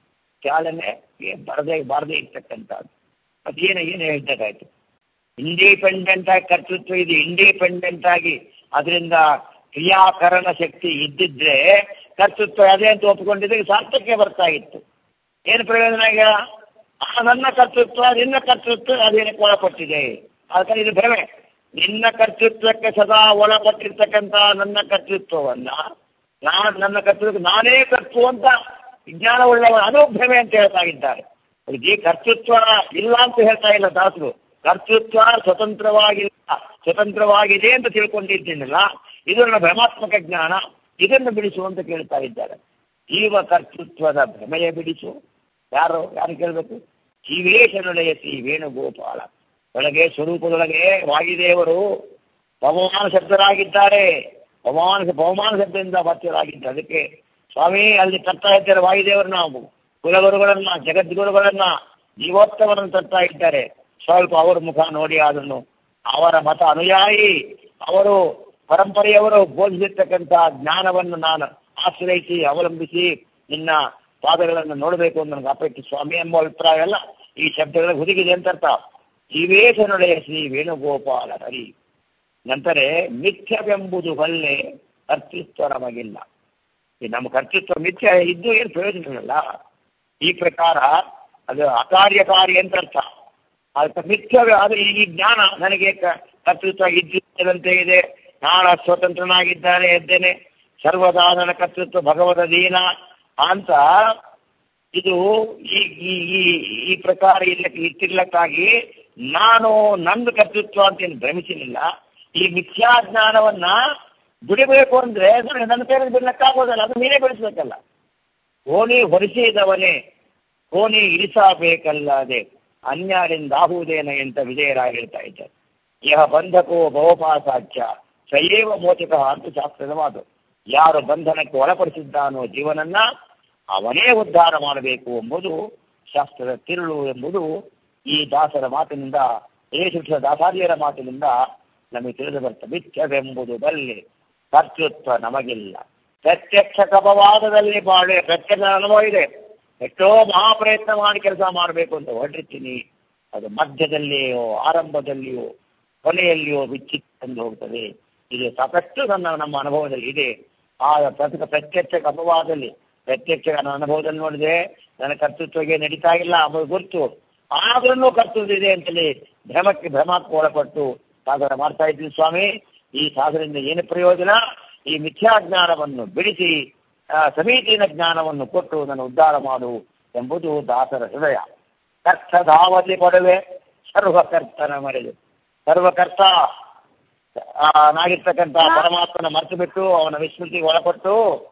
S1: ಚಾಲನೆಗೆ ಬರದೇ ಬಾರದೇ ಇರ್ತಕ್ಕಂಥದ್ದು ಅದೇನ ಏನು ಹೇಳ್ಬೇಕಾಯ್ತು ಇಂಡಿಪೆಂಡೆಂಟ್ ಆಗಿ ಕರ್ತೃತ್ವ ಇದೆ ಇಂಡಿಪೆಂಡೆಂಟ್ ಆಗಿ ಅದರಿಂದ ಕ್ರಿಯಾಕರಣ ಶಕ್ತಿ ಇದ್ದಿದ್ರೆ ಕರ್ತೃತ್ವ ಅದೇ ಅಂತ ಒಪ್ಪಿಕೊಂಡಿದ್ರೆ ಸಾರ್ಥಕ್ಕೆ ಬರ್ತಾ ಇತ್ತು ಏನು ಪ್ರಯೋಜನ ಈಗ ಆ ನನ್ನ ಕರ್ತೃತ್ವ ನಿನ್ನ ಕರ್ತೃತ್ವ ಅದೇನಕ್ಕೆ ಒಳಪಟ್ಟಿದೆ ಅದಕ್ಕೆ ಇದು ಭ್ರಮೆ ನಿನ್ನ ಕರ್ತೃತ್ವಕ್ಕೆ ಸದಾ ಒಳಪಟ್ಟಿರ್ತಕ್ಕಂಥ ನನ್ನ ಕರ್ತೃತ್ವವನ್ನ ನಾನು ನನ್ನ ಕರ್ತೃತ್ವ ನಾನೇ ಕರ್ತೃ ಅಂತ ವಿಜ್ಞಾನ ಉಳ್ಳವ ಅದು ಭ್ರಮೆ ಅಂತ ಹೇಳ್ತಾ ಇದ್ದಾರೆ ಈ ಕರ್ತೃತ್ವ ಇಲ್ಲ ಅಂತ ಹೇಳ್ತಾ ಇಲ್ಲ ದಾಸರು ಕರ್ತೃತ್ವ ಸ್ವತಂತ್ರವಾಗಿಲ್ಲ ಸ್ವತಂತ್ರವಾಗಿದೆ ಅಂತ ತಿಳ್ಕೊಂಡಿದ್ದೀನಲ್ಲ ಇದು ನನ್ನ ಭ್ರಮಾತ್ಮಕ ಜ್ಞಾನ ಇದನ್ನು ಬಿಡಿಸು ಅಂತ ಕೇಳ್ತಾ ಇದ್ದಾರೆ ಜೀವ ಕರ್ತೃತ್ವದ ಭ್ರಮೆಯ ಬಿಡಿಸು ಯಾರು ಯಾರು ಕೇಳಬೇಕು ಜೀವೇಶನೊಳೆಯಸಿ ವೇಣುಗೋಪಾಲ ಒಳಗೆ ಸ್ವರೂಪದೊಳಗೆ ವಾಯುದೇವರು ಪವಮಾನ ಶಬ್ದರಾಗಿದ್ದಾರೆ ಪವಮಾನ ಪವಮಾನ ಶಬ್ದದಿಂದ ಬಾಧ್ಯರಾಗಿದ್ದಾರೆ ಅದಕ್ಕೆ ಸ್ವಾಮಿ ಅಲ್ಲಿ ತರ್ತಾ ಇದ್ದಾರೆ ವಾಯುದೇವರು ನಾವು ಕುಲಗುರುಗಳನ್ನ ಜಗದ್ಗುರುಗಳನ್ನ ಜೀವೋತ್ತಮರನ್ನು ತರ್ತಾ ಇದ್ದಾರೆ ಸ್ವಲ್ಪ ಅವರ ಮುಖ ನೋಡಿ ಅದನ್ನು ಅವರ ಮತ ಅನುಯಾಯಿ ಅವರು ಪರಂಪರೆಯವರು ಬೋಧಿಸಿರ್ತಕ್ಕಂಥ ಜ್ಞಾನವನ್ನು ನಾನು ಆಶ್ರಯಿಸಿ ಅವಲಂಬಿಸಿ ನಿನ್ನ ಪಾದಗಳನ್ನು ನೋಡಬೇಕು ಅಂತ ನನಗೆ ಅಪೇಕ್ಷೆ ಸ್ವಾಮಿ ಎಂಬ ಅಭಿಪ್ರಾಯ ಅಲ್ಲ ಈ ಶಬ್ದಗಳ ಹುದುಗಿದೆ ಅಂತ ಅರ್ಥ ಜೀವೇಶನೊಡೆಯ ಶ್ರೀ ವೇಣುಗೋಪಾಲ ಹರಿ ನಂತರ ಮಿಥ್ಯವೆಂಬುದು ಹೊಲ್ಲೆ ಕರ್ತೃತ್ವ ನಮಗಿಲ್ಲ ಈ ನಮ್ಮ ಕರ್ತೃತ್ವ ಮಿಥ್ಯ ಇದ್ದು ಏನು ಪ್ರಯೋಜನವಿಲ್ಲ ಈ ಪ್ರಕಾರ ಅದು ಅಕಾರ್ಯಕಾರಿ ಅಂತ ಅರ್ಥ ಅದಕ್ಕೆ ಮಿಥ್ಯವೇ ಆದರೆ ಈ ಜ್ಞಾನ ನನಗೆ ಕ- ಕರ್ತೃತ್ವ ಇದ್ದಂತೆ ಇದೆ ನಾನು ಸ್ವತಂತ್ರನಾಗಿದ್ದಾನೆ ಇದ್ದೇನೆ ಸರ್ವದಾ ನನ್ನ ಕರ್ತೃತ್ವ ಭಗವದ ದೀನ ಅಂತ ಇದು ಈ ಈ ಈ- ಈ ಪ್ರಕಾರ ಇಲ್ಲಕ್ಕೆ ಇಟ್ಟಿರ್ಲಕ್ಕಾಗಿ ನಾನು ನಂದು ಕರ್ತೃತ್ವ ಅಂತ ಏನು ಭ್ರಮಿಸಲಿಲ್ಲ ಈ ಮಿಥ್ಯಾ ಜ್ಞಾನವನ್ನ ಬಿಡಬೇಕು ಅಂದ್ರೆ ನನಗೆ ನನ್ನ ಕೈಯಲ್ಲಿ ಬಿಡ್ಲಕ್ಕಾಗೋದಲ್ಲ ಅದು ನೀನೇ ಬೆಳೆಸ್ಬೇಕಲ್ಲ ಕೋಣಿ ಹೊರಿಸಿದವನೇ ಕೋಣಿ ಇರಿಸಬೇಕಲ್ಲದೆ ಅನ್ಯಾರಿಂದಾಹುವುದೇನ ಅಂತ ವಿಜಯರಾಗಿರ್ತಾ ಇದ್ದಾರೆ ಯಹ ಬಂಧಕೋ ಭವಪಾಸಾಚ್ಯ ಸಯೇವ ಮೋಚಕ ಅಂತ ಶಾಸ್ತ್ರದ ಮಾತು ಯಾರು ಬಂಧನಕ್ಕೆ ಒಳಪಡಿಸಿದ್ದಾನೋ ಜೀವನನ್ನ ಅವನೇ ಉದ್ಧಾರ ಮಾಡಬೇಕು ಎಂಬುದು ಶಾಸ್ತ್ರದ ತಿರುಳು ಎಂಬುದು ಈ ದಾಸರ ಮಾತಿನಿಂದ ಯೇಸುಕ್ಷ ದಾಸಾರ್ಯರ ಮಾತಿನಿಂದ ನಮಗೆ ತಿಳಿದು ಬರ್ತದೆ ಮಿಥ್ಯವೆಂಬುದು ಬಲ್ಲೆ ಕರ್ತೃತ್ವ ನಮಗಿಲ್ಲ ಪ್ರತ್ಯಕ್ಷ ಕಪವಾದದಲ್ಲಿ ಬಾಳೆ ಪ್ರತ್ಯಕ್ಷ ಅನುಭವ ಇದೆ ಎಷ್ಟೋ ಮಹಾಪ್ರಯತ್ನ ಮಾಡಿ ಕೆಲಸ ಮಾಡಬೇಕು ಅಂತ ಹೊರಟಿರ್ತೀನಿ ಅದು ಮಧ್ಯದಲ್ಲಿಯೋ ಆರಂಭದಲ್ಲಿಯೋ ಕೊನೆಯಲ್ಲಿಯೋ ವಿಚ್ಛಿತ್ತಂದು ಹೋಗ್ತದೆ ಇದು ಸಾಕಷ್ಟು ನನ್ನ ನಮ್ಮ ಅನುಭವದಲ್ಲಿ ಇದೆ ಆ ಪ್ರತಿ ಪ್ರತ್ಯಕ್ಷ ಅಪವಾದದಲ್ಲಿ ಪ್ರತ್ಯಕ್ಷ ನನ್ನ ಅನುಭವದಲ್ಲಿ ನೋಡಿದೆ ನನ್ನ ಕರ್ತೃತ್ವಕ್ಕೆ ನಡೀತಾ ಇಲ್ಲ ಅದು ಗುರ್ತು ಆದ್ರೂ ಕರ್ತೃತ್ವ ಇದೆ ಅಂತೇಳಿ ಭ್ರಮಕ್ಕೆ ಭ್ರಮಕ್ಕೆ ಒಳಪಟ್ಟು ಸಾಧನ ಮಾಡ್ತಾ ಇದ್ದೀನಿ ಸ್ವಾಮಿ ಈ ಸಾಧನೆಯಿಂದ ಏನು ಪ್ರಯೋಜನ ಈ ಮಿಥ್ಯಾ ಜ್ಞಾನವನ್ನು ಬಿಡಿಸಿ ಆ, ಸಮೀಚೀನ ಜ್ಞಾನವನ್ನು ಕೊಟ್ಟು ನನ್ನ ಉದ್ಧಾರ ಮಾಡು ಎಂಬುದು ದಾಸರ ಹೃದಯ ಕರ್ತ ಧಾವತಿ ಪಡುವೆ ಸರ್ವಕರ್ತನ ಮರೆದು ಸರ್ವಕರ್ತ ಆ, ನಾಗಿರ್ತಕ್ಕಂಥ ಪರಮಾತ್ಮನ ಮರೆತು ಬಿಟ್ಟು ಅವನ ವಿಸ್ಮೃತಿಗೆ ಒಳಪಟ್ಟು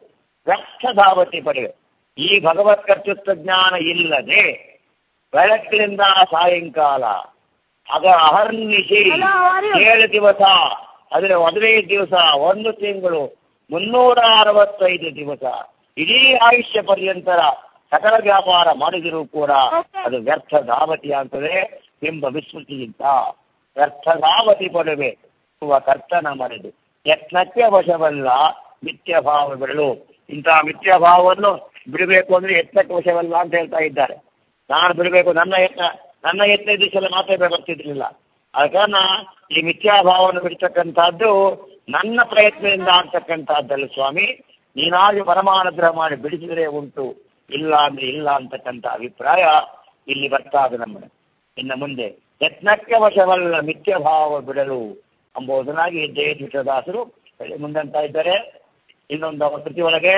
S1: ವ್ಯರ್ಥ ಧಾವತಿ ಪಡೆವೆ ಈ ಭಗವತ್ ಕರ್ತೃತ್ವ ಜ್ಞಾನ ಇಲ್ಲದೆ ಬೆಳಕಿನಿಂದ ಸಾಯಂಕಾಲ ಆಗ ಅಹರ್ನಿಶಿ ಏಳು ದಿವಸ ಅಂದ್ರೆ ಹದಿನೈದು ದಿವಸ ಒಂದು ತಿಂಗಳು ಮುನ್ನೂರ ಅರವತ್ತೈದು ದಿವಸ ಇಡೀ ಆಯುಷ್ಯ ಪರ್ಯಂತರ ಸಕಲ ವ್ಯಾಪಾರ ಮಾಡಿದರೂ ಕೂಡ ಅದು ವ್ಯರ್ಥ ಧಾವತಿ ಆಗ್ತದೆ ಎಂಬ ವಿಸ್ಮೃತಿಯಿಂದ ವ್ಯರ್ಥ ಧಾವತಿ ಪಡುವೆ ಎನ್ನುವ ಕರ್ತನ ಮರೆದು ಯತ್ನಕ್ಕೆ ವಶವಲ್ಲ ಮಿಥ್ಯಭಾವ ಬಿಡಲು ಇಂತಹ ಮಿಥ್ಯಭಾವವನ್ನು ಬಿಡಬೇಕು ಅಂದ್ರೆ ಯತ್ನಕ್ಕೆ ವಶವಲ್ಲ ಅಂತ ಹೇಳ್ತಾ ಇದ್ದಾರೆ ನಾನು ಬಿಡಬೇಕು ನನ್ನ ಯತ್ನ ನನ್ನ ಯತ್ನ ದಿಶೆಲ್ಲ ಮಾತ್ರ ಬರ್ತಿರ್ಲಿಲ್ಲ ಆದ ಕಾರಣ ಈ ಮಿಥ್ಯಾಭಾವವನ್ನು ಬಿಡ್ತಕ್ಕಂಥದ್ದು ನನ್ನ ಪ್ರಯತ್ನದಿಂದ ಆಗ್ತಕ್ಕಂಥದ್ದಲ್ಲ ಸ್ವಾಮಿ ನೀನಾಗಿ ಪರಮಾನುಗ್ರಹ ಮಾಡಿ ಬಿಡಿಸಿದರೆ ಉಂಟು ಇಲ್ಲ ಅಂದ್ರೆ ಇಲ್ಲ ಅಂತಕ್ಕಂಥ ಅಭಿಪ್ರಾಯ ಇಲ್ಲಿ ಬರ್ತಾ ಇದೆ ನಮ್ಮನೆ ಇನ್ನು ಮುಂದೆ ಯತ್ನಕ್ಕೆ ವಶವಲ್ಲ ಮಿಥ್ಯಭಾವ ಬಿಡಲು ಎಂಬುದನ್ನಾಗಿ ಜಯತೀರ್ಥದಾಸರು ಮುಂದಂತ ಇದ್ದಾರೆ ಇನ್ನೊಂದು ಅವರ ಕೃತಿ ಒಳಗೆ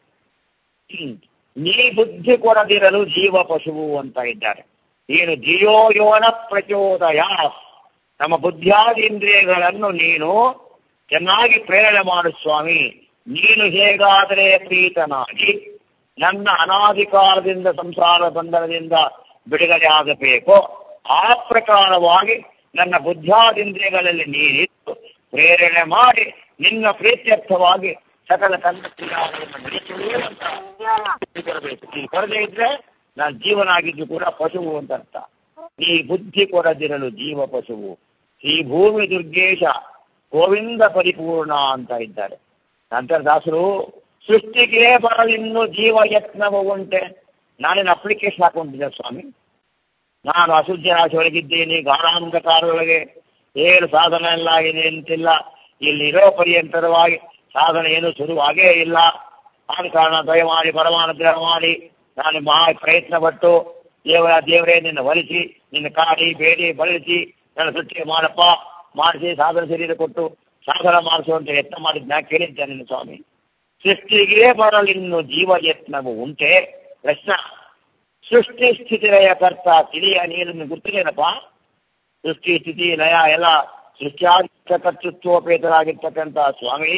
S1: ಹ್ಮ್, ನೀ ಬುದ್ಧಿ ಕೊಡದಿರಲು ಜೀವ ಪಶುವು ಅಂತ ಇದ್ದಾರೆ ನೀನು ಜಿಯೋ ಯೋನ ಪ್ರಚೋದಯ ನಮ್ಮ ಬುದ್ಧಿಯಾದೀಂದ್ರಿಯಗಳನ್ನು ನೀನು ಚೆನ್ನಾಗಿ ಪ್ರೇರಣೆ ಮಾಡು ಸ್ವಾಮಿ ನೀನು ಹೇಗಾದರೆ ಪ್ರೀತನಾಗಿ ನನ್ನ ಅನಾಧಿಕಾರದಿಂದ ಸಂಸಾರ ಬಂಧನದಿಂದ ಬಿಡುಗಡೆ ಆಗಬೇಕು ಆ ಪ್ರಕಾರವಾಗಿ ನನ್ನ ಬುದ್ಧಾದಿಂದ್ರಿಯಗಳಲ್ಲಿ ನೀನಿದ್ದು ಪ್ರೇರಣೆ ಮಾಡಿ ನಿನ್ನ ಪ್ರೀತ್ಯರ್ಥವಾಗಿ ಸಕಲ ತನ್ನ ಕ್ರಿಯಾಗಳನ್ನು ನಡೆಸುವೇ ಅಂತ ಬರಬೇಕು ನೀನು ಕೊಡದೇ ಇದ್ರೆ ನಾನು ಜೀವನಾಗಿದ್ದು ಕೂಡ ಪಶುವು ಅಂತ ಅರ್ಥ ನೀ ಬುದ್ಧಿ ಕೊಡದಿರಲು ಜೀವ ಪಶುವು ಈ ಭೂಮಿ ದುರ್ಗೇಶ ಗೋವಿಂದ ಪರಿಪೂರ್ಣ ಅಂತ ಇದ್ದಾರೆ ನಂತರ ದಾಸರು ಸೃಷ್ಟಿಗೆ ಬರಲಿನ್ನು ಜೀವ ಯತ್ನವು ಉಂಟೆ ನಾನೇನು ಅಪ್ಲಿಕೇಶನ್ ಹಾಕೊಂಡಿದ್ದೆ ಸ್ವಾಮಿ ನಾನು ಅಶುದ್ಧ ರಾಶಿ ಒಳಗಿದ್ದೇನೆ ಗಾಢಾಂಧಕಾರದೊಳಗೆ ಏನು ಸಾಧನೆ ಎಲ್ಲ ಆಗಿದೆ ಅಂತಿಲ್ಲ ಇಲ್ಲಿ ಇರೋ ಪರ್ಯಂತರವಾಗಿ ಸಾಧನೆ ಏನು ಶುರುವಾಗೇ ಇಲ್ಲ ಆದ ಕಾರಣ ದಯಮಾಡಿ ಪರಮಾನುಗ್ರಹ ಮಾಡಿ ನಾನು ಮಹಾ ಪ್ರಯತ್ನ ಪಟ್ಟು ದೇವರ ದೇವರೇ ನಿನ್ನ ಒಲಿಸಿ ನಿನ್ನ ಕಾಡಿ ಬೇಡಿ ಬಳಸಿ ನನ್ನ ಸೃಷ್ಟಿ ಮಾಡಪ್ಪ ಮಾಡಿಸಿ ಸಾಧನ ಶರೀರ ಕೊಟ್ಟು ಸಾಧನ ಮಾಡಿಸುವಂತ ಯತ್ನ ಮಾಡಿದ್ನ ಕೇಳಿದ್ದೆ ನಿನ್ನ ಸ್ವಾಮಿ ಸೃಷ್ಟಿಗೆ ಬರಲಿನ್ನು ಜೀವ ಯತ್ನವು ಉಂಟೆ ಪ್ರಶ್ನ ಸೃಷ್ಟಿ ಸ್ಥಿತಿ ಲಯ ಕರ್ತ ತಿಳಿಯ ನೀರನ್ನು ಗುರ್ತಿದೇನಪ್ಪ ಸೃಷ್ಟಿ ಸ್ಥಿತಿ ಲಯ ಎಲ್ಲ ಸೃಷ್ಟಿಯಾದ ಕರ್ತೃತ್ವೋಪೇತರಾಗಿರ್ತಕ್ಕಂಥ ಸ್ವಾಮಿ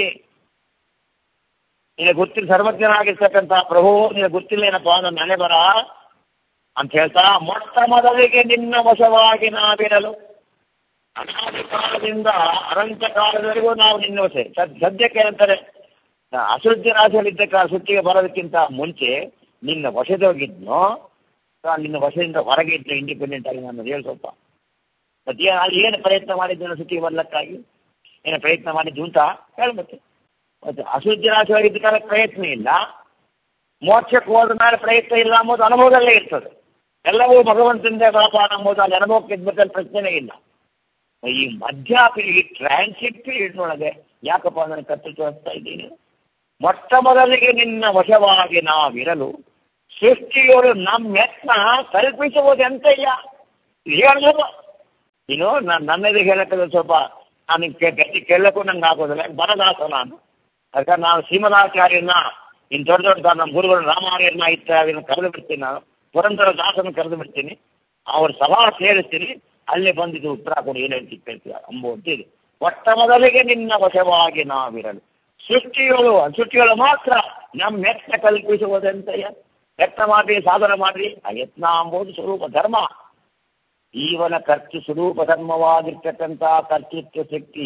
S1: ನಿನಗೆ ಗೊತ್ತಿಲ್ಲ ಸರ್ವಜ್ಞನಾಗಿರ್ತಕ್ಕಂಥ ಪ್ರಭು ನಿನಗೆ ಗೊತ್ತಿಲ್ಲೇನಪ್ಪ ನನ್ನ ಮನೆ ಬರ ಅಂತ ಹೇಳ್ತಾ ಮೊಟ್ಟ ಮೊದಲಿಗೆ ನಿನ್ನ ವಶವಾಗಿ ನಾವಿರಲು ಅನಾದಿ ಕಾಲದಿಂದ ಅನಂತ ಕಾಲದವರೆಗೂ ನಾವು ನಿನ್ನ ವಶೆ ಸದ್- ಸದ್ಯಕ್ಕೆ ಏನಂತಾರೆ ಅಶುದ್ಧ ರಾಶಿಯಲ್ಲಿದ್ದ ಕಾಲ ಸುತ್ತಿಗೆ ಬರೋದಕ್ಕಿಂತ ಮುಂಚೆ ನಿನ್ನ ವಶದೋಗಿದ್ನೋ ಅಥವಾ ನಿನ್ನ ವಶದಿಂದ ಹೊರಗೆ ಇದ್ದ ಇಂಡಿಪೆಂಡೆಂಟ್ ಆಗಿ ನಾನು ಹೇಳಿ ಸ್ವಲ್ಪ ಮತ್ತೆ ಅಲ್ಲಿ ಏನು ಪ್ರಯತ್ನ ಮಾಡಿದ್ದು ಸುತ್ತಿಗೆ ಬರ್ಲಕ್ಕಾಗಿ ಏನು ಪ್ರಯತ್ನ ಮಾಡಿದ್ದು ಅಂತ ಹೇಳು ಮತ್ತೆ ಮತ್ತೆ ಅಶುದ್ಧ ರಾಶಿಯಾಗಿದ್ದ ಕಾಲ ಪ್ರಯತ್ನ ಇಲ್ಲ ಮೋಕ್ಷಕ್ಕೆ ಹೋದ ಮೇಲೆ ಪ್ರಯತ್ನ ಇಲ್ಲ ಎಂಬುದು ಅನುಭವದಲ್ಲೇ ಇರ್ತದೆ ಎಲ್ಲವೂ ಭಗವಂತನಿಂದ ವ್ಯಾಪಾರ ಎಂಬುದು ಅಲ್ಲಿ ಅನುಭವಕ್ಕೆ ಇದ್ಬೇಕಂತ ಪ್ರಶ್ನೆನೇ ಇಲ್ಲ ಈ ಮಧ್ಯ ಪೀರಿಯಡ್ ಟ್ರಾನ್ಸಿಟ್ ಪೀರಿಯಡ್ ಒಳಗೆ ಯಾಕಪ್ಪ ನನಗೆ ಕರ್ತೃತ್ವ ಹಚ್ತಾ ಇದ್ದೀನಿ ಮೊಟ್ಟ ಮೊದಲಿಗೆ ನಿನ್ನ ವಶವಾಗಿ ನಾವಿರಲು ಸೃಷ್ಟಿಯವರು ನಮ್ಮ ಯತ್ನ ಕಲ್ಪಿಸುವುದು ಎಂತಯ್ಯ ಹೇಳೋದು ನೀನು ನಾನು ನನ್ನದೇ ಹೇಳಕ್ಕೆ ಸ್ವಲ್ಪ ನಾನು ಕೆ- ಗಟ್ಟಿ ಕೇಳಕ್ಕೂ ನಂಗೆ ಆಗೋದಿಲ್ಲ ಬರದಾಸ ನಾನು ಅದಕ್ಕೆ ನಾನು ಶ್ರೀಮದಾಚಾರ್ಯನ ಇನ್ ದೊಡ್ಡ ದೊಡ್ಡ ನಮ್ಮ ಗುರುಗಳು ರಾಮಾರ್ಯನ ಇತ್ಯಾದಿನ ಕರೆದು ಬಿಡ್ತೀನಿ ನಾನು ಪುರಂದರ ದಾಸನ ಕರೆದು ಬಿಡ್ತೀನಿ ಅವ್ರ ಸಭಾ ಸೇರಿಸ್ತೀನಿ ಅಲ್ಲೇ ಬಂದಿದ್ದು ಉತ್ತರ ಕೊಡಿ ಏನು ಹೇಳ್ತಿ ಕೇಳ್ತೀರ ಅಂಬುವಂತಿದೆ ಮೊಟ್ಟ ಮೊದಲಿಗೆ ನಿನ್ನ ವಶವಾಗಿ ನಾವಿರಲು ಸೃಷ್ಟಿಗಳು ಸೃಷ್ಟಿಗಳು ಮಾತ್ರ ನಮ್ಮ ಯತ್ನ ಕಲ್ಪಿಸುವುದಂತೆಯ ಯತ್ನ ಮಾಡ್ರಿ ಸಾಧನ ಮಾಡ್ರಿ ಆ ಯತ್ನ ಎಂಬುದು ಸ್ವರೂಪ ಧರ್ಮ ಜೀವನ ಕರ್ತು ಸ್ವರೂಪ ಧರ್ಮವಾಗಿರ್ತಕ್ಕಂಥ ಕರ್ತೃತ್ವ ಶಕ್ತಿ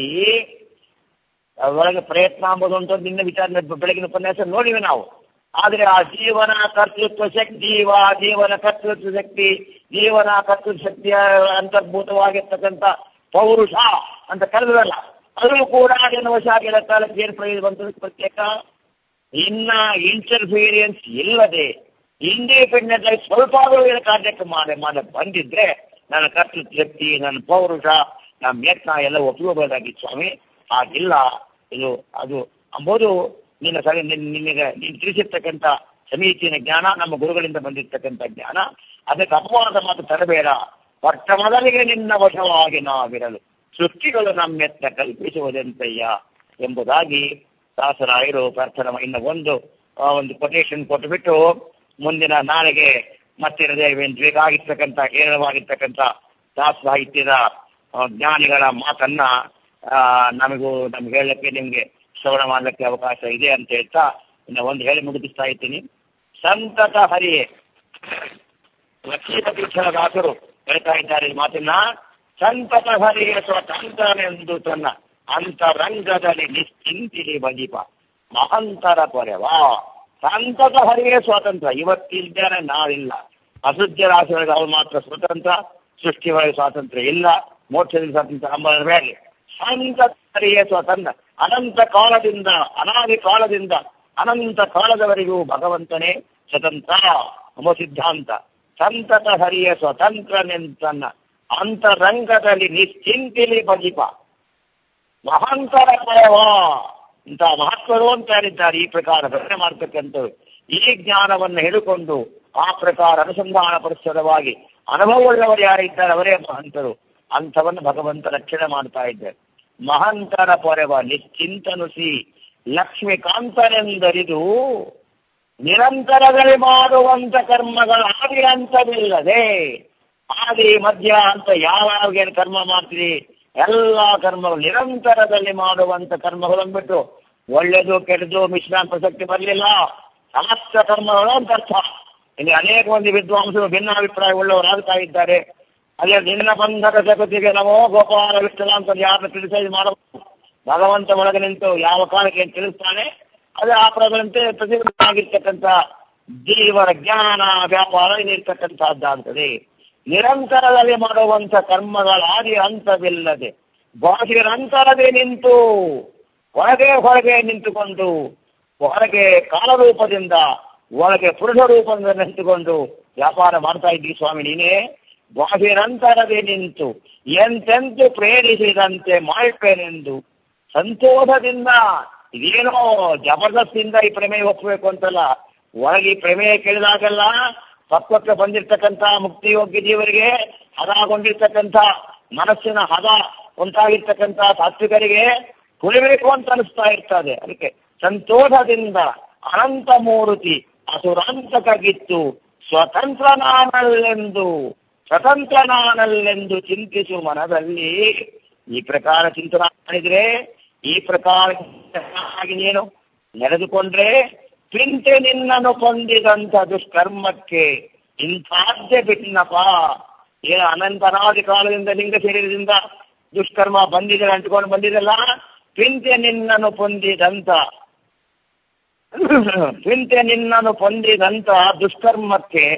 S1: ಒಳಗೆ ಪ್ರಯತ್ನ ಎಂಬುದು ಉಂಟು ನಿನ್ನ ವಿಚಾರ ಬೆಳಗಿನ ಉಪನ್ಯಾಸ ನೋಡಿವೆ ನಾವು ಆದ್ರೆ ಆ ಜೀವನ ಕರ್ತೃತ್ವ ಶಕ್ತಿ ಜೀವ ಜೀವನ ಕರ್ತೃತ್ವ ಶಕ್ತಿ ಜೀವನ ಕರ್ತೃತ್ವ ಶಕ್ತಿಯ ಅಂತರ್ಭೂತವಾಗಿರ್ತಕ್ಕಂಥ ಪೌರುಷ ಅಂತ ಕರೆದಲ್ಲ ಅದು ಕೂಡ ಅದನ್ನು ವಶ ಆಗಿರೋ ಕಾಲಕ್ಕೆ ಏನು ಪ್ರಯೋಜನ ಬಂತು ಪ್ರತ್ಯೇಕ ಇನ್ನ ಇಂಟರ್ಫೀರಿಯನ್ಸ್ ಇಲ್ಲದೆ ಇಂಡಿಪೆಂಡೆಂಟ್ ಆಗಿ ಸ್ವಲ್ಪ ಆದರೂ ಕಾರ್ಯಕ್ಕೆ ಮಾಡಿ ಮಾಡಿ ಬಂದಿದ್ರೆ ನನ್ನ ಕರ್ತೃತ್ವ ಶಕ್ತಿ ನನ್ನ ಪೌರುಷ ನಮ್ಮ ಯತ್ನ ಎಲ್ಲ ಒಪ್ಪಿಕೋಬಹುದಾಗಿತ್ತು ಸ್ವಾಮಿ ಹಾಗಿಲ್ಲ ಇದು ಅದು ಅಂಬೋದು ನಿನ್ನ ಸರಿ ನಿನ್- ನಿನಗೆ ನೀನು ತಿಳಿಸಿರ್ತಕ್ಕಂಥ ಸಮೀಚೀನ ಜ್ಞಾನ ನಮ್ಮ ಗುರುಗಳಿಂದ ಬಂದಿರ್ತಕ್ಕಂಥ ಜ್ಞಾನ ಅದಕ್ಕೆ ಅಪವಾದ ಮಾತು ತರಬೇಡ ಮೊಟ್ಟ ಮೊದಲಿಗೆ ನಿನ್ನ ವಶವಾಗಿ ನಾವಿರಲು ಸೃಷ್ಟಿಗಳು ನಮ್ಮೆತ್ತ ಕಲ್ಪಿಸುವುದೆಂತಯ್ಯ ಎಂಬುದಾಗಿ ದಾಸರಾಯರು ಪ್ರಾರ್ಥನೆ ಮಾಡಿ- ಇನ್ನು ಒಂದು ಆ, ಒಂದು ಕೊಟೇಶನ್ ಕೊಟ್ಟುಬಿಟ್ಟು ಮುಂದಿನ ನಾಳೆಗೆ ಮತ್ತೆ ಬೇಕಾಗಿರ್ತಕ್ಕಂಥ ಹೇರಳವಾಗಿರ್ತಕ್ಕಂಥ ದಾಸ ಸಾಹಿತ್ಯದ ಆ, ಜ್ಞಾನಿಗಳ ಮಾತನ್ನ ಆ, ನಮಗೂ ನಮ್ಗೆ ಹೇಳಕ್ಕೆ ನಿಮ್ಗೆ ಶ್ರವಣ ಮಾಡ್ಲಿಕ್ಕೆ ಅವಕಾಶ ಇದೆ ಅಂತ ಹೇಳ್ತಾ ಇನ್ನು ಒಂದು ಹೇಳಿ ಮುಗಿಸ್ತಾ ಇದ್ದೀನಿ ಸಂತತ ಹರಿಯೇ ಲಕ್ಷ್ಮೀಪತಿ ದಾಸರು ಹೇಳ್ತಾ ಇದ್ದಾರೆ ಈ ಮಾತನ್ನ ಸಂತತ ಹರಿಯ ಸ್ವತಂತ್ರನೆಂದು ತನ್ನ ಅಂತರಂಗದಲ್ಲಿ ನಿಶ್ಚಿಂತಿಲಿ ಬದೀಪ ಮಹಂತರ ಪೊರೆವಾ ಸಂತತ ಹರಿಯೇ ಸ್ವಾತಂತ್ರ್ಯ ಇವತ್ತಿದ್ದೇನೆ ನಾವಿಲ್ಲ ಅಸುದ್ಧ ರಾಶಿಗಳಿಗೆ ಅವ್ರು ಮಾತ್ರ ಸ್ವತಂತ್ರ ಸೃಷ್ಟಿ ಒಳಗೆ ಸ್ವಾತಂತ್ರ್ಯ ಇಲ್ಲ ಮೋಕ್ಷದಲ್ಲಿ ಸ್ವಾತಂತ್ರ್ಯ ಅಂಬುದರ ಮೇಲೆ ಸಂತತ ಹರಿಯೇ ಸ್ವಾತಂತ್ರ್ಯ ಅನಂತ ಕಾಲದಿಂದ ಅನಾದಿ ಕಾಲದಿಂದ ಅನಂತ ಕಾಲದವರೆಗೂ ಭಗವಂತನೇ ಸ್ವತಂತ್ರ ಎಂಬ ಸಿದ್ಧಾಂತ ಸಂತತ ಹರಿಯ ಸ್ವತಂತ್ರನೆಂತನ್ನ ಅಂತರಂಗದಲ್ಲಿ ನಿಶ್ಚಿಂತಿಲಿ ಬಜಿಪ ಮಹಾಂತರ ಪರವ ಇಂಥ ಮಹತ್ವರು ಅಂತ ಯಾರಿದ್ದಾರೆ ಈ ಪ್ರಕಾರ ಭಜನೆ ಮಾಡ್ತಕ್ಕಂಥವ್ರು ಈ ಜ್ಞಾನವನ್ನು ಹೇಳಿಕೊಂಡು ಆ ಪ್ರಕಾರ ಅನುಸಂಧಾನ ಪರಿಸರವಾಗಿ ಅನುಭವವುಳ್ಳವರು ಯಾರಿದ್ದಾರೆ ಅವರೇ ಮಹಂತರು ಅಂಥವನ್ನು ಭಗವಂತ ರಕ್ಷಣೆ ಮಾಡ್ತಾ ಇದ್ದಾರೆ ಮಹಂತರ ಪೊರೆವ ನಿಶ್ಚಿಂತನುಸಿ ಲಕ್ಷ್ಮೀಕಾಂತನೆಂದರಿದು ನಿರಂತರದಲ್ಲಿ ಮಾಡುವಂತ ಕರ್ಮಗಳ ಆದಿ ಅಂತವಿಲ್ಲದೆ ಆದಿ ಮಧ್ಯ ಅಂತ ಯಾವಾಗ ಏನು ಕರ್ಮ ಮಾಡ್ತೀರಿ ಎಲ್ಲಾ ಕರ್ಮಗಳು ನಿರಂತರದಲ್ಲಿ ಮಾಡುವಂತ ಕರ್ಮಗಳು ಅಂದ್ಬಿಟ್ಟು ಒಳ್ಳೆದು ಕೆಟ್ಟದು ಮಿಶ್ರಾಂತ ಪ್ರಸಕ್ತಿ ಬರಲಿಲ್ಲ ಸಮಸ್ತ ಕರ್ಮಗಳು ಅಂತ ಅರ್ಥ ಇಲ್ಲಿ ಅನೇಕ ಮಂದಿ ವಿದ್ವಾಂಸರು ಭಿನ್ನ ಅಭಿಪ್ರಾಯ ಉಳ್ಳವರಾಗ್ತಾ ಇದ್ದಾರೆ ಅದೇ ನಿನ್ನ ಬಂಧಕ ಜಗತ್ತಿಗೆ ನಮೋ ಗೋಪಾಲ ವಿಠಲ ಅಂತ ಯಾರನ್ನ ತಿಳಿಸಿ ಮಾಡಬಹುದು ಭಗವಂತ ಒಳಗೆ ನಿಂತು ಯಾವ ಕಾಲಕ್ಕೆ ಏನ್ ತಿಳಿಸ್ತಾನೆ ಅದೇ ಆ ಪ್ರಭಂತೆ ಪ್ರತಿಬಿಂಬವಾಗಿರ್ತಕ್ಕಂಥ ಜೀವನ ಜ್ಞಾನ ವ್ಯಾಪಾರ ಇಲ್ಲಿರ್ತಕ್ಕಂಥದ್ದಾಗ್ತದೆ ನಿರಂತರದಲ್ಲಿ ಮಾಡುವಂತ ಕರ್ಮಗಳ ಆದಿ ಅಂತವಿಲ್ಲದೆ ಬಾಹಿರ ಅಂತರದೇ ನಿಂತು ಹೊರಗೆ ಹೊರಗೆ ನಿಂತುಕೊಂಡು ಹೊರಗೆ ಕಾಲರೂಪದಿಂದ ಒಳಗೆ ಪುರುಷ ರೂಪದಿಂದ ನಿಂತುಕೊಂಡು ವ್ಯಾಪಾರ ಮಾಡ್ತಾ ಇದ್ದೀವಿ ಸ್ವಾಮಿ ನೀನೇ ಬಾಹಿರಂತರದೇ ನಿಂತು ಎಂತೆಂತು ಪ್ರೇರಿಸಿದಂತೆ ಮಾಡ್ತೇನೆಂದು ಸಂತೋಷದಿಂದ ಇದೇನೋ ಜಬರ್ದಸ್ತಿಂದ ಈ ಪ್ರಮೇಯ ಒಪ್ಪಬೇಕು ಅಂತಲ್ಲ ಒಳಗೆ ಈ ಪ್ರಮೇಯ ಕೇಳಿದಾಗೆಲ್ಲ ಪಕ್ವಕ್ಕೆ ಬಂದಿರ್ತಕ್ಕಂಥ ಮುಕ್ತಿಯೋಗ್ಯ ಜೀವರಿಗೆ ಹದಗೊಂಡಿರ್ತಕ್ಕಂಥ ಮನಸ್ಸಿನ ಹದ ಉಂಟಾಗಿರ್ತಕ್ಕಂಥ ಸಾತ್ವಿಕರಿಗೆ ಕುಳಿಬೇಕು ಅಂತ ಅನಿಸ್ತಾ ಇರ್ತದೆ ಅದಕ್ಕೆ ಸಂತೋಷದಿಂದ ಅನಂತ ಮೂರ್ತಿ ಅಸುರಾಂತಕಗಿತ್ತು ಸ್ವತಂತ್ರ ನಾನಲ್ಲೆಂದು ಸ್ವತಂತ್ರ ನಾನಲ್ಲೆಂದು ಚಿಂತಿಸು ಮನದಲ್ಲಿ ಈ ಪ್ರಕಾರ ಚಿಂತನೆ ಮಾಡಿದ್ರೆ ಈ ಪ್ರಕಾರ ಆಗಿ ನೀನು ನಡೆದುಕೊಂಡ್ರೆ ಚಿಂತೆ ನಿನ್ನನ್ನು ಕೊಂದಿದಂತ ದುಷ್ಕರ್ಮಕ್ಕೆ ಇಂಥಾದ್ಯ ಬಿಟ್ಟಿನಪ್ಪ ಏನು ಅನಂತರಾದಿ ಕಾಲದಿಂದ ಲಿಂಗ ಶರೀರದಿಂದ ದುಷ್ಕರ್ಮ ಬಂದಿದೆ ಅಂಟ್ಕೊಂಡು ಬಂದಿದೆಲ್ಲ ಚಿಂತೆ ನಿನ್ನನ್ನು ಹೊಂದಿದಂತ ಚಿಂತೆ ನಿನ್ನನ್ನು ಹೊಂದಿದಂತ ದುಷ್ಕರ್ಮಕ್ಕೆ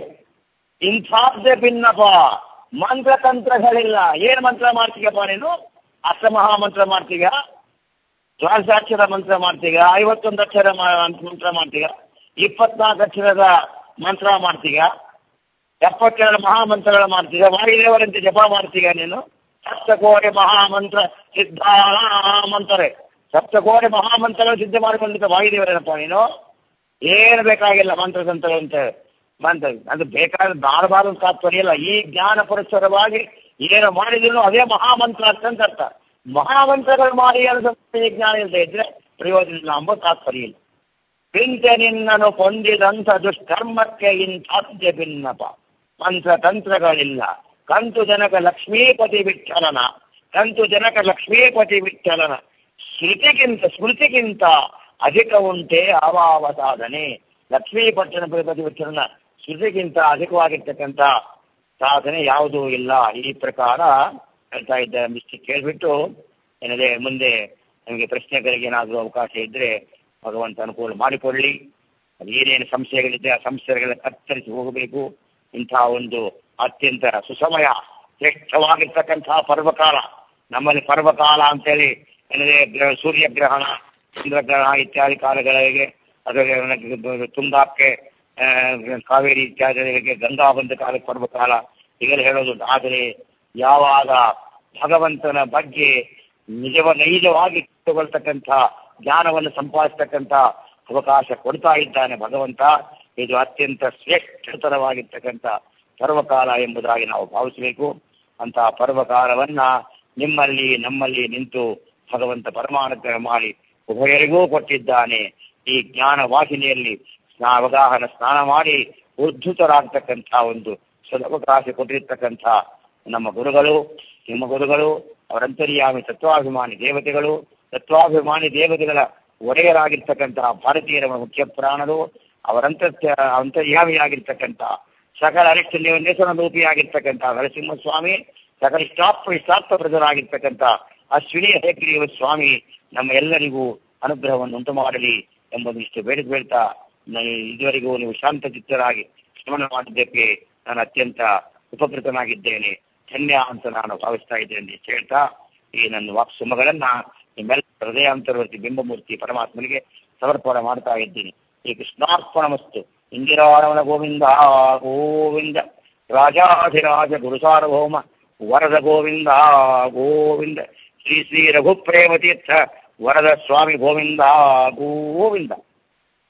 S1: ಇಂಥಾದ್ಯ ಭಿನ್ನಪ ಮಂತ್ರತಂತ್ರಗಳಿಲ್ಲ ಏನ್ ಮಂತ್ರ ಮಾಡ್ತೀಯಪ್ಪ ನೀನು ಅಷ್ಟಮಹಾಮಂತ್ರ ಮಾಡ್ತೀಯ ದ್ವಾದಶಾಕ್ಷರ ಮಂತ್ರ ಮಾಡ್ತೀಗ ಐವತ್ತೊಂದು ಅಕ್ಷರ ಮಂತ್ರ ಮಾಡ್ತೀಗ ಇಪ್ಪತ್ನಾಲ್ಕು ಅಕ್ಷರದ ಮಂತ್ರ ಮಾಡ್ತೀಗ ಎಪ್ಪತ್ತೆರಡು ಮಹಾಮಂತ್ರಗಳ ಮಾಡ್ತೀಗ ವಾಯುದೇವರಂತೆ ಜಪ ಮಾಡ್ತೀಗ ನೀನು ಸಪ್ತಕೋಟಿ ಮಹಾಮಂತ್ರ ಸಿದ್ಧ ಮಂತ್ರೆ ಸಪ್ತಕೋಟಿ ಮಹಾಮಂತ್ರಗಳು ಸಿದ್ಧ ಮಾಡಿಕೊಂಡಿದ್ದ ವಾಯುದೇವರೇನಪ್ಪ ನೀನು ಏನು ಬೇಕಾಗಿಲ್ಲ ಮಂತ್ರತಂತ್ರಗಳು ಅಂತ ಮಂತ್ರ ಅದು ಬೇಕಾದ ಬಾರಬಾರದು ತಾತ್ಪರ್ಯ ಇಲ್ಲ ಈ ಜ್ಞಾನ ಪುರಸ್ಸರವಾಗಿ ಏನು ಮಾಡಿದ್ರು ಅದೇ ಮಹಾಮಂತ್ರ ಅಂತ ಅರ್ಥ ಮಹಾಮಂತ್ರಗಳು ಮಾಡಿ ಅನ್ನೋ ಜ್ಞಾನ ಇಲ್ಲದೆ ಇದ್ರೆ ಪ್ರಯೋಜನ ಇಲ್ಲ ಎಂಬ ತಾತ್ಪರ್ಯ ಇಲ್ಲ ಚಿಂತೆ ನಿನ್ನನ್ನು ಹೊಂದಿದಂಥ ದುಷ್ಕರ್ಮಕ್ಕೆ ಇಂಥಾದ್ಯ ಭಿನ್ನಪ ಮಂತ್ರ ತಂತ್ರಗಳಿಲ್ಲ ಕಂತು ಜನಕ ಲಕ್ಷ್ಮೀಪತಿ ವಿಠಲನ ಕಂತು ಜನಕ ಲಕ್ಷ್ಮೀಪತಿ ವಿಠಲನ ಶ್ರುತಿಗಿಂತ ಸ್ಮೃತಿಗಿಂತ ಅಧಿಕ ಉಂಟೆ ಅವಾವ ಸಾಧನೆ ಲಕ್ಷ್ಮೀಪಟ್ಟಣ ಪತಿ ವಿಠಲನ ಶ್ರುತಿಗಿಂತ ಅಧಿಕವಾಗಿರ್ತಕ್ಕಂಥ ಸಾಧನೆ ಯಾವುದೂ ಇಲ್ಲ ಈ ಪ್ರಕಾರ ಹೇಳ್ತಾ ಇದ್ದಾರೆ ಇಷ್ಟು ಕೇಳ್ಬಿಟ್ಟು ಏನದೆ ಮುಂದೆ ನಮಗೆ ಪ್ರಶ್ನೆಗಳಿಗೆ ಏನಾದರೂ ಅವಕಾಶ ಇದ್ರೆ ಭಗವಂತ ಅನುಕೂಲ ಮಾಡಿಕೊಳ್ಳಿ ಅದು ಏನೇನು ಸಂಶಯಗಳಿದೆ ಆ ಸಂಶಯಗಳ ಕತ್ತರಿಸಿ ಹೋಗಬೇಕು ಇಂತಹ ಒಂದು ಅತ್ಯಂತ ಸುಸಮಯ ಶ್ರೇಷ್ಠವಾಗಿರ್ತಕ್ಕಂತಹ ಪರ್ವಕಾಲ ನಮ್ಮಲ್ಲಿ ಪರ್ವಕಾಲ ಅಂತೇಳಿ ಏನಿದೆ ಗ್ರಹ ಸೂರ್ಯಗ್ರಹಣ ಚಂದ್ರಗ್ರಹಣ ಇತ್ಯಾದಿ ಕಾಲಗಳಿಗೆ ಅದರ ತುಂಗಾಕ್ಕೆ ಆ, ಕಾವೇರಿ ಇತ್ಯಾದಿಗಳಿಗೆ ಗಂಗಾ ಬಂದ ಕಾಲಕ್ಕೆ ಪರ್ವಕಾಲ ಹೀಗೆಲ್ಲ ಹೇಳೋದು ಆದರೆ ಯಾವಾಗ ಭಗವಂತನ ಬಗ್ಗೆ ನಿಜವ ನೈಜವಾಗಿ ತಗೊಳ್ತಕ್ಕಂಥ ಜ್ಞಾನವನ್ನು ಸಂಪಾದಿಸ್ತಕ್ಕಂಥ ಅವಕಾಶ ಕೊಡ್ತಾ ಇದ್ದಾನೆ ಭಗವಂತ ಇದು ಅತ್ಯಂತ ಶ್ರೇಷ್ಠತರವಾಗಿರ್ತಕ್ಕಂಥ ಪರ್ವಕಾಲ ಎಂಬುದಾಗಿ ನಾವು ಭಾವಿಸಬೇಕು ಅಂತಹ ಪರ್ವಕಾಲವನ್ನ ನಿಮ್ಮಲ್ಲಿ ನಮ್ಮಲ್ಲಿ ನಿಂತು ಭಗವಂತ ಪರಮಾನುಗ್ರಹ ಮಾಡಿ ಉಭಯರಿಗೂ ಕೊಟ್ಟಿದ್ದಾನೆ ಈ ಜ್ಞಾನ ವಾಹಿನಿಯಲ್ಲಿ ಸ್ನಾ ಅವಗಾಹನ ಸ್ನಾನ ಮಾಡಿ ಉದ್ಧತರಾಗ್ತಕ್ಕಂಥ ಒಂದು ಸದವಕಾಶ ಕೊಟ್ಟಿರ್ತಕ್ಕಂಥ ನಮ್ಮ ಗುರುಗಳು ನಿಮ್ಮ ಗುರುಗಳು ಅವರಂತರ್ಯಾಮಿ ತತ್ವಾಭಿಮಾನಿ ದೇವತೆಗಳು ತತ್ವಾಭಿಮಾನಿ ದೇವತೆಗಳ ಒಡೆಯರಾಗಿರ್ತಕ್ಕಂತಹ ಭಾರತೀಯರ ಮುಖ್ಯ ಪ್ರಾಣರು ಅವರಂತ ಅಂತರ್ಯಾಮಿಯಾಗಿರ್ತಕ್ಕಂಥ ಸಕಲ ಅರಿಷ್ಟ ನೇಸನ ರೂಪಿಯಾಗಿರ್ತಕ್ಕಂಥ ನರಸಿಂಹಸ್ವಾಮಿ ಸಕಲ ಇಷ್ಟಾಪ ಇಷ್ಟಾರ್ಥ ಪ್ರಜರಾಗಿರ್ತಕ್ಕಂಥ ಅಶ್ವಿನಿ ಹೇಗ್ರೀವ ಸ್ವಾಮಿ ನಮ್ಮ ಎಲ್ಲರಿಗೂ ಅನುಗ್ರಹವನ್ನು ಉಂಟು ಮಾಡಲಿ ಎಂಬುದು ಇಷ್ಟು ಬೇಡಿದ ಬೇಡ್ತಾ ಇದುವರೆಗೂ ನೀವು ಶಾಂತ ಚಿತ್ತರಾಗಿ ಶ್ರವಣ ಮಾಡಿದ್ದಕ್ಕೆ ನಾನು ಅತ್ಯಂತ ಉಪಕೃತನಾಗಿದ್ದೇನೆ ಧನ್ಯ ಅಂತ ನಾನು ಭಾವಿಸ್ತಾ ಇದ್ದೇನೆ ಅಂತ ಹೇಳ್ತಾ ಈ ನನ್ನ ವಾಕ್ಸುಮಗಳನ್ನ ನಿಮ್ಮೆಲ್ಲ ಹೃದಯಾಂತರ್ವರ್ತಿ ಬಿಂಬಮೂರ್ತಿ ಪರಮಾತ್ಮನಿಗೆ ಸಮರ್ಪಣೆ ಮಾಡ್ತಾ ಇದ್ದೀನಿ ಈ ಕೃಷ್ಣಾರ್ಪಣಮಸ್ತು ಇಂದಿರಾರಮಣ ಗೋವಿಂದ ಗೋವಿಂದ ರಾಜಾಧಿರಾಜ ಗುರು ಸಾರ್ವಭೌಮ ವರದ ಗೋವಿಂದ ಗೋವಿಂದ ಶ್ರೀ ಶ್ರೀ ರಘುಪ್ರೇಮ ತೀರ್ಥ ವರದ ಸ್ವಾಮಿ ಗೋವಿಂದ ಗೋವಿಂದ